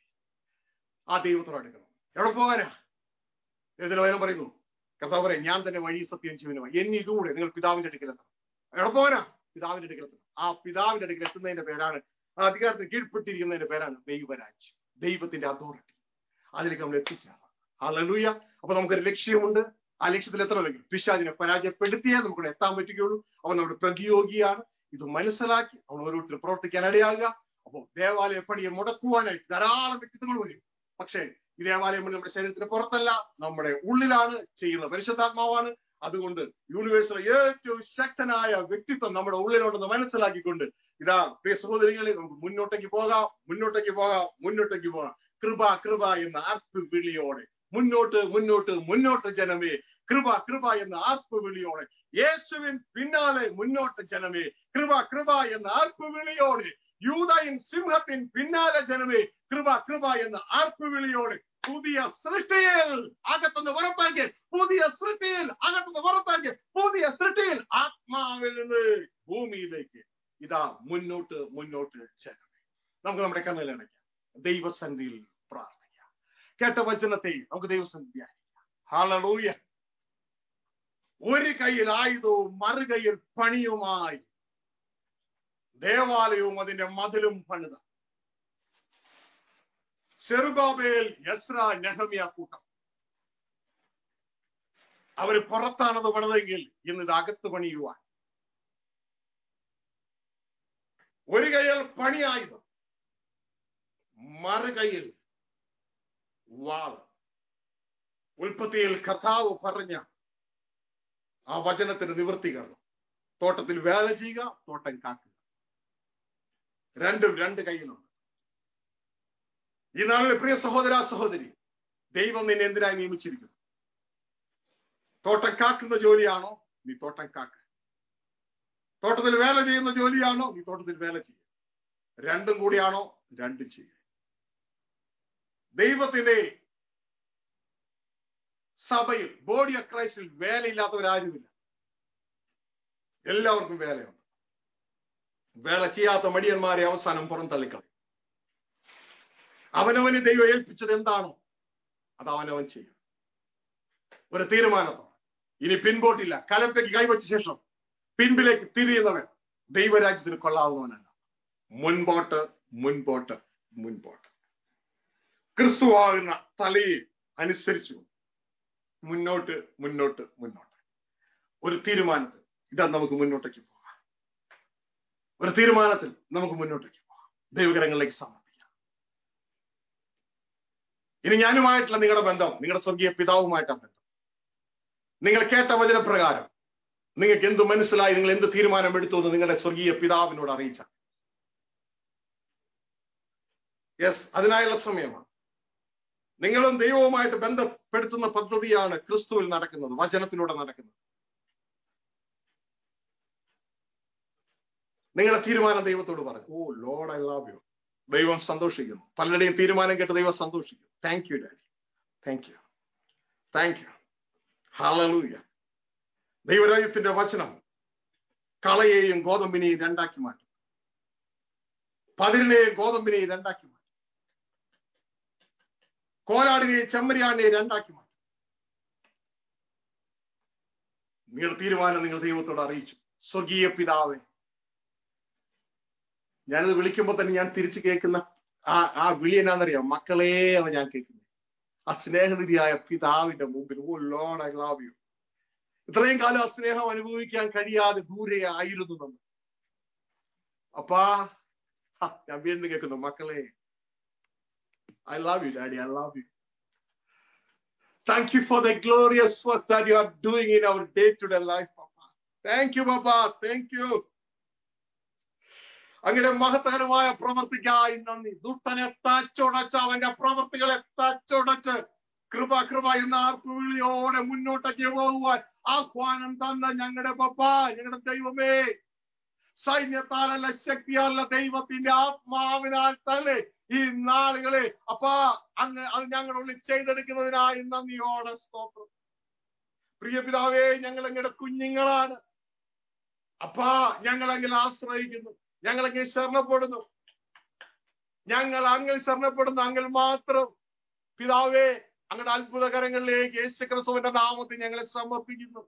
ആ ദൈവത്തോട് അടുക്കണം എവിടെ പോകാനാ ദൈവത്തിന്റെ വചനം പറയുന്നു കർത്താവ് പറയും ഞാൻ തന്നെ വഴി സത്യം ജീവനുമായി എന്നിലൂടെ നിങ്ങൾ പിതാവിന്റെ അടുക്കലെത്തണം എവിടെ പോകാനാ പിതാവിന്റെ അടുക്കലെത്തണം ആ പിതാവിന്റെ അടുക്കൽ എത്തുന്നതിന്റെ പേരാണ് ആ അധികാരത്തിന് കീഴ്പ്പെട്ടിരിക്കുന്നതിന്റെ പേരാണ് ദൈവരാജ്യം ദൈവത്തിന്റെ അതോറിറ്റി അതിലേക്ക് നമ്മൾ എത്തിച്ചേരണം ഹല്ലേലൂയ അപ്പൊ നമുക്കൊരു ലക്ഷ്യമുണ്ട് ആ ലക്ഷ്യത്തിൽ എത്ര വയ്ക്കും പിശാചിനെ പരാജയപ്പെടുത്തിയേ നമുക്ക് എത്താൻ പറ്റുകയുള്ളൂ അവൻ നമ്മുടെ പ്രതിയോഗിയാണ് ഇത് മനസ്സിലാക്കി അവൻ ഓരോരുത്തരും പ്രവർത്തിക്കാൻ ഇടയാകുക അപ്പോൾ ദേവാലയ പണിയെ മുടക്കുവാനായിട്ട് ധാരാളം വ്യക്തിത്വങ്ങൾ വരും പക്ഷേ ഈ ദേവാലയം പണി നമ്മുടെ ശരീരത്തിന് പുറത്തല്ല നമ്മുടെ ഉള്ളിലാണ് ചെയ്യുന്ന പരിശുദ്ധാത്മാവാണ് അതുകൊണ്ട് യൂണിവേഴ്സിലെ ഏറ്റവും ശക്തനായ വ്യക്തിത്വം നമ്മുടെ ഉള്ളിലുണ്ടെന്ന് മനസ്സിലാക്കിക്കൊണ്ട് ഇതാ പ്രിയ സഹോദരികളെ നമുക്ക് മുന്നോട്ടേക്ക് പോകാം മുന്നോട്ടേക്ക് പോകാം മുന്നോട്ടേക്ക് പോകാം കൃപ കൃപ എന്ന ആർപ്പ് വിളിയോടെ മുന്നോട്ട് മുന്നോട്ട് മുന്നോട്ട് ജനമേ കൃപ കൃപ എന്ന ആർപ്പ് വിളിയോടെ യേശുവിൻ പിന്നാലെ മുന്നോട്ട് ജനമേ കൃപ കൃപ എന്ന ആർപ്പ് വിളിയോടെ യൂതയിൻ സിംഹത്തിൻ പിന്നാലെ ജനമേ കൃപ കൃപ എന്ന ആർപ്പ് വിളിയോടെ പുതിയ സൃഷ്ടിയിൽ അകത്തുനിന്ന് പുറത്താക്കി പുതിയ സൃഷ്ടിയിൽ അകത്തുനിന്ന് പുറത്താക്കി പുതിയ സൃഷ്ടിയിൽ ആത്മാവിൽ നിന്ന് ഭൂമിയിലേക്ക് ഇതാ മുന്നോട്ട് മുന്നോട്ട് ജനമേ നമുക്ക് നമ്മുടെ കണ്ണിലടയ്ക്കാം ദൈവസന്ധിയിൽ പ്രാർത്ഥിക്കാം കേട്ട വചനത്തെ നമുക്ക് ദൈവസന്ധി ധ്യാനിക്കാം ഹാലലൂയ ഒരു കയ്യിൽ ആയുധവും മറുകൈയിൽ പണിയുമായി ദേവാലയവും അതിന്റെ മതിലും പണിത സെറുബാബേൽ യസ്ര നെഹമിയ കൂട്ടം അവര് പുറത്താണത് പണിതെങ്കിൽ ഇന്ന് ഇത് അകത്ത് പണിയുവാൻ ഒരു കൈയിൽ പണിയായുധം മറുകൈയിൽ വാള് ഉൽപ്പത്തിയിൽ കഥാവ് പറഞ്ഞ ആ വചനത്തിന് നിവൃത്തീകരണം തോട്ടത്തിൽ വേല ചെയ്യുക തോട്ടം കാക്കുക രണ്ടും രണ്ട് കയ്യിലുണ്ട് ഈ നാളിലെ പ്രിയ സഹോദര സഹോദരി ദൈവം നിന്നെ എന്തിനായി നിയമിച്ചിരിക്കുന്നു തോട്ടം കാക്കുന്ന ജോലിയാണോ നീ തോട്ടം കാക്ക തോട്ടത്തിൽ വേല ചെയ്യുന്ന ജോലിയാണോ നീ തോട്ടത്തിൽ വേല ചെയ്യുക രണ്ടും കൂടിയാണോ രണ്ടും ചെയ്യുക ദൈവത്തിന്റെ സഭയിൽ ബോഡി ഓഫ് ക്രൈസ്റ്റിൽ വേലയില്ലാത്തവരാരുമില്ല എല്ലാവർക്കും വേലയുണ്ട് വേല ചെയ്യാത്ത മടിയന്മാരെ അവസാനം പുറം തള്ളിക്കളയും അവനവന് ദൈവം ഏൽപ്പിച്ചത് എന്താണോ അത് അവനവൻ ചെയ്യും ഒരു തീരുമാനത്തോടെ ഇനി പിൻപോട്ടില്ല കലപ്പയ്ക്ക് കൈവച്ച ശേഷം പിൻപിലേക്ക് തിരിയുന്നവൻ ദൈവരാജ്യത്തിന് കൊള്ളാവുന്നവനല്ല മുൻപോട്ട് മുൻപോട്ട് മുൻപോട്ട് ക്രിസ്തുവാകുന്ന തലയെ അനുസരിച്ചു മുന്നോട്ട് മുന്നോട്ട് മുന്നോട്ട് ഒരു തീരുമാനത്തിൽ ഇതാ നമുക്ക് മുന്നോട്ടേക്ക് പോകാം ഒരു തീരുമാനത്തിൽ നമുക്ക് മുന്നോട്ടേക്ക് പോകാം ദൈവകരങ്ങളിലേക്ക് സമർപ്പിക്കാം ഇനി ഞാനുമായിട്ടുള്ള നിങ്ങളുടെ ബന്ധം നിങ്ങളുടെ സ്വർഗീയ പിതാവുമായിട്ടാണ് ബന്ധം നിങ്ങൾ കേട്ട വചനപ്രകാരം നിങ്ങൾക്ക് എന്ത് മനസ്സിലായി നിങ്ങൾ എന്ത് തീരുമാനം എടുത്തു എന്ന് നിങ്ങളുടെ സ്വർഗീയ പിതാവിനോട് അറിയിച്ച യെസ് അതിനായുള്ള സമയമാണ് നിങ്ങളും ദൈവവുമായിട്ട് ബന്ധപ്പെടുത്തുന്ന പദ്ധതിയാണ് ക്രിസ്തുവിൽ നടക്കുന്നത് വചനത്തിലൂടെ നടക്കുന്നത് നിങ്ങളുടെ തീരുമാനം ദൈവത്തോട് പറഞ്ഞു oh load I love you ദൈവം സന്തോഷിക്കുന്നു പലരുടെയും തീരുമാനം കേട്ട് ദൈവം സന്തോഷിക്കും thank you daddy thank you thank you hallelujah ദൈവരാജ്യത്തിന്റെ വചനം കളയെയും ഗോതമ്പിനെയും രണ്ടാക്കി മാറ്റും പതിരിനെയും ഗോതമ്പിനെയും രണ്ടാക്കി മാറ്റും കോലാടിനെയും ചെമ്മരിയാടിനെയും രണ്ടാക്കി മാറ്റും നിങ്ങളുടെ തീരുമാനം നിങ്ങൾ ദൈവത്തോട് അറിയിച്ചു സ്വർഗീയ പിതാവേ ഞാനത് വിളിക്കുമ്പോൾ തന്നെ ഞാൻ തിരിച്ചു കേൾക്കുന്ന ആ ആ വിളി എന്നാന്നറിയാം മക്കളെ എന്ന് ഞാൻ കേൾക്കുന്നത് ആ സ്നേഹനിധിയായ പിതാവിന്റെ മുമ്പിൽ oh load I love you ഇത്രയും കാലം ആ സ്നേഹം അനുഭവിക്കാൻ കഴിയാതെ ദൂരെ ആയിരുന്നു നമ്മൾ അപ്പാ ഹ, ഞാൻ വീണ്ടും കേൾക്കുന്നു മക്കളെ I love you daddy I love you thank you for the glorious work that you are doing in our day to day life papa thank you papa thank you അങ്ങനെ മഹത്തകരമായ പ്രവർത്തിക്കായി നന്ദി ദുഷ്ടനെ തച്ചുടച്ച് അവന്റെ പ്രവർത്തികളെ തച്ചുടച്ച് കൃപ കൃപ എന്ന ആർപ്പുവിളിയോടെ മുന്നോട്ടേക്ക് പോകുവാൻ ആഹ്വാനം തന്ന ഞങ്ങളുടെ പപ്പ ഞങ്ങളുടെ ദൈവമേ സൈന്യത്താലല്ല ശക്തിയാലല്ല ദൈവത്തിന്റെ ആത്മാവിനാൽ തന്നെ ഈ നാളുകളെ അപ്പാ അങ്ങ് അത് ഞങ്ങളുള്ളിൽ ചെയ്തെടുക്കുന്നതിനായി നന്ദിയോടെ സ്തോത്രം പ്രിയ പിതാവേ ഞങ്ങൾ അങ്ങയുടെ കുഞ്ഞുങ്ങളാണ് അപ്പാ ഞങ്ങളെങ്കിൽ ആശ്രയിക്കുന്നു ഞങ്ങളെങ്കിൽ ശരണപ്പെടുന്നു ഞങ്ങൾ അങ്ങിൽ ശരണപ്പെടുന്നു അങ്ങിൽ മാത്രം പിതാവേ അങ്ങയുടെ അത്ഭുതകരങ്ങളിലേക്ക് യേശു ക്രിസ്തുവിന്റെ നാമത്തിൽ ഞങ്ങളെ സമർപ്പിക്കുന്നു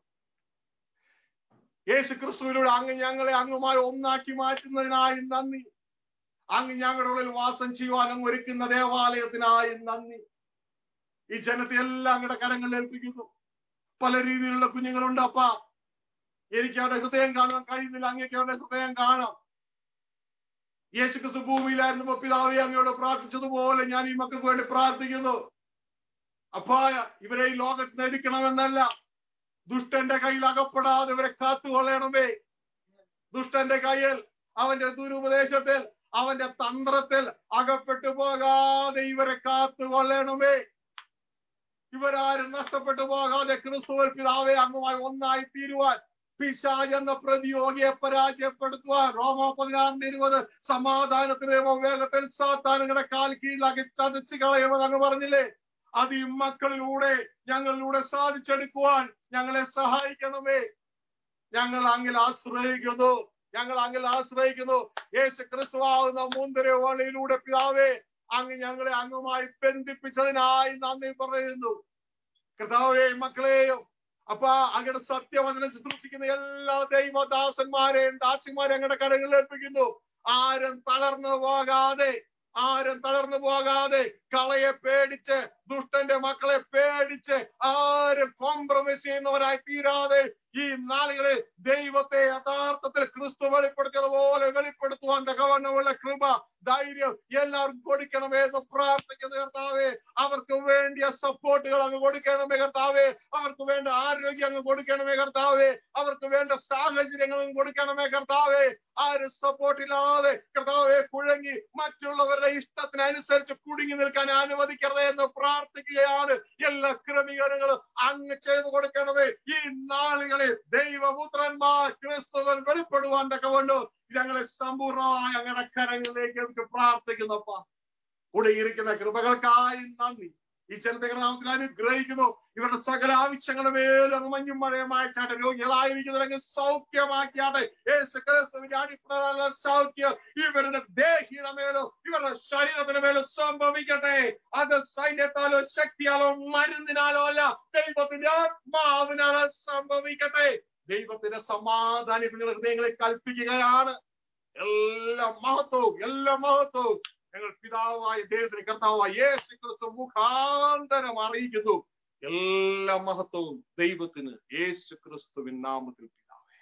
യേശു ക്രിസ്തുവിലൂടെ അങ്ങ് ഞങ്ങളെ അങ്ങുമായി ഒന്നാക്കി മാറ്റുന്നതിനായി നന്ദി അങ്ങ് ഞങ്ങളുടെ ഉള്ളിൽ വാസം ചെയ്യുവാൻ അങ്ങ് ഒരുക്കുന്ന ദേവാലയത്തിനായി നന്ദി ഈ ജനത്തെ എല്ലാം അങ്ങയുടെ കരങ്ങളിൽ ഏൽപ്പിക്കുന്നു പല രീതിയിലുള്ള കുഞ്ഞുങ്ങളുണ്ട് അപ്പ എനിക്ക് അവരുടെ ഹൃദയം കാണാൻ കഴിയുന്നില്ല അങ്ങേക്ക് അവരുടെ ഹൃദയം കാണാം യേശു ക്രിസ്തു ഭൂമിയിലായിരുന്നപ്പോ പിതാവെ അങ്ങയോട് പ്രാർത്ഥിച്ചതുപോലെ ഞാൻ ഈ മക്കൾക്ക് വേണ്ടി പ്രാർത്ഥിക്കുന്നു അപ്പാ ഇവരെ ഈ ലോകത്ത് നേടിക്കണമെന്നല്ല ദുഷ്ടന്റെ കയ്യിൽ അകപ്പെടാതെ ഇവരെ കാത്തുകൊള്ളണമേ ദുഷ്ടന്റെ കയ്യിൽ അവന്റെ ദുരുപദേശത്തിൽ അവന്റെ തന്ത്രത്തിൽ അകപ്പെട്ടു പോകാതെ ഇവരെ കാത്തുകൊള്ളണമേ ഇവരാരും നഷ്ടപ്പെട്ടു പോകാതെ ക്രിസ്തുവൽ പിതാവെ അങ്ങുമായി ഒന്നായി തീരുവാൻ പിശാജ് എന്ന പ്രതിയോഗിയെ പരാജയപ്പെടുത്തുവാൻ റോമ പതിനാറിന് ഇരുപത് സമാധാനത്തിന് വേഗത്തിൽ സാത്താനുങ്ങളുടെ കാൽ കീഴിലാക്കി ചതച്ചു കളയുമെന്ന് അങ്ങ് പറഞ്ഞില്ലേ അത് ഈ മക്കളിലൂടെ ഞങ്ങളിലൂടെ സാധിച്ചെടുക്കുവാൻ ഞങ്ങളെ സഹായിക്കണമേ ഞങ്ങൾ അങ്ങിൽ ആശ്രയിക്കുന്നു ഞങ്ങൾ അങ്ങിൽ ആശ്രയിക്കുന്നു യേശു ക്രിസ്തുവാകുന്ന മുന്തിര വഴിയിലൂടെ പിതാവേ അങ്ങ് ഞങ്ങളെ അങ്ങുമായി ബന്ധിപ്പിച്ചതിനായി നന്ദി പറയുന്നു കർത്താവേ മക്കളെയും അപ്പൊ അങ്ങയുടെ സത്യവചനം ശുശ്രൂഷിക്കുന്ന എല്ലാ ദൈവദാസന്മാരെയും ദാസിമാരെയും അങ്ങയുടെ കരങ്ങളിൽ ഏൽപ്പിക്കുന്നു ആരും തളർന്നു പോകാതെ ആരും തളർന്നു പോകാതെ കളയെ പേടിച്ച് ദുഷ്ടന്റെ മക്കളെ പേടിച്ച് ആരും കോംപ്രമൈസ് ചെയ്യുന്നവരായി തീരാതെ ഈ നാളുകളിൽ ദൈവത്തെ യഥാർത്ഥത്തിൽ ക്രിസ്തു വെളിപ്പെടുത്തിയതുപോലെ വെളിപ്പെടുത്തുവാൻ ഗവൺമുള്ള കൃപ ധൈര്യം എല്ലാവർക്കും കൊടുക്കണമേ എന്ന് പ്രാർത്ഥിക്കുന്ന കർത്താവേ അവർക്ക് വേണ്ടിയ സപ്പോർട്ടുകൾ അങ്ങ് കൊടുക്കണമേ കർത്താവേ അവർക്ക് വേണ്ട ആരോഗ്യം അങ്ങ് കൊടുക്കണമേ കർത്താവേ അവർക്ക് വേണ്ട സാഹചര്യങ്ങൾ അങ്ങ് കൊടുക്കണമേ കർത്താവേ ആരും സപ്പോർട്ടില്ലാതെ കർത്താവെ കുഴങ്ങി മറ്റുള്ളവരുടെ ഇഷ്ടത്തിനനുസരിച്ച് കുടുങ്ങി നിൽക്കാൻ അനുവദിക്കരുത് എന്ന് പ്രാർത്ഥിക്കുകയാണ് എല്ലാ ക്രമീകരണങ്ങളും അങ്ങ് ചെയ്തു കൊടുക്കണമേ ഈ നാളുകളിൽ ദൈവപുത്രന്മാർ ക്രിസ്തുവൻ വെളിപ്പെടുവാൻ തക്കവണ്ണു ഞങ്ങളെ സമ്പൂർണ്ണമായി അങ്ങയുടെ കരങ്ങളിലേക്ക് നമുക്ക് പ്രാർത്ഥിക്കുന്നപ്പ കൂടെ ഇരിക്കുന്ന കൃപകൾക്കായി നന്ദി ഈ ജനതയുടെ നാമത്തിൽ അനുഗ്രഹിക്കുന്നു ഇവരുടെ സകല ആവശ്യങ്ങളുടെ മേലും അങ്ങ് മഞ്ഞും മഴയുമായ ചാട്ടെ രോഗികളായിരിക്കുന്നവരങ്ങ് സൗഖ്യമാക്കിയാട്ടെ യേശു ക്രിസ്തുവിന്റെ അടിപ്രധാന സൗഖ്യം ഇവരുടെ ദേഹിയുടെ മേലോ ഇവരുടെ ശരീരത്തിന് മേലോ സംഭവിക്കട്ടെ അത് സൈന്യത്താലോ ശക്തിയാലോ മരുന്നിനാലോ അല്ല ദൈവത്തിന്റെ ആത്മാവിനാലോ സംഭവിക്കട്ടെ ദൈവത്തിന്റെ സമാധാനം നിങ്ങളുടെ ഹൃദയങ്ങളെ കൽപ്പിക്കുകയാണ് എല്ലാ മഹത്വവും എല്ലാ മഹത്വവും ഞങ്ങൾ പിതാവായ ദൈവത്തിന് കർത്താവായ യേശു ക്രിസ്തു മുഖാന്തരം അറിയിക്കുന്നു എല്ലാ മഹത്വവും ദൈവത്തിന് യേശു ക്രിസ്തുവിൻ നാമത്തിൽ പിതാവേ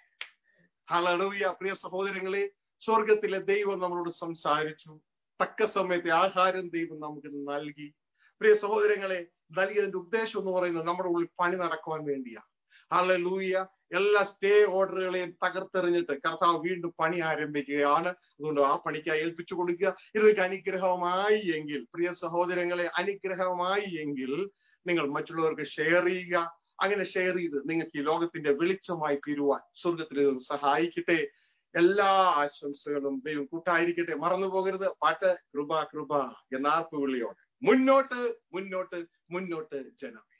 ഹലൂയ പ്രിയ സഹോദരങ്ങളെ സ്വർഗത്തിലെ ദൈവം നമ്മളോട് സംസാരിച്ചു തക്ക സമയത്തെ ആഹാരം ദൈവം നമുക്ക് നൽകി പ്രിയ സഹോദരങ്ങളെ നൽകിയതിന്റെ ഉദ്ദേശം എന്ന് പറയുന്നത് നമ്മുടെ ഉള്ളിൽ പണി നടക്കുവാൻ വേണ്ടിയാണ് ഹലലൂയ എല്ലാ സ്റ്റേ ഓർഡറുകളെയും തകർത്തെറിഞ്ഞിട്ട് കർത്താവ് വീണ്ടും പണി ആരംഭിക്കുകയാണ് അതുകൊണ്ട് ആ പണിക്കായി ഏൽപ്പിച്ചു കൊടുക്കുക ഇതൊക്കെ അനുഗ്രഹമായി എങ്കിൽ പ്രിയ സഹോദരങ്ങളെ അനുഗ്രഹമായി എങ്കിൽ നിങ്ങൾ മറ്റുള്ളവർക്ക് ഷെയർ ചെയ്യുക അങ്ങനെ ഷെയർ ചെയ്ത് നിങ്ങൾക്ക് ഈ ലോകത്തിന്റെ വെളിച്ചമായി തീരുവാൻ സ്വർഗത്തിൽ ഇത് സഹായിക്കട്ടെ എല്ലാ ആശംസകളും ദൈവം കൂട്ടായിരിക്കട്ടെ മറന്നു പോകരുത് പാട്ട് കൃപ കൃപ എന്ന ആർപ്പ് വിളിയോടെ മുന്നോട്ട് മുന്നോട്ട് മുന്നോട്ട് ജനം